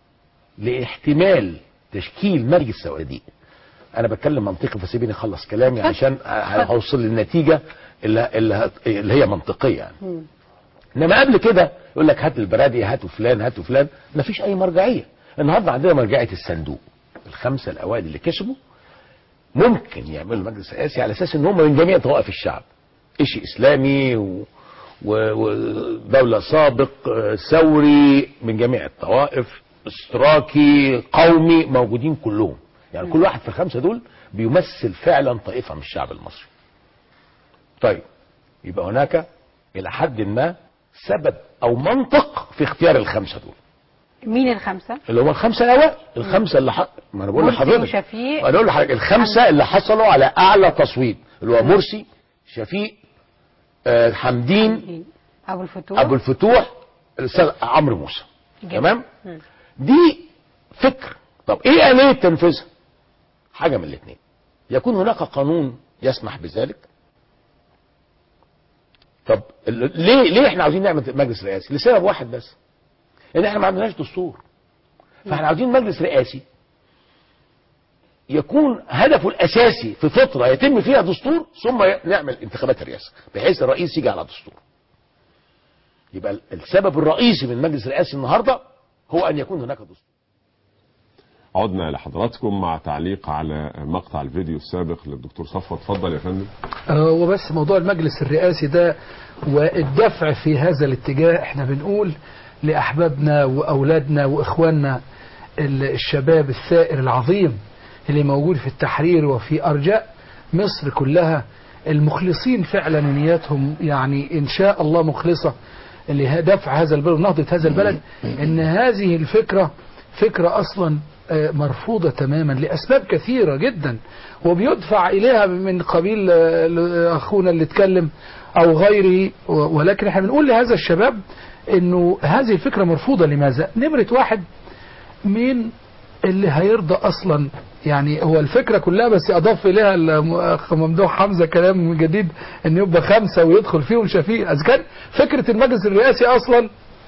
لاحتمال تشكيل مجلس صناديق انا بتكلم منطقي فسيبيني اخلص كلامي عشان هوصل للنتيجه اللي, اللي, هت- اللي هي منطقيه يعني مم. انما قبل كده يقول لك هات البرادي هاتوا فلان هاتوا فلان مفيش اي مرجعيه النهارده عندنا مرجعيه الصندوق الخمسه الاوائل اللي كسبوا ممكن يعملوا مجلس رئاسي على اساس ان هم من جميع طوائف الشعب شيء اسلامي و... و- ودولة سابق آه، ثوري من جميع الطوائف اشتراكي قومي موجودين كلهم يعني كل واحد في الخمسة دول بيمثل فعلا طائفة من الشعب المصري طيب يبقى هناك إلى حد ما سبب أو منطق في اختيار الخمسة دول مين الخمسه اللي هم الخمسة الأوائل الخمسة اللي حق ما أنا بقول مرسي لحضرتك وشفيق انا اقول لحضرتك الخمسه اللي حصلوا على اعلى تصويت اللي هو مرسي شفيق آه، حمدين ابو الفتوح ابو الفتوح الاستاذ عمرو موسى جميل. تمام مم. دي فكر طب ايه آلية تنفيذها حاجة من الاثنين يكون هناك قانون يسمح بذلك طب ال- ليه ليه احنا عاوزين نعمل مجلس رئاسي لسبب واحد بس ان احنا ما عندناش دستور فاحنا عاوزين مجلس رئاسي يكون هدفه الاساسي في فتره يتم فيها دستور ثم ي- نعمل انتخابات الرئاسه بحيث الرئيس يجي على دستور يبقى ال- السبب الرئيسي من مجلس الرئاسي النهارده هو ان يكون هناك دستور عدنا لحضراتكم مع تعليق على مقطع الفيديو السابق للدكتور صفوت اتفضل يا فندم آه، وبس موضوع المجلس الرئاسي ده والدفع في هذا الاتجاه احنا بنقول لأحبابنا وأولادنا وإخواننا ال- الشباب الثائر العظيم اللي موجود في التحرير وفي أرجاء مصر كلها المخلصين فعلا نياتهم يعني إن شاء الله مخلصة لدفع هذا البلد ونهضة هذا البلد إن هذه الفكرة فكرة أصلا آه، مرفوضة تماما لأسباب كثيرة جدا وبيدفع إليها من قبيل آه، أخونا اللي اتكلم أو غيره و- ولكن احنا بنقول لهذا الشباب انه هذه الفكرة مرفوضة لماذا نمرة واحد مين اللي هيرضى اصلا يعني هو الفكرة كلها بس اضاف اليها الاخ ممدوح حمزة كلام جديد ان يبقى خمسة ويدخل فيهم شفيق اذا كان فكرة المجلس الرئاسي اصلا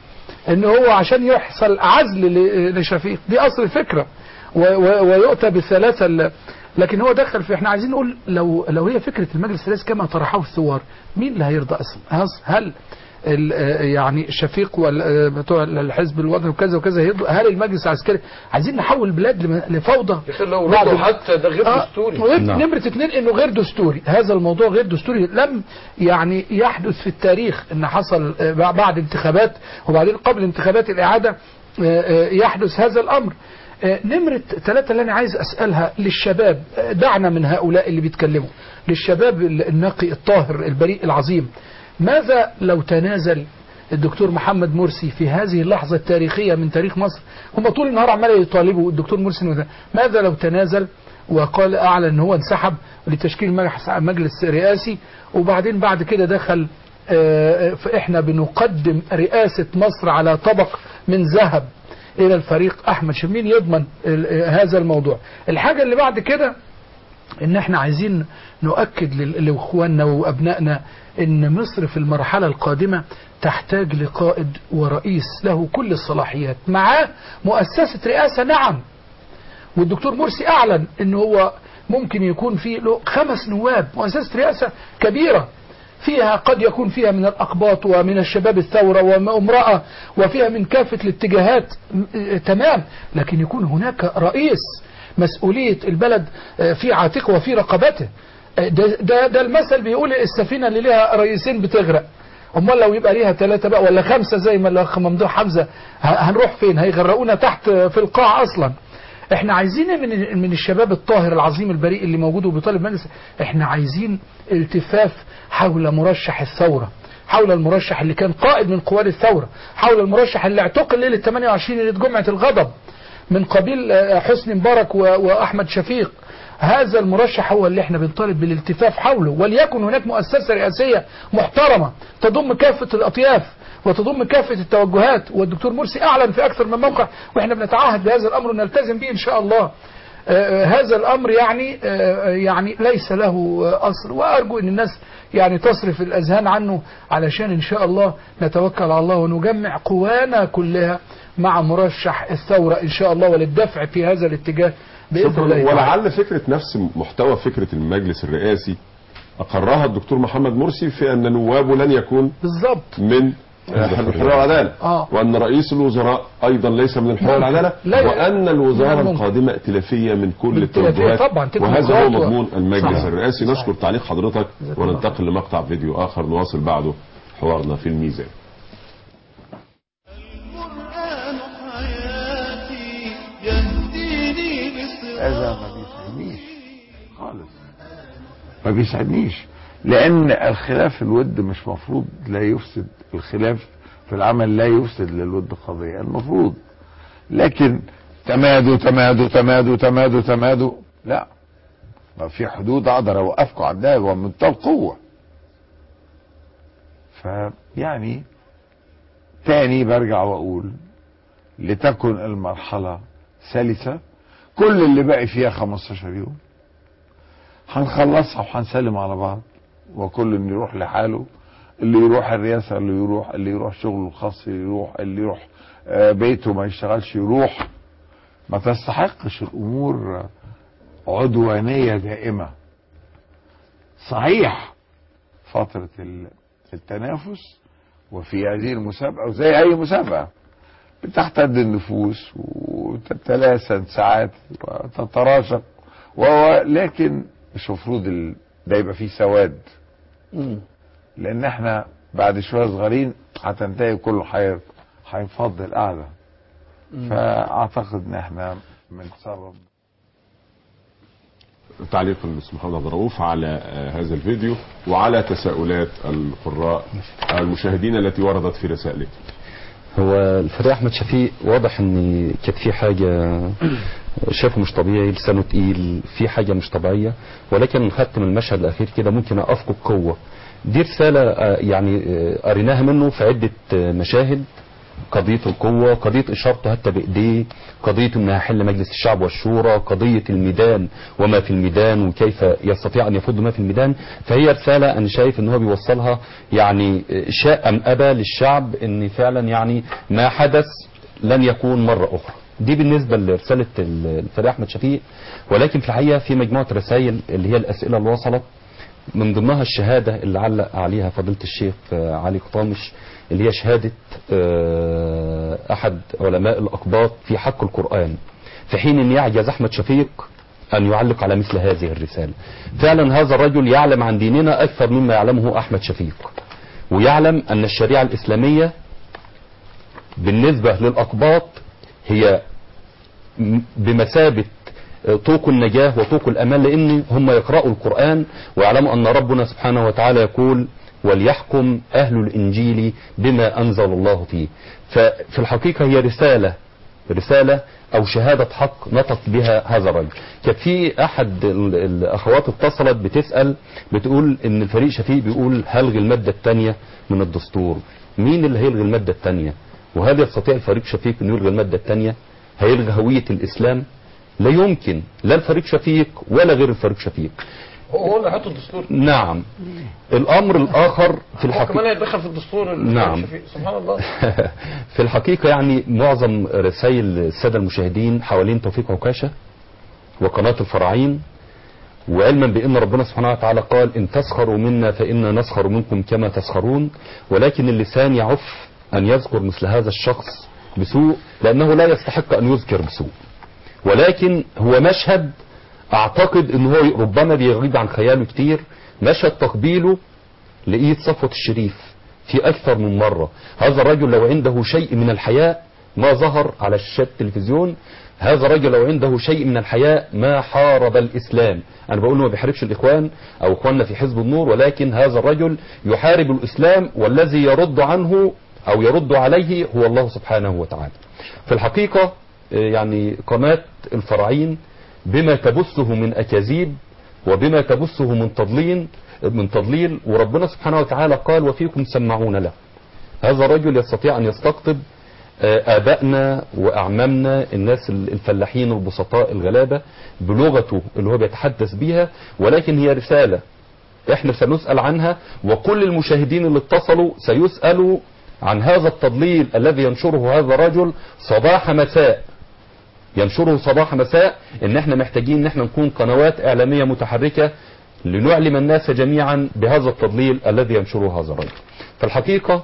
ان هو عشان يحصل عزل ل- لشفيق دي اصل الفكرة و- و- ويؤتى بالثلاثة ال- لكن هو دخل في احنا عايزين نقول لو لو هي فكرة المجلس الرئاسي كما طرحه الثوار مين اللي هيرضى اصلا هز- هل ال- آه، يعني الشفيق وال- آه، بتوع الحزب الوطني وكذا وكذا هيرضوا هل المجلس العسكري عايزين نحول البلاد لم- لفوضى لو بعد- رضوا حتى ده غير آه، دستوري وغير- نعم. نمرة اثنين انه غير دستوري هذا الموضوع غير دستوري لم يعني يحدث في التاريخ ان حصل آه، بعد انتخابات وبعدين قبل انتخابات الاعادة آه، آه، يحدث هذا الامر آه، نمرة ثلاثة اللي أنا عايز أسألها للشباب آه، دعنا من هؤلاء اللي بيتكلموا للشباب النقي الطاهر البريء العظيم ماذا لو تنازل الدكتور محمد مرسي في هذه اللحظة التاريخية من تاريخ مصر هم طول النهار عمال يطالبوا الدكتور مرسي إنه- ماذا لو تنازل وقال أعلن أن هو انسحب لتشكيل مجلس- مجلس رئاسي وبعدين بعد كده دخل آه، فإحنا بنقدم رئاسة مصر على طبق من ذهب إلى الفريق أحمد شمين يضمن ال- آه، هذا الموضوع الحاجة اللي بعد كده ان احنا عايزين نؤكد لل- لاخواننا وابنائنا ان مصر في المرحلة القادمة تحتاج لقائد ورئيس له كل الصلاحيات معاه مؤسسة رئاسة نعم والدكتور مرسي اعلن ان هو ممكن يكون في له خمس نواب مؤسسة رئاسة كبيرة فيها قد يكون فيها من الأقباط ومن الشباب الثورة وامرأة وفيها من كافة الاتجاهات م- اه تمام لكن يكون هناك رئيس مسؤولية البلد اه في عاتقه وفي رقبته اه ده, ده, ده المثل بيقول السفينة اللي ليها رئيسين بتغرق امال لو يبقى ليها ثلاثة بقى ولا خمسة زي ما الاخ ممدوح حمزة ه- هنروح فين هيغرقونا تحت في القاع اصلا احنا عايزين من من الشباب الطاهر العظيم البريء اللي موجود وبيطالب مجلس احنا عايزين التفاف حول مرشح الثورة حول المرشح اللي كان قائد من قوات الثورة حول المرشح اللي اعتقل ليلة 28 ليلة جمعة الغضب من قبيل آه، حسني مبارك و- واحمد شفيق هذا المرشح هو اللي احنا بنطالب بالالتفاف حوله وليكن هناك مؤسسة رئاسية محترمة تضم كافة الأطياف وتضم كافة التوجهات والدكتور مرسي أعلن في أكثر من موقع وإحنا بنتعهد بهذا الأمر ونلتزم به إن شاء الله آه، هذا الأمر يعني آه، يعني ليس له آه، أصل وأرجو أن الناس يعني تصرف الأذهان عنه علشان إن شاء الله نتوكل على الله ونجمع قوانا كلها مع مرشح الثورة إن شاء الله وللدفع في هذا الاتجاه بإذن شكرا الله تعالى. ولعل فكرة نفس محتوى فكرة المجلس الرئاسي أقرها الدكتور محمد مرسي في أن نوابه لن يكون بالضبط من حزب الحرية والعدالة آه. وأن رئيس الوزراء أيضا ليس من الحرية والعدالة لا ي- وأن الوزارة ممكن. القادمة ائتلافية من كل ائتلافية التوجهات طبعا، تكون وهذا هو خطوة. مضمون المجلس صحيح. الرئاسي نشكر تعليق حضرتك جزاك الله وننتقل لمقطع فيديو آخر نواصل بعده حوارنا في الميزان القرآن حياتي يهديني لصراط هذا ما بيسعدنيش خالص ما بيسعدنيش لان الخلاف الود مش مفروض لا يفسد الخلاف في العمل لا يفسد للود قضية المفروض لكن تمادوا تمادوا تمادوا تمادوا تمادوا لا ما في حدود اقدر اوقفكم عندها ومنتهى القوة فيعني تاني برجع واقول لتكن المرحلة سلسة كل اللي باقي فيها 15 يوم هنخلصها وهنسلم على بعض وكل يروح لحاله اللي يروح الرئاسة اللي يروح اللي يروح شغله الخاص يروح اللي يروح آه، بيته ما يشتغلش يروح ما تستحقش الأمور عدوانية دائمة صحيح فترة ال- التنافس وفي هذه المسابقة وزي أي مسابقة بتحتد النفوس وتتلاسن ساعات وتتراشق وهو لكن مش المفروض ال- ده يبقى فيه سواد لان احنا بعد شويه صغيرين هتنتهي كله حي- هينفض القعده فاعتقد ان احنا بنتصرف تعليق الاستاذ محمد عبد الرؤوف على آه، هذا الفيديو وعلى تساؤلات القراء المشاهدين التي وردت في رسائلك هو الفريق احمد شفيق واضح ان كانت في حاجه شافه مش طبيعي لسانه تقيل في حاجه مش طبيعيه ولكن خدت من المشهد الاخير كده ممكن افقد قوه دي رساله آه، يعني آه، قريناها منه في عده آه، مشاهد قضية القوة قضية إشارته حتى بإيديه قضية أنه هيحل مجلس الشعب والشورى قضية الميدان وما في الميدان وكيف يستطيع أن يفض ما في الميدان فهي رسالة أنا شايف أن هو بيوصلها يعني شاء أم أبى للشعب أن فعلا يعني ما حدث لن يكون مرة أخرى دي بالنسبة لرسالة الفريق أحمد شفيق ولكن في الحقيقة في مجموعة رسائل اللي هي الأسئلة اللي وصلت من ضمنها الشهادة اللي علق عليها فضيلة الشيخ آه، علي قطامش اللي هي شهادة آه، أحد علماء الأقباط في حق القرآن في حين أن يعجز أحمد شفيق أن يعلق على مثل هذه الرسالة فعلا هذا الرجل يعلم عن ديننا أكثر مما يعلمه أحمد شفيق ويعلم أن الشريعة الإسلامية بالنسبة للأقباط هي م- بمثابة طوق النجاة وطوق الأمان لأن هم يقرأوا القرآن ويعلموا أن ربنا سبحانه وتعالى يقول وليحكم أهل الإنجيل بما أنزل الله فيه ففي الحقيقة هي رسالة رسالة أو شهادة حق نطق بها هذا الرجل كانت في أحد ال- الأخوات اتصلت بتسأل بتقول إن الفريق شفيق بيقول هلغي المادة الثانية من الدستور مين اللي هيلغي المادة الثانية وهل يستطيع الفريق شفيق أن يلغي المادة الثانية هيلغي هوية الإسلام لا يمكن لا الفريق شفيق ولا غير الفريق شفيق هو هو اللي حط الدستور نعم الأمر الآخر في هو كمان الحقيقة هيتدخل في الدستور اللي نعم. فيه. سبحان الله في الحقيقة يعني معظم رسائل السادة المشاهدين حوالين توفيق عكاشة وقناة الفراعين وعلما بأن ربنا سبحانه وتعالى قال إن تسخروا منا فإنا نسخر منكم كما تسخرون ولكن اللسان يعف أن يذكر مثل هذا الشخص بسوء لأنه لا يستحق أن يذكر بسوء ولكن هو مشهد أعتقد أنه هو ربما بيغيب عن خياله كتير مشهد تقبيله لإيد صفوة الشريف في أكثر من مرة هذا الرجل لو عنده شيء من الحياء ما ظهر على شاشات التلفزيون هذا الرجل لو عنده شيء من الحياء ما حارب الإسلام أنا بقول ما بيحاربش الإخوان أو إخواننا في حزب النور ولكن هذا الرجل يحارب الإسلام والذي يرد عنه أو يرد عليه هو الله سبحانه وتعالى في الحقيقة آه، يعني قناة الفراعين بما تبثه من أكاذيب وبما تبثه من تضليل من تضليل وربنا سبحانه وتعالى قال وفيكم سمعون له هذا الرجل يستطيع أن يستقطب آه، آبائنا وأعمامنا الناس الفلاحين البسطاء الغلابة بلغته اللي هو بيتحدث بيها ولكن هي رسالة احنا سنسأل عنها وكل المشاهدين اللي اتصلوا سيسألوا عن هذا التضليل الذي ينشره هذا الرجل صباح مساء ينشره صباح مساء ان احنا محتاجين ان احنا نكون قنوات اعلامية متحركة لنعلم الناس جميعا بهذا التضليل الذي ينشره هذا الرجل فالحقيقة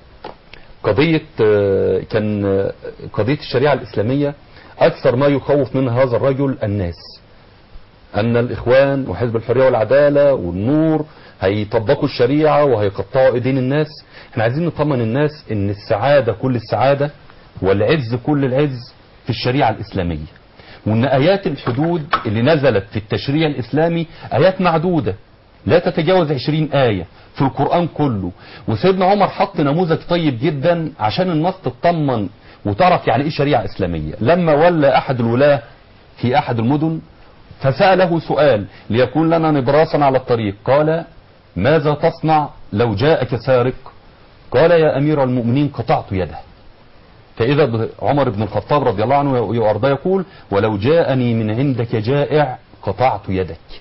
قضية آه، كان آه، قضية الشريعة الإسلامية أكثر ما يخوف منها هذا الرجل الناس أن الإخوان وحزب الحرية والعدالة والنور هيطبقوا الشريعة وهيقطعوا إيدين الناس احنا عايزين نطمن الناس ان السعادة كل السعادة والعز كل العز في الشريعة الإسلامية وان آيات الحدود اللي نزلت في التشريع الإسلامي آيات معدودة لا تتجاوز 20 آية في القرآن كله وسيدنا عمر حط نموذج طيب جدا عشان الناس تطمن وتعرف يعني ايه شريعة إسلامية لما ولى أحد الولاة في أحد المدن فسأله سؤال ليكون لنا نبراسا على الطريق قال ماذا تصنع لو جاءك سارق قال يا أمير المؤمنين قطعت يده فإذا عمر بن الخطاب رضي الله عنه وأرضاه يقول ولو جاءني من عندك جائع قطعت يدك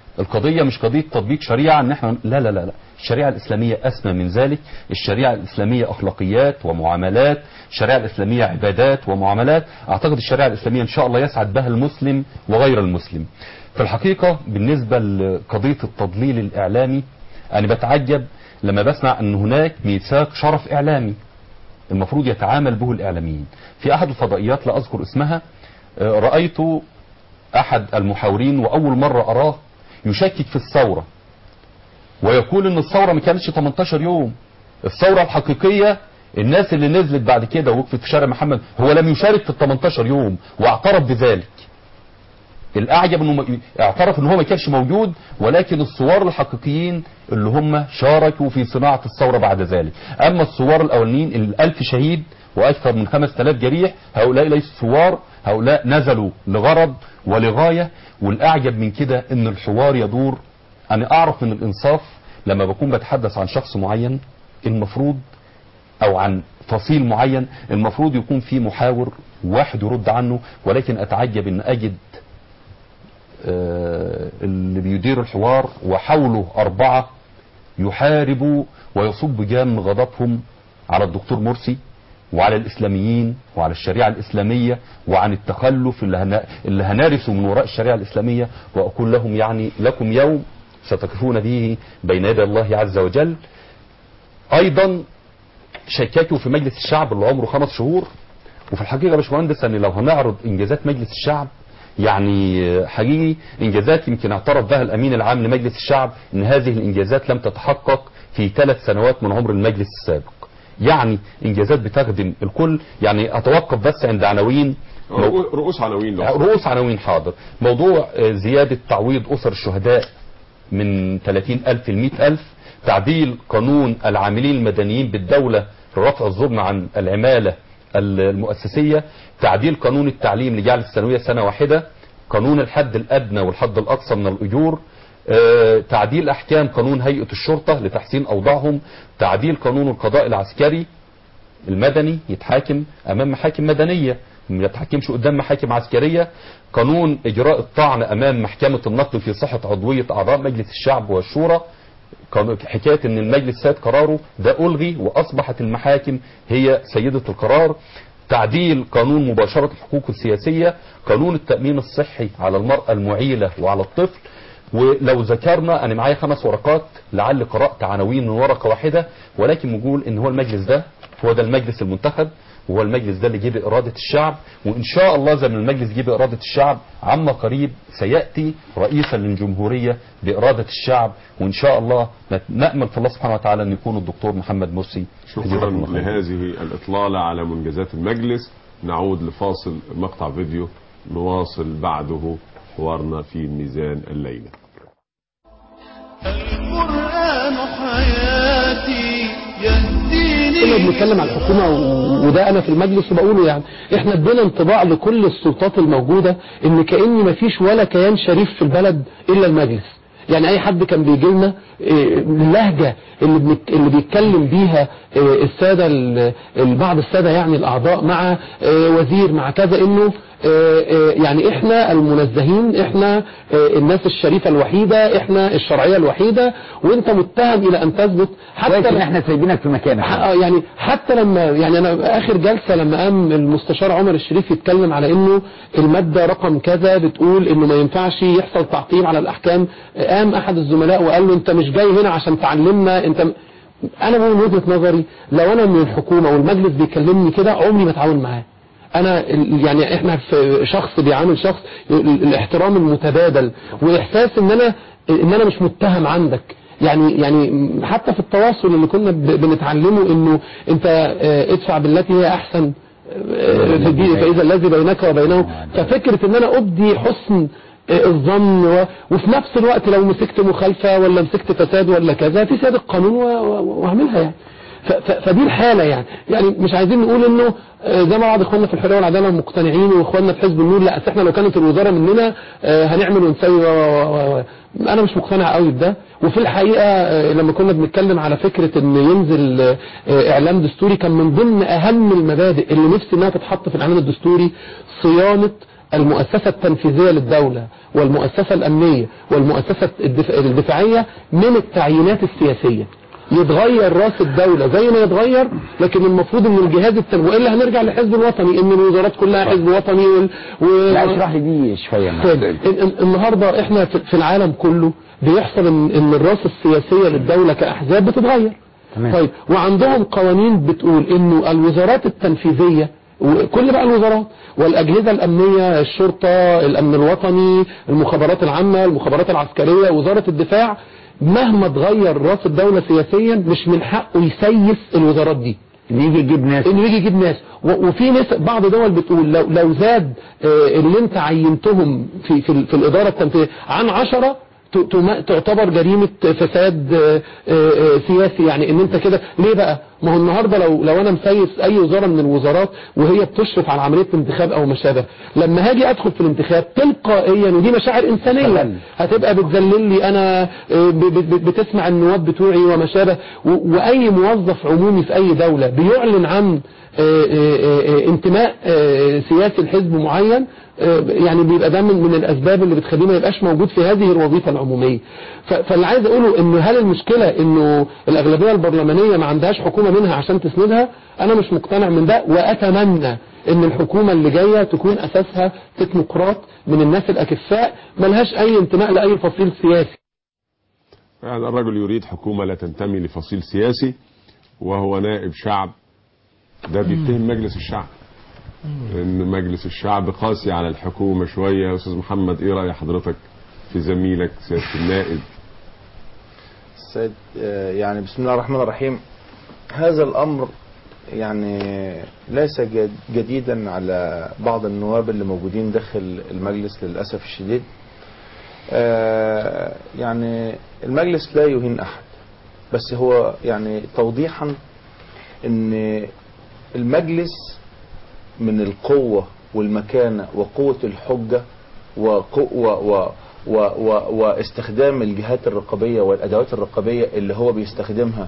القضية مش قضية تطبيق شريعة ان احنا لا لا لا لا الشريعة الإسلامية أسمى من ذلك الشريعة الإسلامية أخلاقيات ومعاملات الشريعة الإسلامية عبادات ومعاملات أعتقد الشريعة الإسلامية إن شاء الله يسعد بها المسلم وغير المسلم في الحقيقة بالنسبة لقضية التضليل الإعلامي أنا بتعجب لما بسمع أن هناك ميثاق شرف إعلامي المفروض يتعامل به الإعلاميين في أحد الفضائيات لا أذكر اسمها آه، رأيت أحد المحاورين وأول مرة أراه يشكك في الثورة ويقول ان الثورة ما كانتش 18 يوم الثورة الحقيقية الناس اللي نزلت بعد كده وقفت في شارع محمد هو لم يشارك في ال 18 يوم واعترف بذلك الاعجب انه م- اعترف ان هو ما كانش موجود ولكن الثوار الحقيقيين اللي هم شاركوا في صناعة الثورة بعد ذلك اما الثوار الاولين الالف شهيد واكثر من 5000 جريح هؤلاء ليسوا ثوار هؤلاء نزلوا لغرض ولغاية والاعجب من كده ان الحوار يدور انا اعرف من الانصاف لما بكون بتحدث عن شخص معين المفروض او عن فصيل معين المفروض يكون في محاور واحد يرد عنه ولكن اتعجب ان اجد آه، اللي بيدير الحوار وحوله اربعة يحاربوا ويصب جام غضبهم على الدكتور مرسي وعلى الاسلاميين وعلى الشريعة الاسلامية وعن التخلف اللي, هنا اللي هنارسه من وراء الشريعة الاسلامية واقول لهم يعني لكم يوم ستقفون به بين يدي الله عز وجل ايضا شككوا في مجلس الشعب اللي عمره خمس شهور وفي الحقيقه يا باشمهندس ان لو هنعرض انجازات مجلس الشعب يعني حقيقي انجازات يمكن اعترف بها الامين العام لمجلس الشعب ان هذه الانجازات لم تتحقق في ثلاث سنوات من عمر المجلس السابق يعني انجازات بتخدم الكل يعني اتوقف بس عند عناوين رؤو- رؤوس عناوين لو رؤوس عناوين حاضر موضوع آه، زيادة تعويض أسر الشهداء من 30 ألف ل 100 ألف تعديل قانون العاملين المدنيين بالدولة لرفع الظلم عن العمالة المؤسسية تعديل قانون التعليم لجعل الثانوية سنة واحدة قانون الحد الأدنى والحد الأقصى من الأجور آه، تعديل أحكام قانون هيئة الشرطة لتحسين أوضاعهم تعديل قانون القضاء العسكري المدني يتحاكم امام محاكم مدنيه ما يتحكمش قدام محاكم عسكريه قانون اجراء الطعن امام محكمه النقد في صحه عضويه اعضاء مجلس الشعب والشورى قانون- حكايه ان المجلس ساد قراره ده الغي واصبحت المحاكم هي سيده القرار تعديل قانون مباشره الحقوق السياسيه قانون التامين الصحي على المراه المعيله وعلى الطفل ولو ذكرنا انا معايا خمس ورقات لعل قرات عناوين من ورقه واحده ولكن نقول ان هو المجلس ده هو ده المجلس المنتخب وهو المجلس ده اللي جه بإرادة الشعب وإن شاء الله زي ما المجلس جه بإرادة الشعب عما قريب سيأتي رئيسا للجمهورية بإرادة الشعب وإن شاء الله نت- نأمل في الله سبحانه وتعالى أن يكون الدكتور محمد مرسي شكرا جزاكم الله خير. لهذه الإطلالة على منجزات المجلس نعود لفاصل مقطع فيديو نواصل بعده حوارنا في ميزان الليلة القرآن حياتي يهديني كنا بنتكلم على الحكومة و- وده أنا في المجلس وبقوله يعني إحنا ادينا انطباع لكل السلطات الموجودة إن كأن مفيش ولا كيان شريف في البلد إلا المجلس يعني أي حد كان بيجي لنا اللهجة اللي, بنك اللي بيتكلم بيها إيه، السادة ال- ال- بعض السادة يعني الأعضاء مع إيه، وزير مع كذا إنه إيه، إيه، يعني إحنا المنزهين إحنا إيه، الناس الشريفة الوحيدة إحنا الشرعية الوحيدة وأنت متهم إلى أن تثبت حتى كويس ان لما- احنا سايبينك في مكانك ح- آه يعني حتى لما يعني انا اخر جلسه لما قام المستشار عمر الشريف يتكلم على انه الماده رقم كذا بتقول انه ما ينفعش يحصل تعطيل على الاحكام قام احد الزملاء وقال له انت مش جاي هنا عشان تعلمنا انت م- انا من وجهه نظري لو انا من الحكومه والمجلس بيكلمني كده عمري ما اتعاون معاه انا ال- يعني احنا في شخص بيعامل شخص ال- الاحترام المتبادل واحساس ان انا ان انا مش متهم عندك يعني يعني حتى في التواصل اللي كنا ب- بنتعلمه انه انت آه، ادفع بالتي هي احسن آه، في الدين فاذا الذي بينك وبينه ففكره ان انا ابدي حسن آه، الظن و- وفي نفس الوقت لو مسكت مخالفه ولا مسكت فساد ولا كذا في سياده القانون و- و- واعملها يعني ف- ف- فدي الحالة يعني يعني مش عايزين نقول انه آه، زي ما بعض اخواننا في الحرية والعدالة مقتنعين واخواننا في حزب النور لا أصل احنا لو كانت الوزارة مننا آه، هنعمل ونسوي و- و- و- انا مش مقتنع قوي بده وفي الحقيقة آه، لما كنا بنتكلم على فكرة ان ينزل آه، آه، اعلام دستوري كان من ضمن اهم المبادئ اللي نفسي انها تتحط في الاعلان الدستوري صيانة المؤسسة التنفيذية للدولة والمؤسسة الأمنية والمؤسسة الدفاع الدفاعية من التعيينات السياسية يتغير راس الدولة زي ما يتغير لكن المفروض ان الجهاز التنفيذي والا هنرجع للحزب الوطني ان الوزارات كلها حزب وطني وال... و... لا اشرح لي دي شويه معلش. طيب ال- ال- النهارده احنا في في العالم كله بيحصل ان ان الراس السياسيه للدوله كاحزاب بتتغير تمام. طيب وعندهم قوانين بتقول انه الوزارات التنفيذيه وكل بقى الوزارات والاجهزه الامنيه الشرطه الامن الوطني المخابرات العامه المخابرات العسكريه وزاره الدفاع مهما تغير راس الدوله سياسيا مش من حقه يسيس الوزارات دي ان يجي يجيب ناس انه يجي يجيب ناس و- وفي ناس بعض دول بتقول لو لو زاد آه، اللي انت عينتهم في في, ال- في الاداره التنفيذيه عن 10 ت- تم- تعتبر جريمة فساد آه، آه، آه، سياسي يعني ان انت كده ليه بقى ما هو النهاردة لو لو انا مسيس اي وزارة من الوزارات وهي بتشرف على عملية الانتخاب او ما شابه لما هاجي ادخل في الانتخاب تلقائيا ودي مشاعر انسانية هتبقى بتذلل لي انا آه، ب- ب- ب- بتسمع النواب بتوعي وما شابه و- واي موظف عمومي في اي دولة بيعلن عن آه، آه، آه، انتماء آه، سياسي لحزب معين آه، يعني بيبقى ده من من الاسباب اللي بتخليه ما يبقاش موجود في هذه الوظيفه العموميه ف- فاللي عايز اقوله انه هل المشكله انه الاغلبيه البرلمانيه ما عندهاش حكومه منها عشان تسندها انا مش مقتنع من ده واتمنى ان الحكومه اللي جايه تكون اساسها تكنوقراط من الناس الاكفاء ملهاش اي انتماء لاي فصيل سياسي هذا الرجل يريد حكومة لا تنتمي لفصيل سياسي وهو نائب شعب ده بيتهم مجلس الشعب ان مجلس الشعب قاسي على الحكومة شوية يا استاذ محمد ايه رأي حضرتك في زميلك سيادة النائب السيد آه، يعني بسم الله الرحمن الرحيم هذا الأمر يعني ليس جد- جديدا على بعض النواب اللي موجودين داخل المجلس للأسف الشديد آه، يعني المجلس لا يهين أحد بس هو يعني توضيحا ان المجلس من القوة والمكانة وقوة الحجة وقو- و و و و واستخدام الجهات الرقابية والأدوات الرقابية اللي هو بيستخدمها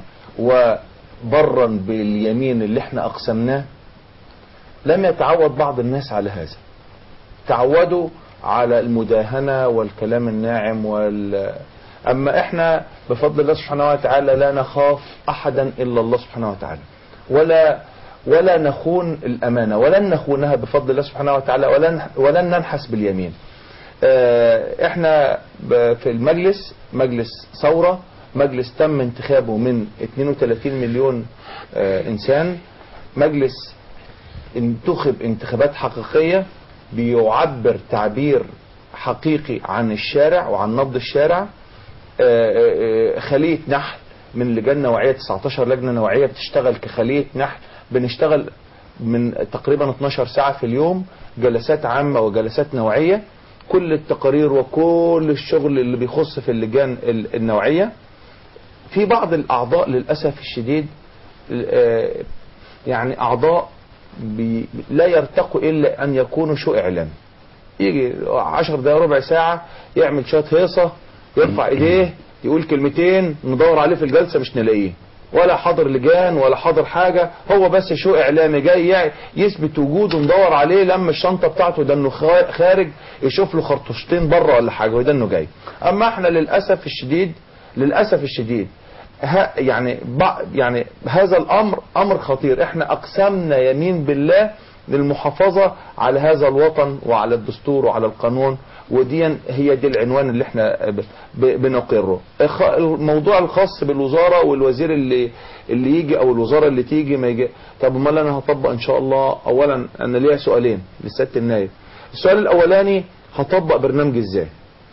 وبرا باليمين اللي احنا أقسمناه لم يتعود بعض الناس على هذا تعودوا على المداهنة والكلام الناعم وال أما احنا بفضل الله سبحانه وتعالى لا نخاف أحدا إلا الله سبحانه وتعالى ولا ولا نخون الأمانة ولن نخونها بفضل الله سبحانه وتعالى ولن ولن ننحس باليمين آه، احنا ب- في المجلس مجلس ثورة مجلس تم انتخابه من 32 مليون آه، انسان مجلس انتخب انتخابات حقيقية بيعبر تعبير حقيقي عن الشارع وعن نبض الشارع آه، آه، آه، خلية نحل من لجان نوعية 19 لجنة نوعية بتشتغل كخلية نحل بنشتغل من تقريبا 12 ساعة في اليوم جلسات عامة وجلسات نوعية كل التقارير وكل الشغل اللي بيخص في اللجان ال- النوعية في بعض الأعضاء للأسف الشديد آه، يعني أعضاء بي لا يرتقوا إلا أن يكونوا شو إعلام يجي عشر دقايق ربع ساعة يعمل شوية هيصة يرفع ايديه يقول كلمتين ندور عليه في الجلسة مش نلاقيه ولا حاضر لجان ولا حاضر حاجة هو بس شو اعلامي جاي يع- يثبت وجوده ندور عليه لما الشنطة بتاعته ده انه خا- خارج يشوف له خرطوشتين بره ولا حاجة وده انه جاي اما احنا للأسف الشديد للأسف الشديد ها يعني بع- يعني هذا الامر امر خطير احنا اقسمنا يمين بالله للمحافظة على هذا الوطن وعلى الدستور وعلى القانون ودي هي دي العنوان اللي احنا ب- ب- بنقره الخ- الموضوع الخاص بالوزارة والوزير اللي اللي يجي او الوزارة اللي تيجي ما يجي طب امال انا هطبق ان شاء الله اولا انا ليا سؤالين لسيادة النايب السؤال الاولاني هطبق برنامج ازاي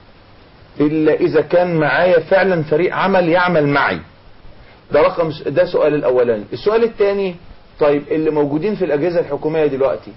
الا اذا كان معايا فعلا فريق عمل يعمل معي ده رقم ده سؤال الاولاني السؤال الثاني طيب اللي موجودين في الاجهزه الحكوميه دلوقتي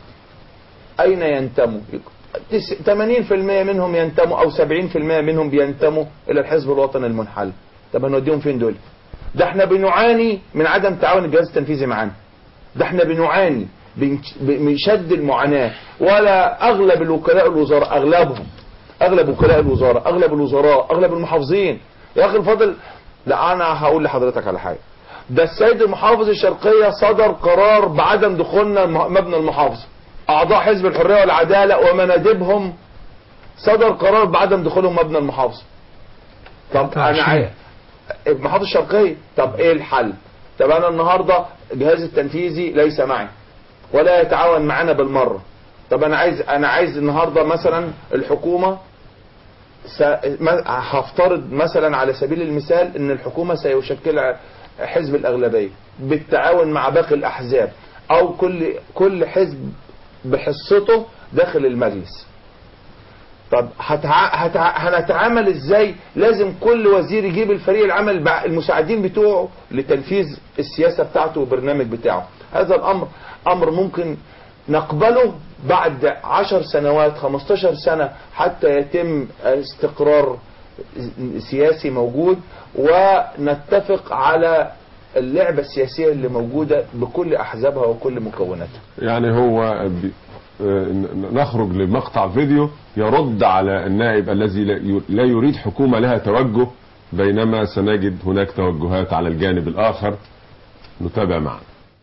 اين ينتموا تس- 80% منهم ينتموا او 70% منهم بينتموا الى الحزب الوطني المنحل طب هنوديهم فين دول ده احنا بنعاني من عدم تعاون الجهاز التنفيذي معانا ده احنا بنعاني بن- من شد المعاناة ولا اغلب الوكلاء الوزراء اغلبهم اغلب وكلاء الوزارة اغلب الوزراء اغلب المحافظين يا اخي الفاضل لا انا هقول لحضرتك على حاجة ده السيد المحافظ الشرقية صدر قرار بعدم دخولنا الم- مبنى المحافظة اعضاء حزب الحريه والعداله ومنادبهم صدر قرار بعدم دخولهم مبنى المحافظه طب انا عايز المحافظه الشرقيه طب ايه الحل طب انا النهارده الجهاز التنفيذي ليس معي ولا يتعاون معنا بالمره طب انا عايز انا عايز النهارده مثلا الحكومه س... ما- هفترض مثلا على سبيل المثال ان الحكومه سيشكل حزب الاغلبيه بالتعاون مع باقي الاحزاب او كل كل حزب بحصته داخل المجلس طب هتع... هتع... هنتعامل ازاي لازم كل وزير يجيب الفريق العمل بع- المساعدين بتوعه لتنفيذ السياسة بتاعته والبرنامج بتاعه هذا الامر امر ممكن نقبله بعد عشر سنوات 15 سنة حتى يتم استقرار سياسي موجود ونتفق على اللعبة السياسية اللي موجودة بكل أحزابها وكل مكوناتها يعني هو بي- آه، ن- نخرج لمقطع فيديو يرد على النائب الذي لا ي- لا يريد حكومة لها توجه بينما سنجد هناك توجهات على الجانب الآخر نتابع معا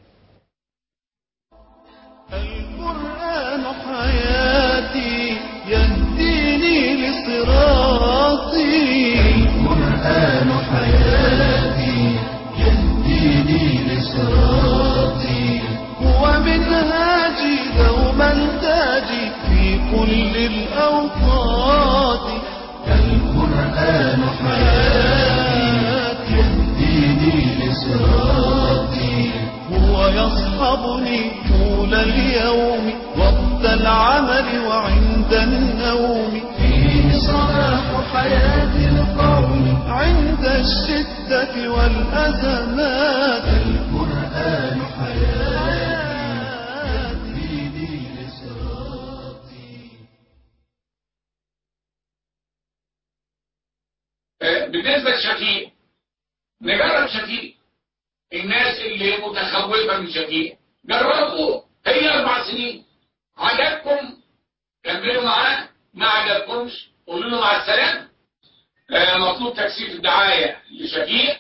القرآن حياتي يهديني لصراطي القرآن حياتي يهديني لصراطي هو منهاجي دوما تاجي في كل الأوقات القرآن حياتي يهديني لصراطي هو يصحبني طول اليوم وقت العمل وعند النوم فيه صلاح حياة القوم عند الشدة والأزمات القرآن حياتي يهديني لصراطي بالنسبة لشفيق نجرب شفيق الناس اللي متخوفة من شفيق جربوا هي أربع سنين عجبكم كملوا معاه ما عجبكمش قولوا له مع السلامة آه، مطلوب تكثيف الدعاية لشفيق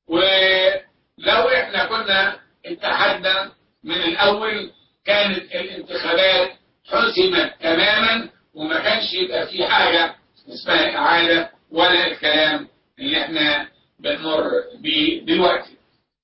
ولو احنا كنا اتحدنا من الأول كانت الانتخابات حسمت تماما وما كانش يبقى في حاجة اسمها إعادة ولا الكلام اللي احنا بنمر بيه دلوقتي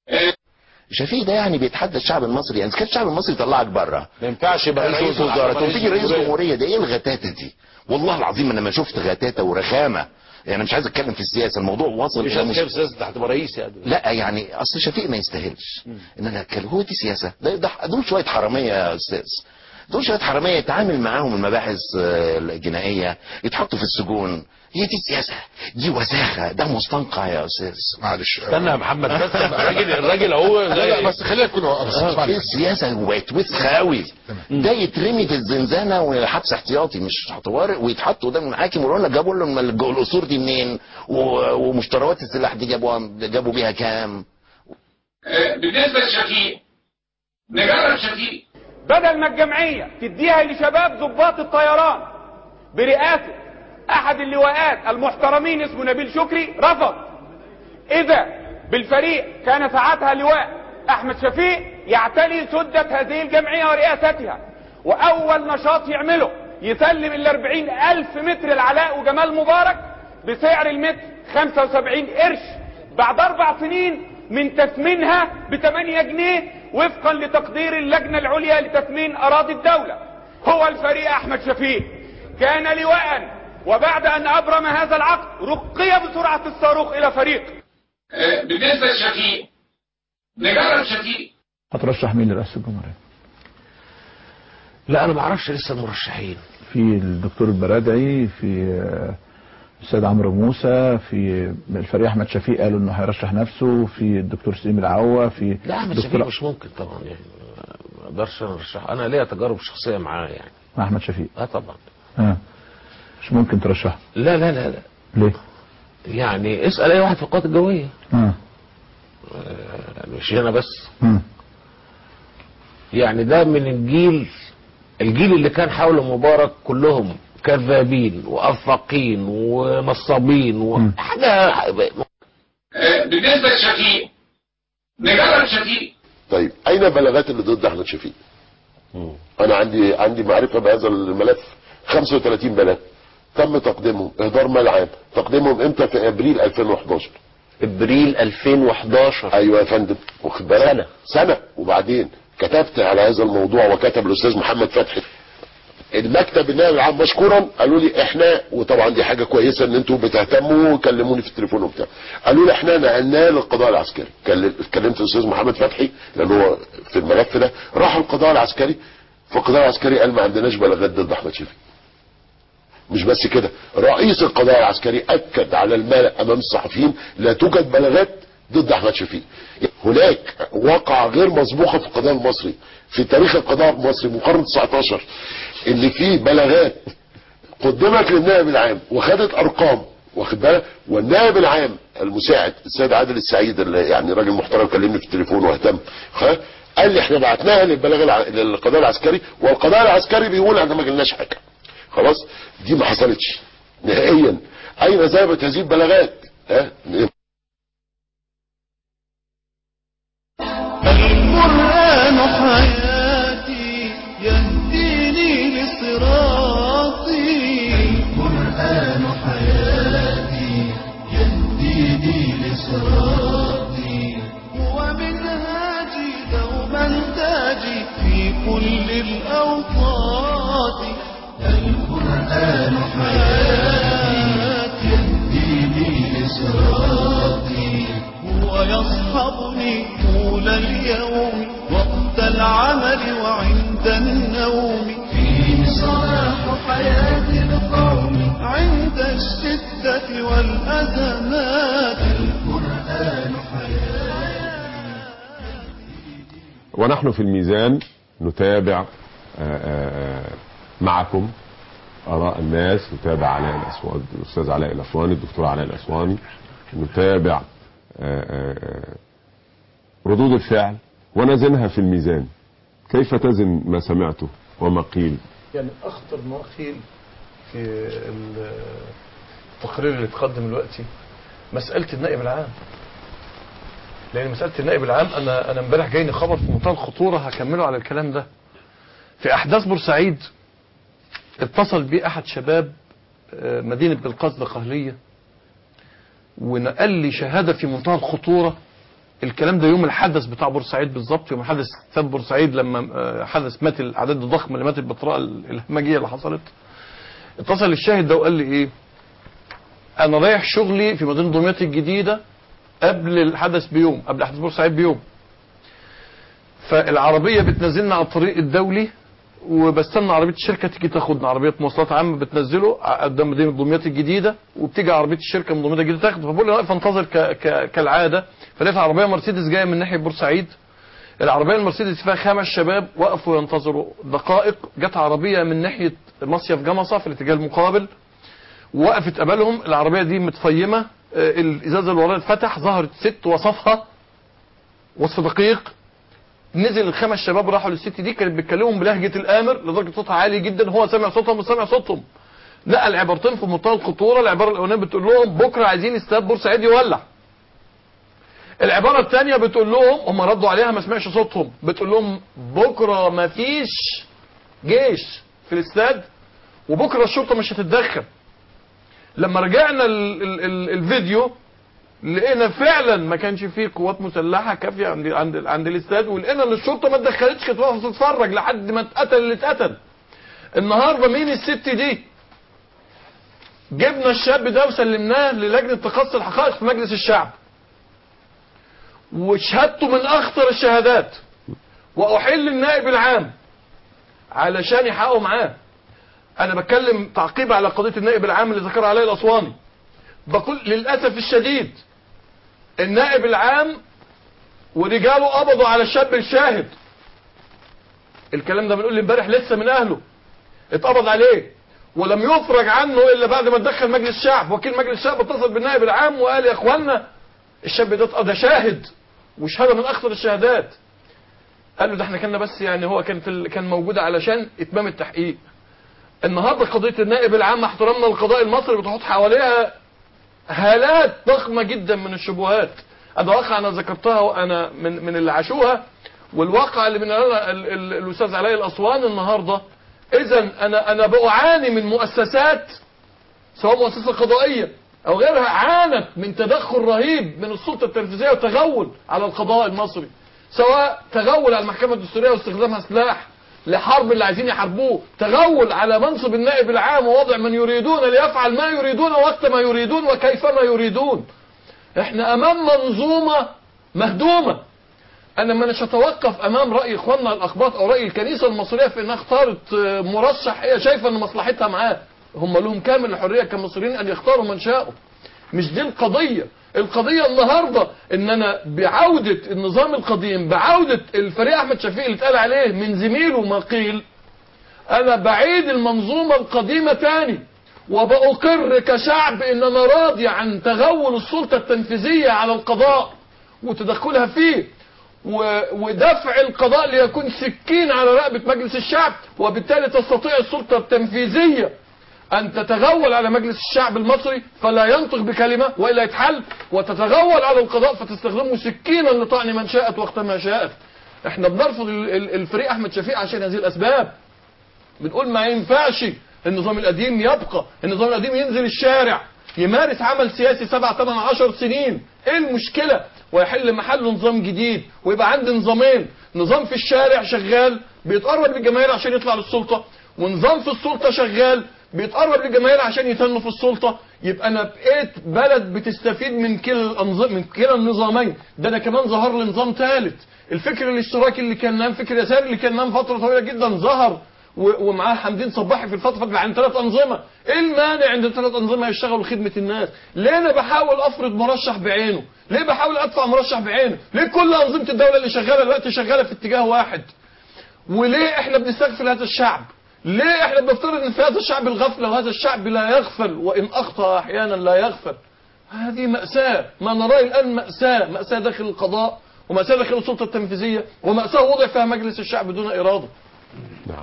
شفيق ده يعني بيتحدى الشعب المصري يعني اذا كان الشعب المصري طلعك بره ما ينفعش يبقى رئيس رئيس وزراء وزراء. وتيجي رئيس جمهوريه ده ايه الغتاتة دي والله العظيم انا ما شفت غتاتة ورخامه يعني مش عايز اتكلم في السياسه الموضوع وصل مش إلى هتكلم مش- سياسة تحت رئيس يعني لا يعني اصل شفيق ما يستاهلش ان انا اتكلم هو دي سياسه ده ده دول شويه حراميه يا استاذ دول شويه حراميه يتعامل معاهم المباحث آه، الجنائيه يتحطوا في السجون هي دي سياسه دي وساخه ده مستنقع يا استاذ معلش استنى يا محمد بس الراجل الراجل اهو لا لا بس خلينا نكون آه، في السياسه بقت وسخه قوي ده يترمي في الزنزانه وحبس احتياطي مش طوارئ ويتحط قدام المحاكم ويقولوا لنا جابوا لهم الج- القصور دي منين و- ومشتريات السلاح دي جابوها جابوا بيها كام آه، بالنسبة لشفيق نجرب شفيق بدل ما الجمعية تديها لشباب ضباط الطيران برئاسة أحد اللواءات المحترمين اسمه نبيل شكري رفض إذا بالفريق كان ساعتها لواء أحمد شفيق يعتلي سدة هذه الجمعية ورئاستها وأول نشاط يعمله يسلم الأربعين ألف متر العلاء وجمال مبارك بسعر المتر 75 قرش بعد أربع سنين من تثمينها ب 8 جنيه وفقا لتقدير اللجنة العليا لتثمين أراضي الدولة هو الفريق أحمد شفيق كان لواء وبعد أن أبرم هذا العقد رقي بسرعة الصاروخ إلى فريق آه، بالنسبة لشفيق نجرب شفيق هترشح مين لرئاسة الجمهورية؟ لا انا ما اعرفش لسه المرشحين في الدكتور البرادعي في آه، السيد عمرو موسى في الفريق احمد شفيق قالوا انه هيرشح نفسه في الدكتور سليم العوا في لا احمد دكتور شفيق مش ممكن طبعا يعني ما اقدرش ارشح انا ليا تجارب شخصيه معاه يعني احمد شفيق اه طبعا اه مش ممكن ترشحه لا لا لا لا ليه؟ يعني اسال اي واحد في القوات الجويه اه آه، مش هنا بس مم. يعني ده من الجيل الجيل اللي كان حول مبارك كلهم كذابين وافاقين ونصابين وحاجه آه، بالنسبة لشفيق نجرب شفيق طيب اين البلاغات اللي ضد احمد شفيق انا عندي عندي معرفه بهذا الملف 35 بلاغ تم تقديمهم اهدار مال عام تقديمهم امتى في ابريل 2011 ابريل 2011 ايوه يا فندم واخد بالك سنة. سنه وبعدين كتبت على هذا الموضوع وكتب الاستاذ محمد فتحي المكتب النائب العام مشكورا قالوا لي احنا وطبعا دي حاجه كويسه ان انتوا بتهتموا وكلموني في التليفون وبتاع قالوا لي احنا نقلناه للقضاء العسكري كل- كلمت الاستاذ محمد فتحي لان هو في الملف ده راح القضاء العسكري فالقضاء العسكري قال ما عندناش بلاغات ضد احمد شفيق مش بس كده رئيس القضاء العسكري اكد على الملأ امام الصحفيين لا توجد بلاغات ضد احمد شفيق هناك واقعة غير مسبوقة في القضاء المصري في تاريخ القضاء المصري من القرن 19 ان في بلاغات قدمت للنائب العام وخدت ارقام واخد بالك والنائب العام المساعد السيد عادل السعيد اللي يعني راجل محترم كلمني في التليفون واهتم خ- قال لي احنا بعتناها للبلاغ الع... للقضاء العسكري والقضاء العسكري بيقول احنا ما جالناش حاجه خلاص دي ما حصلتش نهائيا اين ذهبت هذه البلاغات ها القرآن حياتي يهديني لصراطي القرآن حياتي يهديني لصراطي هو منهاجي دوما تاجي في كل الأوقات القرآن حياتي يهديني لصراطي هو يصحبني طول اليوم وقت العمل وعند النوم فيه صلاح حياة القوم عند الشدة والأزمات القرآن ونحن في الميزان نتابع آه، آه، معكم آراء الناس نتابع علاء الأسواني الأستاذ علاء الأسواني الدكتور علاء الأسواني نتابع آه، آه، ردود الفعل ونزنها في الميزان كيف تزن ما سمعته وما قيل يعني اخطر ما قيل في التقرير اللي اتقدم دلوقتي مساله النائب العام لان مساله النائب العام انا انا امبارح جايني خبر في منتهى الخطوره هكمله على الكلام ده في احداث بورسعيد اتصل بي احد شباب آه، مدينه بالقصد قهليه ونقل لي شهاده في منتهى الخطوره الكلام ده يوم الحدث بتاع بورسعيد بالظبط يوم حدث ثاب بورسعيد لما آه، حدث مات الاعداد الضخمه اللي ماتت بالطريقه الهمجيه اللي حصلت اتصل الشاهد ده وقال لي ايه انا رايح شغلي في مدينه دمياط الجديده قبل الحدث بيوم قبل احداث بورسعيد بيوم فالعربيه بتنزلنا على الطريق الدولي وبستنى عربيه الشركه تيجي تاخدنا عربيه مواصلات عامه بتنزله قدام مدينه دمياط الجديده وبتيجي عربيه الشركه من دمياط الجديده تاخده فبقول له واقف انتظر ك... ك... كالعاده فلقيت عربيه مرسيدس جايه من ناحيه بورسعيد العربيه المرسيدس فيها خمس شباب وقفوا ينتظروا دقائق جت عربيه من ناحيه مصيف جمصه في الاتجاه المقابل وقفت قبلهم العربيه دي متفيمه آه، الازاز اللي وراها اتفتح ظهرت ست وصفها وصف دقيق نزل الخمس شباب راحوا للست دي كانت بتكلمهم بلهجه الامر لدرجه صوتها عالي جدا هو سامع صوتهم وسامع صوتهم لا العبارتين في منتهى الخطوره العباره الاولانيه بتقول لهم بكره عايزين استاد بورسعيد يولع العباره الثانيه بتقول لهم هم ردوا عليها ما سمعش صوتهم بتقول لهم بكره ما فيش جيش في الاستاد وبكره الشرطه مش هتتدخل لما رجعنا ال ال ال الفيديو لقينا فعلا ما كانش فيه قوات مسلحه كافيه عند عند عند الاستاد ولقينا ان الشرطه ما اتدخلتش كانت واقفه تتفرج لحد ما اتقتل اللي اتقتل النهارده مين الست دي جبنا الشاب ده وسلمناه للجنه تقصي الحقائق في مجلس الشعب وشهادته من اخطر الشهادات واحل النائب العام علشان يحققوا معاه انا بتكلم تعقيب على قضيه النائب العام اللي ذكرها عليه الاسواني بقول للاسف الشديد النائب العام ورجاله قبضوا على الشاب الشاهد الكلام ده بنقول امبارح لسه من اهله اتقبض عليه ولم يفرج عنه الا بعد ما اتدخل مجلس الشعب وكيل مجلس الشعب اتصل بالنائب العام وقال يا اخوانا الشاب ده ده شاهد وشهاده من اخطر الشهادات قال له ده احنا كنا بس يعني هو كان في ال... كان موجود علشان اتمام التحقيق النهارده قضيه النائب العام احترامنا القضاء المصري بتحط حواليها هالات ضخمه جدا من الشبهات انا واقع انا ذكرتها وانا من من اللي عاشوها والواقع اللي من ال- ال- ال- الاستاذ علاء الاسوان النهارده اذا انا انا بعاني من مؤسسات سواء مؤسسه قضائيه او غيرها عانت من تدخل رهيب من السلطه التنفيذيه وتغول على القضاء المصري سواء تغول على المحكمه الدستوريه واستخدامها سلاح لحرب اللي عايزين يحاربوه تغول على منصب النائب العام ووضع من يريدون ليفعل ما يريدون وقت ما يريدون وكيفما يريدون احنا امام منظومه مهدومه انا ما مش هتوقف امام راي اخواننا الاخباط او راي الكنيسه المصريه في انها اختارت آه، مرشح هي شايفه ان مصلحتها معاه هم لهم كامل الحريه كمصريين ان يختاروا من شاءوا مش دي القضيه القضيه النهارده ان انا بعوده النظام القديم بعوده الفريق احمد شفيق اللي اتقال عليه من زميله ما قيل انا بعيد المنظومه القديمه تاني وبأقر كشعب ان انا راضي عن تغول السلطه التنفيذيه على القضاء وتدخلها فيه و- ودفع القضاء ليكون سكين على رقبة مجلس الشعب وبالتالي تستطيع السلطة التنفيذية أن تتغول على مجلس الشعب المصري فلا ينطق بكلمة وإلا يتحل وتتغول على القضاء فتستخدمه سكينا لطعن من شاءت وقت ما شاءت احنا بنرفض ال- ال- الفريق أحمد شفيق عشان هذه الأسباب بنقول ما ينفعش النظام القديم يبقى النظام القديم ينزل الشارع يمارس عمل سياسي سبع ثمان عشر سنين ايه المشكلة ويحل محله نظام جديد ويبقى عندي نظامين نظام في الشارع شغال بيتقرب للجماهير عشان يطلع للسلطة ونظام في السلطة شغال بيتقرب للجماهير عشان يتنوا في السلطة يبقى انا بقيت بلد بتستفيد من كلا الانظمه من كلا النظامين ده انا كمان ظهر لي نظام ثالث الفكر الاشتراكي اللي كان نام فكر يساري اللي كان نام فتره طويله جدا ظهر و- ومعاه حمدين صباحي في الفتره عن ثلاث انظمه ايه المانع عند ثلاث انظمه يشتغلوا خدمه الناس ليه انا بحاول افرض مرشح بعينه ليه بحاول ادفع مرشح بعينه ليه كل انظمه الدوله اللي شغاله دلوقتي شغاله في اتجاه واحد وليه احنا بنستغفل هذا الشعب ليه احنا بنفترض ان في هذا الشعب الغفله وهذا الشعب لا يغفل وان اخطا احيانا لا يغفل هذه مأساة ما نراه الآن مأساة مأساة داخل القضاء ومأساة داخل السلطة التنفيذية ومأساة وضع فيها مجلس الشعب دون إرادة نعم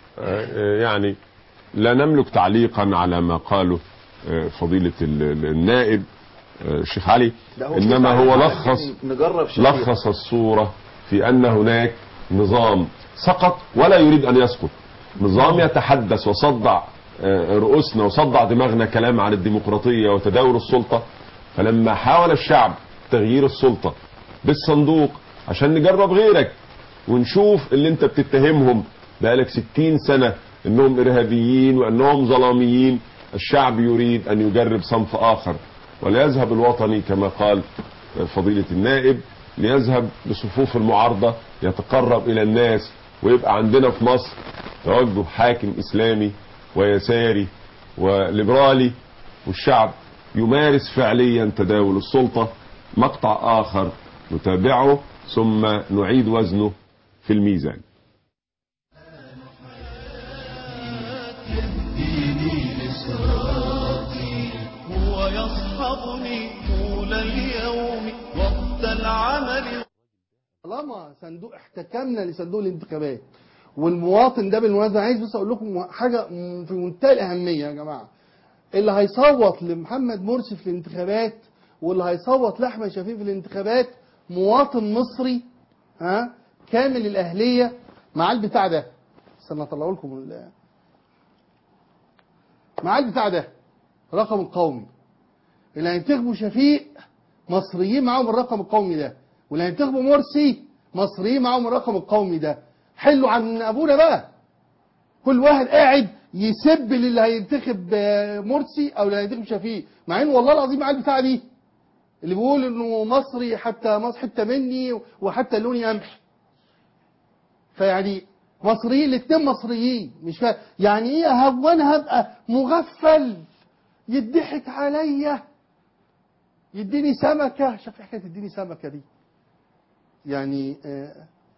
آه، يعني لا نملك تعليقا على ما قاله آه، فضيلة ال- ال- النائب آه، الشيخ علي لا، هو إنما في هو تعليق لخص عايزين نجرب شوية. لخص الصورة في أن هناك نظام سقط ولا يريد أن يسقط نظام يتحدث وصدع آه، رؤوسنا وصدع دماغنا كلام عن الديمقراطية وتداول السلطة فلما حاول الشعب تغيير السلطة بالصندوق عشان نجرب غيرك ونشوف اللي انت بتتهمهم بقالك ستين سنة انهم ارهابيين وانهم ظلاميين الشعب يريد ان يجرب صنف اخر وليذهب الوطني كما قال فضيلة النائب ليذهب لصفوف المعارضة يتقرب الى الناس ويبقى عندنا في مصر توجه حاكم اسلامي ويساري وليبرالي والشعب يمارس فعليا تداول السلطة مقطع آخر نتابعه ثم نعيد وزنه في الميزان يهديني لصراطي هو يصحبني طول اليوم وقت العمل طالما صندوق احتكمنا لصندوق الانتخابات والمواطن ده بالمناسبه عايز بس اقول لكم حاجه م- في منتهى الاهميه يا جماعه اللي هيصوت لمحمد مرسي في الانتخابات واللي هيصوت لاحمد شفيق في الانتخابات مواطن مصري ها كامل الاهليه مع البتاع ده استنى اطلعه لكم ال- مع البتاع ده رقم القومي اللي هينتخبوا شفيق مصريين معاهم الرقم القومي ده واللي هينتخبوا مرسي مصريين معاهم الرقم القومي ده حلوا عن ابونا بقى كل واحد قاعد يسب للي هينتخب آه، مرسي او اللي هينتخب شفيق مع ان والله العظيم مع البتاع دي اللي بيقول انه مصري حتى مصر حته مني وحتى لوني قمح فيعني مصريين الاتنين مصريين مش فاهم يعني ايه اهونها ابقى مغفل يضحك عليا يديني سمكه شوف إيه حكايه تديني سمكه دي يعني آه،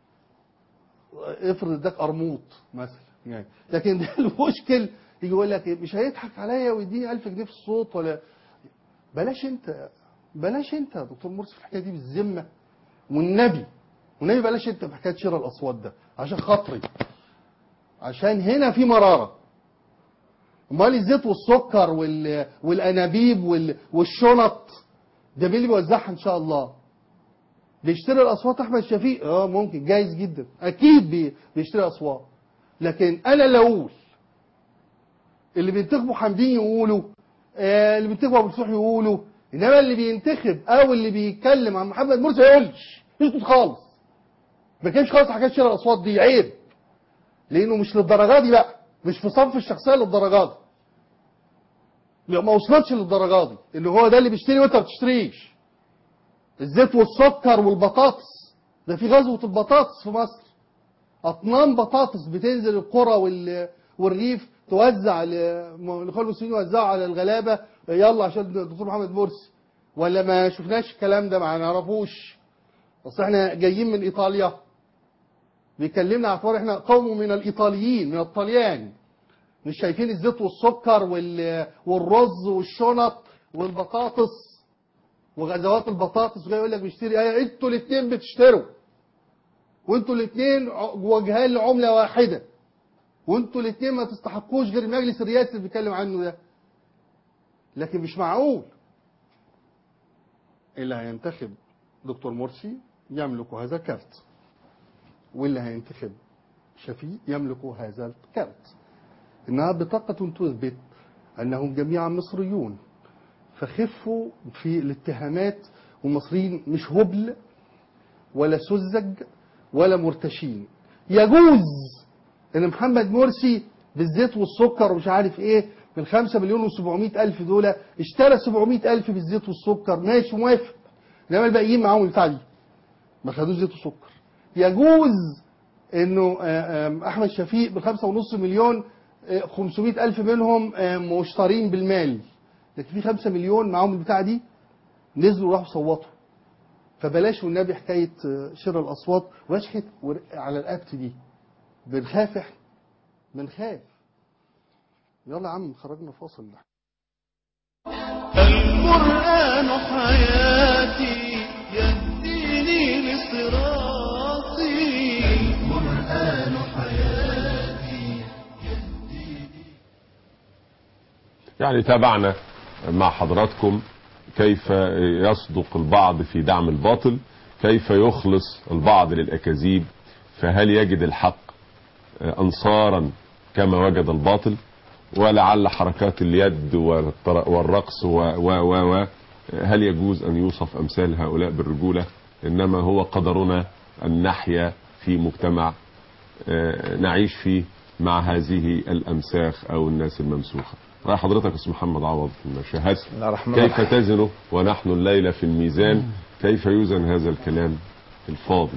افرض اداك قرموط مثلا يعني لكن ده المشكل يجي يقول لك إيه، مش هيضحك عليا ويديني 1000 جنيه في الصوت ولا بلاش انت بلاش انت يا دكتور مرسي في الحكايه دي بالذمه والنبي والنبي بلاش انت في حكايه شراء الاصوات ده عشان خاطري عشان هنا في مراره امال الزيت والسكر وال... والانابيب وال... والشنط ده مين اللي بيوزعها ان شاء الله بيشتري الاصوات احمد شفيق اه ممكن جايز جدا اكيد بي- بيشتري اصوات لكن انا لا اقول اللي بينتخبوا حمدين يقولوا آه اللي بينتخبوا ابو الفتوح يقولوا انما اللي بينتخب او اللي بيتكلم عن محمد مرسي ما يقولش يسكت خالص ما كانش خالص حكايه شراء الاصوات دي عيب لانه مش للدرجه دي بقى مش في صنف الشخصيه للدرجه دي لا، ما وصلتش للدرجه دي اللي هو ده اللي بيشتري وانت ما بتشتريش الزيت والسكر والبطاطس ده في غزوه البطاطس في مصر اطنان بطاطس بتنزل القرى وال... والريف توزع ل- لاخوان المسلمين يوزعوا على الغلابه يلا عشان الدكتور محمد مرسي ولا ما شفناش الكلام ده ما نعرفوش اصل احنا جايين من ايطاليا بيكلمنا على اعتبار احنا قوم من الايطاليين من الطليان مش شايفين الزيت والسكر وال... والرز والشنط والبطاطس وغزوات البطاطس وجاي يقول لك بيشتري ايه انتوا الاثنين بتشتروا وانتوا الاثنين وجهان لعمله واحده وانتوا الاثنين ما تستحقوش غير المجلس الرئاسي اللي بيتكلم عنه ده لكن مش معقول اللي هينتخب دكتور مرسي يملك هذا الكارت واللي هينتخب شفيق يملك هذا الكارت انها بطاقة تثبت انهم جميعا مصريون فخفوا في الاتهامات والمصريين مش هبل ولا سذج ولا مرتشين يجوز ان محمد مرسي بالزيت والسكر ومش عارف ايه من 5 مليون و700 الف دول اشترى 700 الف بالزيت والسكر ماشي موافق انما الباقيين معاهم البتاع دي ما خدوش زيت وسكر يجوز انه آه، آم، احمد شفيق بخمسة ونص مليون آه، 500 الف منهم آه، مشترين بالمال لكن في 5 مليون معاهم البتاع دي نزلوا راحوا صوتوا فبلاش والنبي حكايه آه، شراء الاصوات وبلاش حكايه ور- على الابت دي بنخاف احنا بنخاف يلا يا عم خرجنا فاصل ده القرآن حياتي يهديني لصراطي القرآن حياتي يعني تابعنا مع حضراتكم كيف يصدق البعض في دعم الباطل كيف يخلص البعض للأكاذيب فهل يجد الحق أنصارا كما وجد الباطل ولعل حركات اليد والطر- والرقص و و و و هل يجوز أن يوصف أمثال هؤلاء بالرجولة إنما هو قدرنا أن نحيا في مجتمع آه، نعيش فيه مع هذه الأمساخ أو الناس الممسوخة رأي حضرتك يا أستاذ محمد عوض ما شاهدت الرحمن كيف الرحيم. تزن ونحن الليلة في الميزان كيف يوزن هذا الكلام الفاضي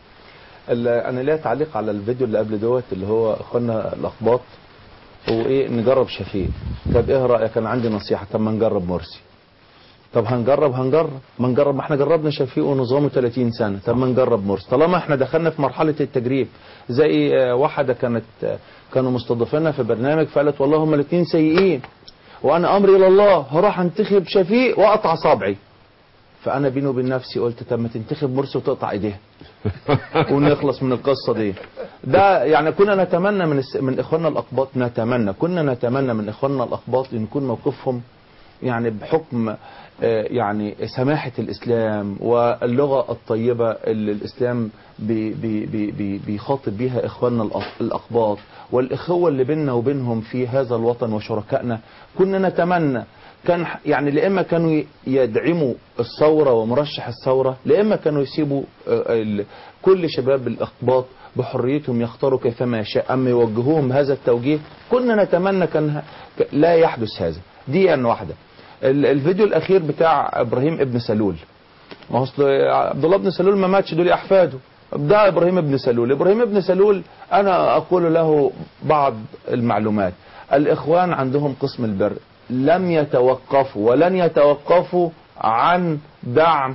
ال- انا ليا تعليق على الفيديو اللي قبل دوت اللي هو اخوانا الاخباط هو ايه نجرب شفيق طب ايه رايك انا عندي نصيحه طب ما نجرب مرسي طب هنجرب هنجرب ما نجرب ما احنا جربنا شفيق ونظامه 30 سنه طب ما نجرب مرسي طالما احنا دخلنا في مرحله التجريب زي آه، واحده كانت آه، كانوا مستضيفينها في برنامج فقالت والله هما الاثنين سيئين وانا امري الى الله هروح انتخب شفيق واقطع صابعي فانا بيني وبين نفسي قلت طب ما تنتخب مرسي وتقطع ايديها ونخلص من القصه دي ده يعني كنا نتمنى من الس... من اخواننا الاقباط نتمنى كنا نتمنى من اخواننا الاقباط ان يكون موقفهم يعني بحكم آه، يعني سماحة الإسلام واللغة الطيبة اللي الإسلام بي بي بي بي بيخاطب بيها إخواننا الأق- الأقباط والإخوة اللي بيننا وبينهم في هذا الوطن وشركائنا كنا نتمنى كان ح- يعني لإما كانوا ي- يدعموا الثورة ومرشح الثورة لإما كانوا يسيبوا آه، ال- كل شباب الأقباط بحريتهم يختاروا كيفما يشاء أما يوجهوهم هذا التوجيه كنا نتمنى كان ه- ك- لا يحدث هذا دي أن واحدة ال- الفيديو الأخير بتاع إبراهيم ابن سلول ما هو أصل عبد الله بن سلول ما ماتش دول أحفاده ده إبراهيم ابن سلول إبراهيم ابن سلول أنا أقول له بعض المعلومات الإخوان عندهم قسم البر لم يتوقفوا ولن يتوقفوا عن دعم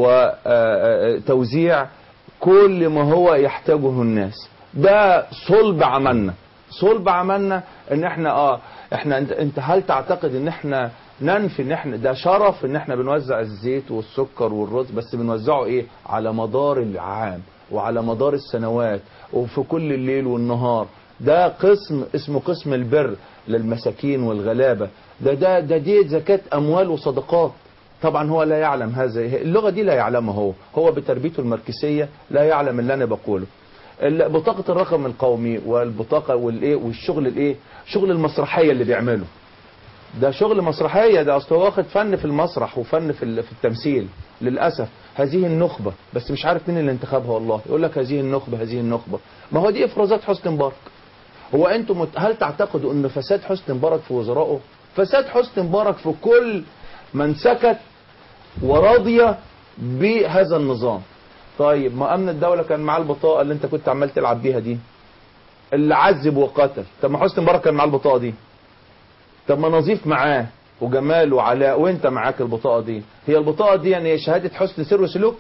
وتوزيع كل ما هو يحتاجه الناس ده صلب عملنا صلب عملنا ان احنا اه احنا انت, انت هل تعتقد ان احنا ننفي ان احنا ده شرف ان احنا بنوزع الزيت والسكر والرز بس بنوزعه ايه على مدار العام وعلى مدار السنوات وفي كل الليل والنهار ده قسم اسمه قسم البر للمساكين والغلابة ده ده ده دي زكاة أموال وصدقات طبعا هو لا يعلم هذا اللغة دي لا يعلمها هو هو بتربيته الماركسية لا يعلم اللي أنا بقوله ال- بطاقة الرقم القومي والبطاقة والايه والشغل الايه شغل المسرحية اللي بيعمله ده شغل مسرحية ده اصل هو واخد فن في المسرح وفن في ال- في التمثيل للأسف هذه النخبة بس مش عارف مين اللي انتخبها والله يقول لك هذه النخبة هذه النخبة ما هو دي افرازات حسني مبارك هو انتم مت... هل تعتقدوا ان فساد حسني مبارك في وزرائه فساد حسني مبارك في كل من سكت ورضي بهذا النظام طيب ما امن الدوله كان معاه البطاقه اللي انت كنت عمال تلعب بيها دي اللي عذب وقتل طب ما حسني مبارك كان معاه البطاقه دي طب ما نظيف معاه وجمال وعلاء وانت معاك البطاقه دي هي البطاقه دي يعني شهاده حسن سر وسلوك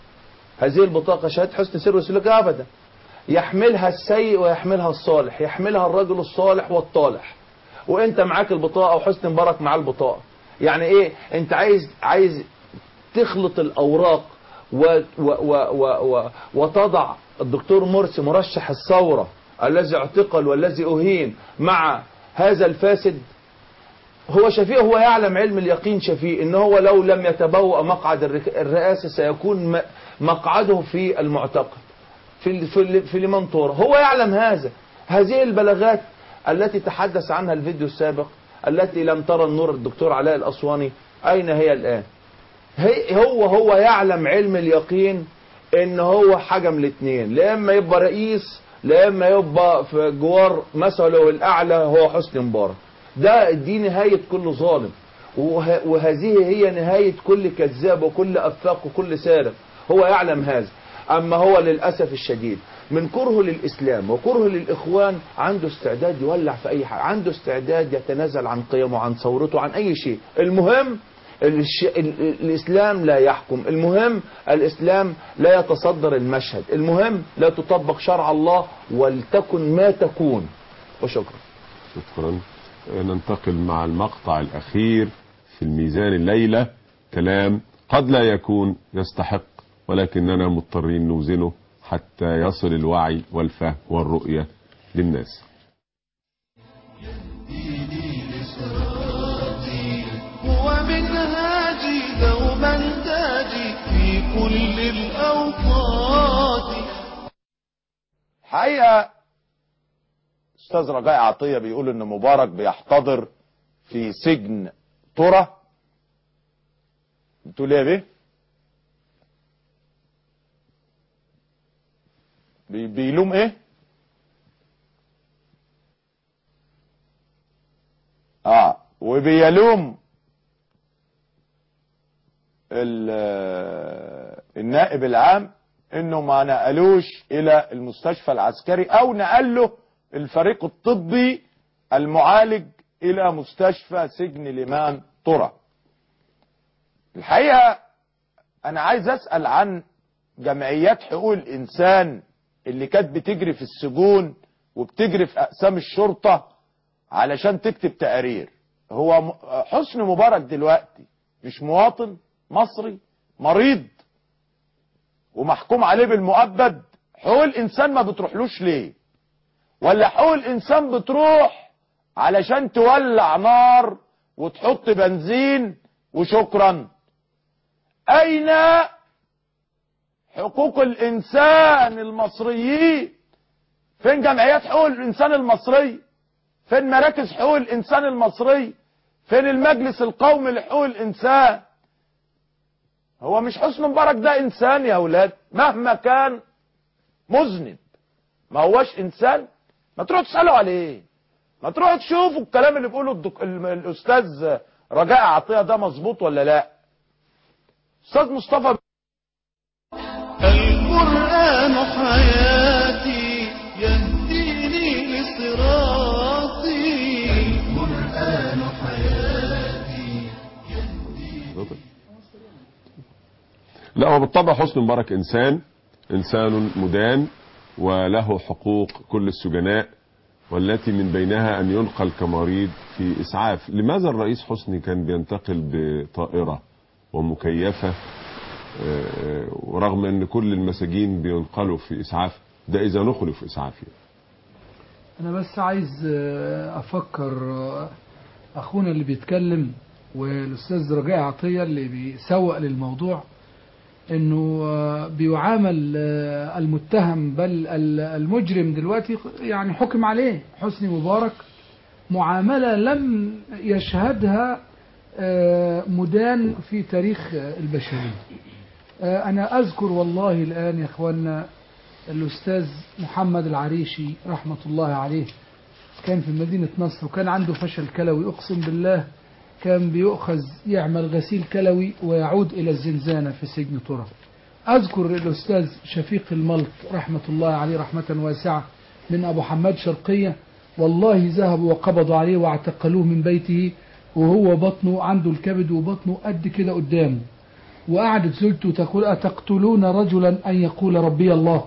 هذه البطاقه شهاده حسن سر وسلوك ابدا يحملها السيء ويحملها الصالح يحملها الرجل الصالح والطالح وانت معاك البطاقه وحسني مبارك معاه البطاقه يعني ايه انت عايز عايز تخلط الاوراق و و و و و وتضع الدكتور مرسي مرشح الثوره الذي اعتقل والذي اهين مع هذا الفاسد هو شفيق هو يعلم علم اليقين شفيق ان هو لو لم يتبوأ مقعد الرك- الرئاسه سيكون م- مقعده في المعتقل في ال- في ال- في المنطورة هو يعلم هذا هذه البلاغات التي تحدث عنها الفيديو السابق التي لم ترى النور الدكتور علاء الأسواني أين هي الآن هي هو هو يعلم علم اليقين ان هو حاجة من الاثنين لا اما يبقى رئيس لا اما يبقى في جوار مثله الاعلى هو حسني مبارك ده دي نهاية كل ظالم وه- وهذه هي نهاية كل كذاب وكل افاق وكل سارق هو يعلم هذا اما هو للاسف الشديد من كرهه للاسلام وكرهه للاخوان عنده استعداد يولع في اي حاجه عنده استعداد يتنازل عن قيمه عن ثورته عن اي شيء المهم الش... ال... ال- الإسلام لا يحكم المهم الإسلام لا يتصدر المشهد المهم لا تطبق شرع الله ولتكن ما تكون وشكرا شكرا ننتقل مع المقطع الأخير في الميزان الليلة كلام قد لا يكون يستحق ولكننا مضطرين نوزنه حتى يصل الوعي والفهم والرؤية للناس ومنهاجي دوما تاجي في كل الأوقات حقيقة استاذ رجاء عطية بيقول ان مبارك بيحتضر في سجن ترى بتقول ايه يا بيه بي- بيلوم ايه اه وبيلوم ال- النائب العام انه ما نقلوش الى المستشفى العسكري او نقل له الفريق الطبي المعالج الى مستشفى سجن لمان ترى الحقيقة انا عايز اسأل عن جمعيات حقوق الانسان اللي كانت بتجري في السجون وبتجري في اقسام الشرطة علشان تكتب تقارير هو م- حسني مبارك دلوقتي مش مواطن مصري مريض ومحكوم عليه بالمؤبد حقوق الانسان ما بتروحلوش ليه ولا حقوق الانسان بتروح علشان تولع نار وتحط بنزين وشكرا اين حقوق الانسان المصريين فين جمعيات حقوق الانسان المصري فين مراكز حقوق الانسان المصري فين المجلس القومي لحقوق الانسان هو مش حسن مبارك ده انسان يا اولاد مهما كان مذنب ما هوش انسان ما تروحوا تسالوا عليه ما تروحوا تشوفوا الكلام اللي بيقوله الدك... ال- الاستاذ رجاء عطيه ده مظبوط ولا لا استاذ مصطفى القرآن حياتي يهديني لصراطي القرآن حياتي لا هو بالطبع حسني مبارك إنسان إنسان مدان وله حقوق كل السجناء والتي من بينها أن ينقل كمريض في إسعاف لماذا الرئيس حسني كان بينتقل بطائرة ومكيفة آه، ورغم أن كل المساجين بينقلوا في إسعاف ده إذا نقلوا في إسعاف يعني. أنا بس عايز آه، أفكر آه، أخونا اللي بيتكلم والاستاذ رجاء عطيه اللي بيسوق للموضوع انه آه، بيعامل آه، المتهم بل ال- المجرم دلوقتي يعني حكم عليه حسني مبارك معامله لم يشهدها آه، مدان في تاريخ آه، البشريه آه، انا اذكر والله الان يا اخوانا الاستاذ محمد العريشي رحمه الله عليه كان في مدينه نصر وكان عنده فشل كلوي اقسم بالله كان بيؤخذ يعمل غسيل كلوي ويعود إلى الزنزانة في سجن طرة أذكر الأستاذ شفيق الملط رحمة الله عليه رحمة واسعة من أبو حماد شرقية والله ذهبوا وقبضوا عليه واعتقلوه من بيته وهو بطنه عنده الكبد وبطنه قد كده قدامه وقعدت زوجته تقول أتقتلون رجلا أن يقول ربي الله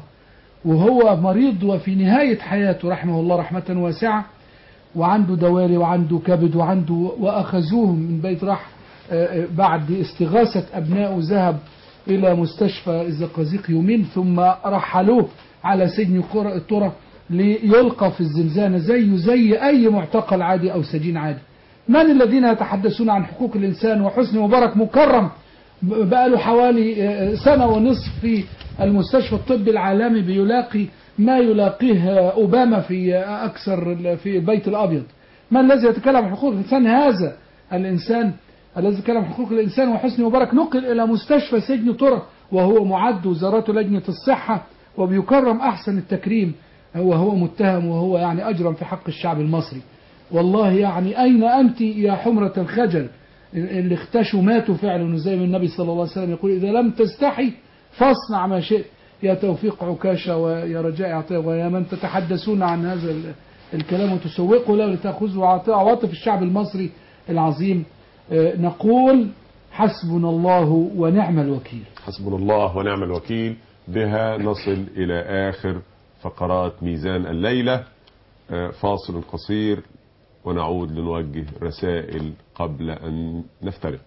وهو مريض وفي نهاية حياته رحمه الله رحمة واسعة وعنده دوالي وعنده كبد وعنده وأخذوه من بيت راح آه، آه، بعد استغاثة أبنائه ذهب إلى مستشفى الزقازيق يومين ثم رحلوه على سجن قرى الطرة ليلقى في الزنزانة زيه زي أي معتقل عادي أو سجين عادي من الذين يتحدثون عن حقوق الإنسان وحسني مبارك مكرم بقى له حوالي آه، سنة ونصف في المستشفى الطبي العالمي بيلاقي ما يلاقيه أوباما في أكثر في البيت الأبيض ما الذي يتكلم عن حقوق الإنسان هذا الإنسان الذي يتكلم عن حقوق الإنسان وحسني مبارك نقل إلى مستشفى سجن طرة وهو معد وزارته لجنة الصحة وبيكرم أحسن التكريم هو هو متهم وهو يعني أجرم في حق الشعب المصري والله يعني أين أنت يا حمرة الخجل اللي اختشوا ماتوا فعلا زي ما النبي صلى الله عليه وسلم يقول إذا لم تستحي فاصنع ما شئت يا توفيق عكاشة ويا رجاء عطية ويا من تتحدثون عن هذا ال- الكلام وتسوقوا له لتأخذوا عاطفة عواطف الشعب المصري العظيم آه، نقول حسبنا الله ونعم الوكيل حسبنا الله ونعم الوكيل بها نصل إلى آخر فقرات ميزان الليلة آه، فاصل قصير ونعود لنوجه رسائل قبل أن نفترق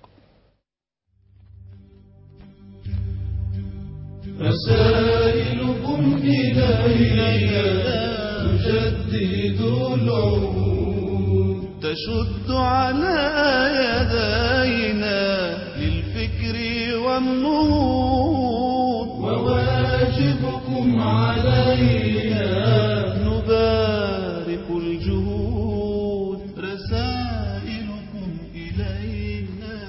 رسائلكم إلينا تجدد العهود تشد على يدينا للفكر والنهوض وواجبكم علينا نبارك الجهود رسائلكم إلينا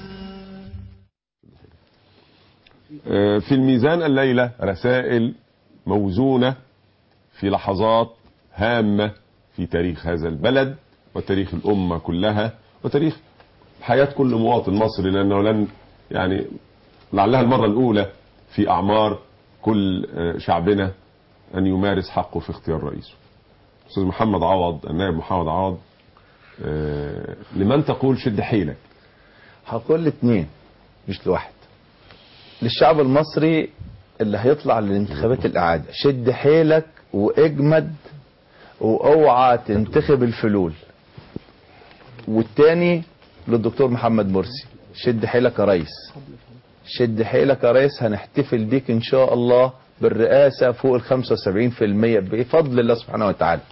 آه، في الميزان الليلة رسائل موزونة في لحظات هامة في تاريخ هذا البلد وتاريخ الأمة كلها وتاريخ حياة كل مواطن مصري لأنه لن يعني لعلها المرة الأولى في أعمار كل آه، شعبنا أن يمارس حقه في اختيار رئيسه أستاذ محمد عوض النائب محمد عوض آه، لمن تقول شد حيلك هقول لاثنين مش لواحد للشعب المصري اللي هيطلع للانتخابات الإعادة شد حيلك واجمد واوعى تنتخب الفلول والتاني للدكتور محمد مرسي شد حيلك يا ريس شد حيلك يا ريس هنحتفل بيك ان شاء الله بالرئاسة فوق ال 75% بفضل الله سبحانه وتعالى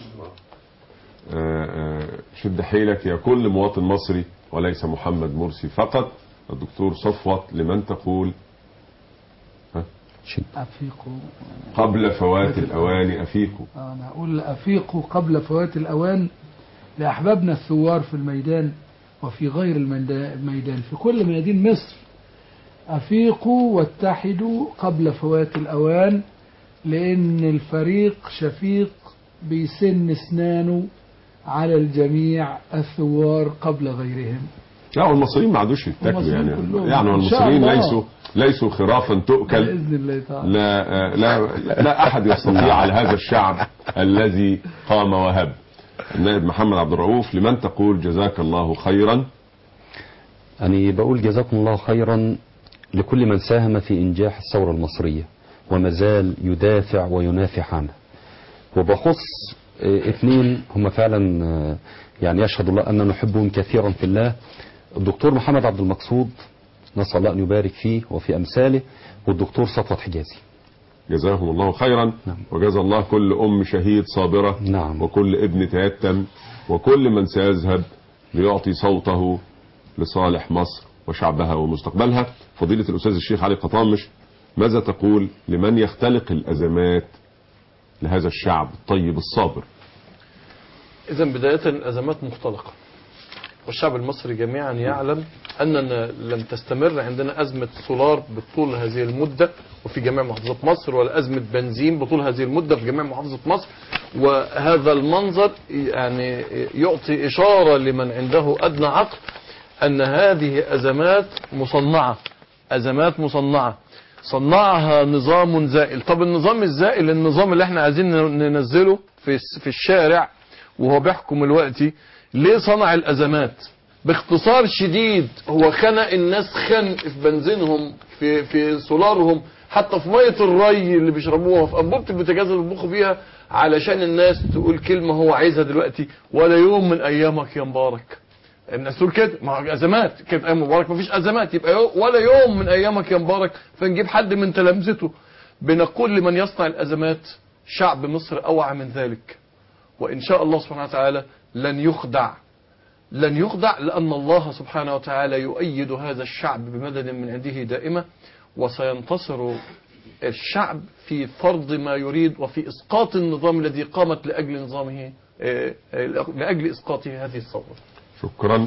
آه، آه، شد حيلك يا كل مواطن مصري وليس محمد مرسي فقط الدكتور صفوت لمن تقول ها؟ أفيقوا قبل فوات الأوان أفيكوا أنا أقول أفيقوا قبل فوات الأوان لأحبابنا الثوار في الميدان وفي غير الميدا- الميدان في كل ميادين مصر أفيقوا واتحدوا قبل فوات الأوان لأن الفريق شفيق بيسن اسنانه على الجميع الثوار قبل غيرهم لا والمصريين ما عادوش يتاكلوا المصريين يعني كلهم. يعني إن شاء والمصريين الله. ليسوا ليسوا خرافا تؤكل بإذن الله تعالى لا آه، لا لا احد يستطيع على هذا الشعب الذي قام وهب النائب محمد عبد الرؤوف لمن تقول جزاك الله خيرا أنا بقول جزاكم الله خيرا لكل من ساهم في إنجاح الثورة المصرية وما زال يدافع وينافح عنها وبخص آه، اثنين هم فعلا آه، يعني يشهد الله أننا نحبهم كثيرا في الله الدكتور محمد عبد المقصود نسأل الله أن يبارك فيه وفي أمثاله والدكتور صفوت حجازي جزاهم الله خيرا وجزا الله كل أم شهيد صابرة نعم. وكل ابن تيتم وكل من سيذهب ليعطي صوته لصالح مصر وشعبها ومستقبلها فضيلة الأستاذ الشيخ علي قطامش ماذا تقول لمن يختلق الأزمات لهذا الشعب الطيب الصابر إذا بداية الأزمات مختلقة والشعب المصري جميعا يعلم أننا لم تستمر عندنا أزمة سولار بطول هذه المدة وفي جميع محافظات مصر ولا أزمة بنزين بطول هذه المدة في جميع محافظات مصر وهذا المنظر يعني يعطي إشارة لمن عنده أدنى عقل أن هذه أزمات مصنعة أزمات مصنعة صنعها نظام زائل طب النظام الزائل النظام اللي احنا عايزين ننزله في في الشارع وهو بيحكم الوقت ليه صنع الازمات باختصار شديد هو خنق الناس خنق في بنزينهم في في سولارهم حتى في ميه الري اللي بيشربوها في انبوبه البوتاجاز اللي بيطبخوا بيها علشان الناس تقول كلمه هو عايزها دلوقتي ولا يوم من ايامك يا مبارك الناس تقول كده ما هو ازمات كانت ايام مبارك ما فيش ازمات يبقى يو ولا يوم من ايامك يا مبارك فنجيب حد من تلامذته بنقول لمن يصنع الازمات شعب مصر اوعى من ذلك وان شاء الله سبحانه وتعالى لن يخدع لن يخدع لان الله سبحانه وتعالى يؤيد هذا الشعب بمدد من عنده دائمه وسينتصر الشعب في فرض ما يريد وفي اسقاط النظام الذي قامت لاجل نظامه آه، آه، لاجل اسقاطه هذه الثوره شكرا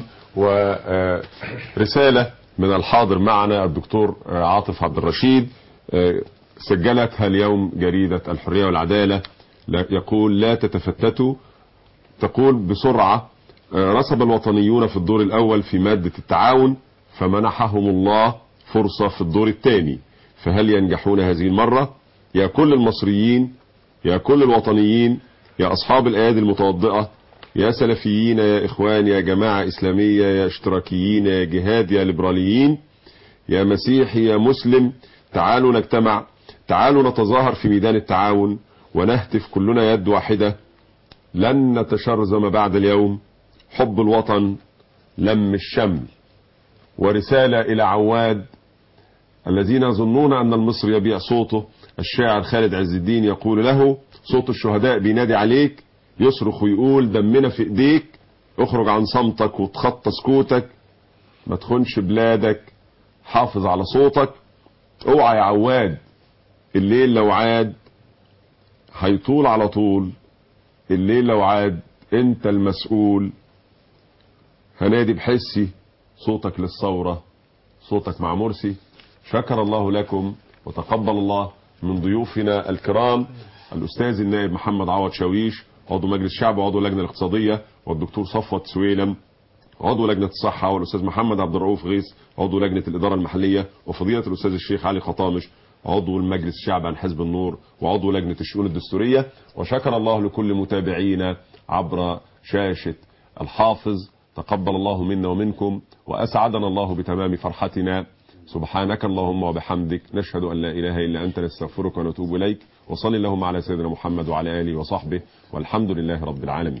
ورسالة من الحاضر معنا الدكتور عاطف عبد الرشيد سجلتها اليوم جريدة الحرية والعدالة لا- يقول لا تتفتتوا تقول بسرعة رسب الوطنيون في الدور الأول في مادة التعاون فمنحهم الله فرصة في الدور الثاني فهل ينجحون هذه المرة يا كل المصريين يا كل الوطنيين يا أصحاب الأيادي المتوضئة يا سلفيين يا إخوان يا جماعة إسلامية يا اشتراكيين يا جهاد يا ليبراليين يا مسيحي يا مسلم تعالوا نجتمع تعالوا نتظاهر في ميدان التعاون ونهتف كلنا يد واحدة لن نتشرذم بعد اليوم حب الوطن لم الشمل ورسالة إلى عواد الذين يظنون أن المصري يبيع صوته الشاعر خالد عز الدين يقول له صوت الشهداء بينادي عليك يصرخ ويقول دمنا في ايديك اخرج عن صمتك وتخطى سكوتك ما تخونش بلادك حافظ على صوتك اوعى يا عواد الليل لو عاد هيطول على طول الليل لو عاد انت المسؤول هنادي بحسي صوتك للثورة صوتك مع مرسي شكر الله لكم وتقبل الله من ضيوفنا الكرام الأستاذ النائب محمد عوض شاويش عضو مجلس الشعب وعضو اللجنة الاقتصادية والدكتور صفوت سويلم عضو لجنة الصحة والأستاذ محمد عبد الرؤوف غيث عضو لجنة الإدارة المحلية وفضيلة الأستاذ الشيخ علي خطامش عضو المجلس الشعب عن حزب النور وعضو لجنة الشؤون الدستورية وشكر الله لكل متابعينا عبر شاشة الحافظ تقبل الله منا ومنكم وأسعدنا الله بتمام فرحتنا سبحانك اللهم وبحمدك نشهد أن لا إله إلا أنت نستغفرك ونتوب إليك وصل اللهم على سيدنا محمد وعلى آله وصحبه والحمد لله رب العالمين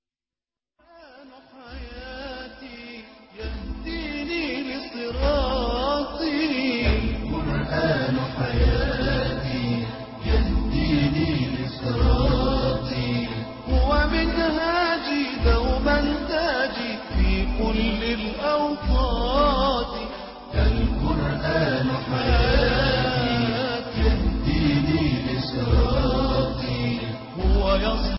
يهديني لصراطي القرآن حياتي يهديني لصراطي هو منهاجي دوما تاجي في كل الأوقات القرآن حياتي يهديني لصراطي هو يصحى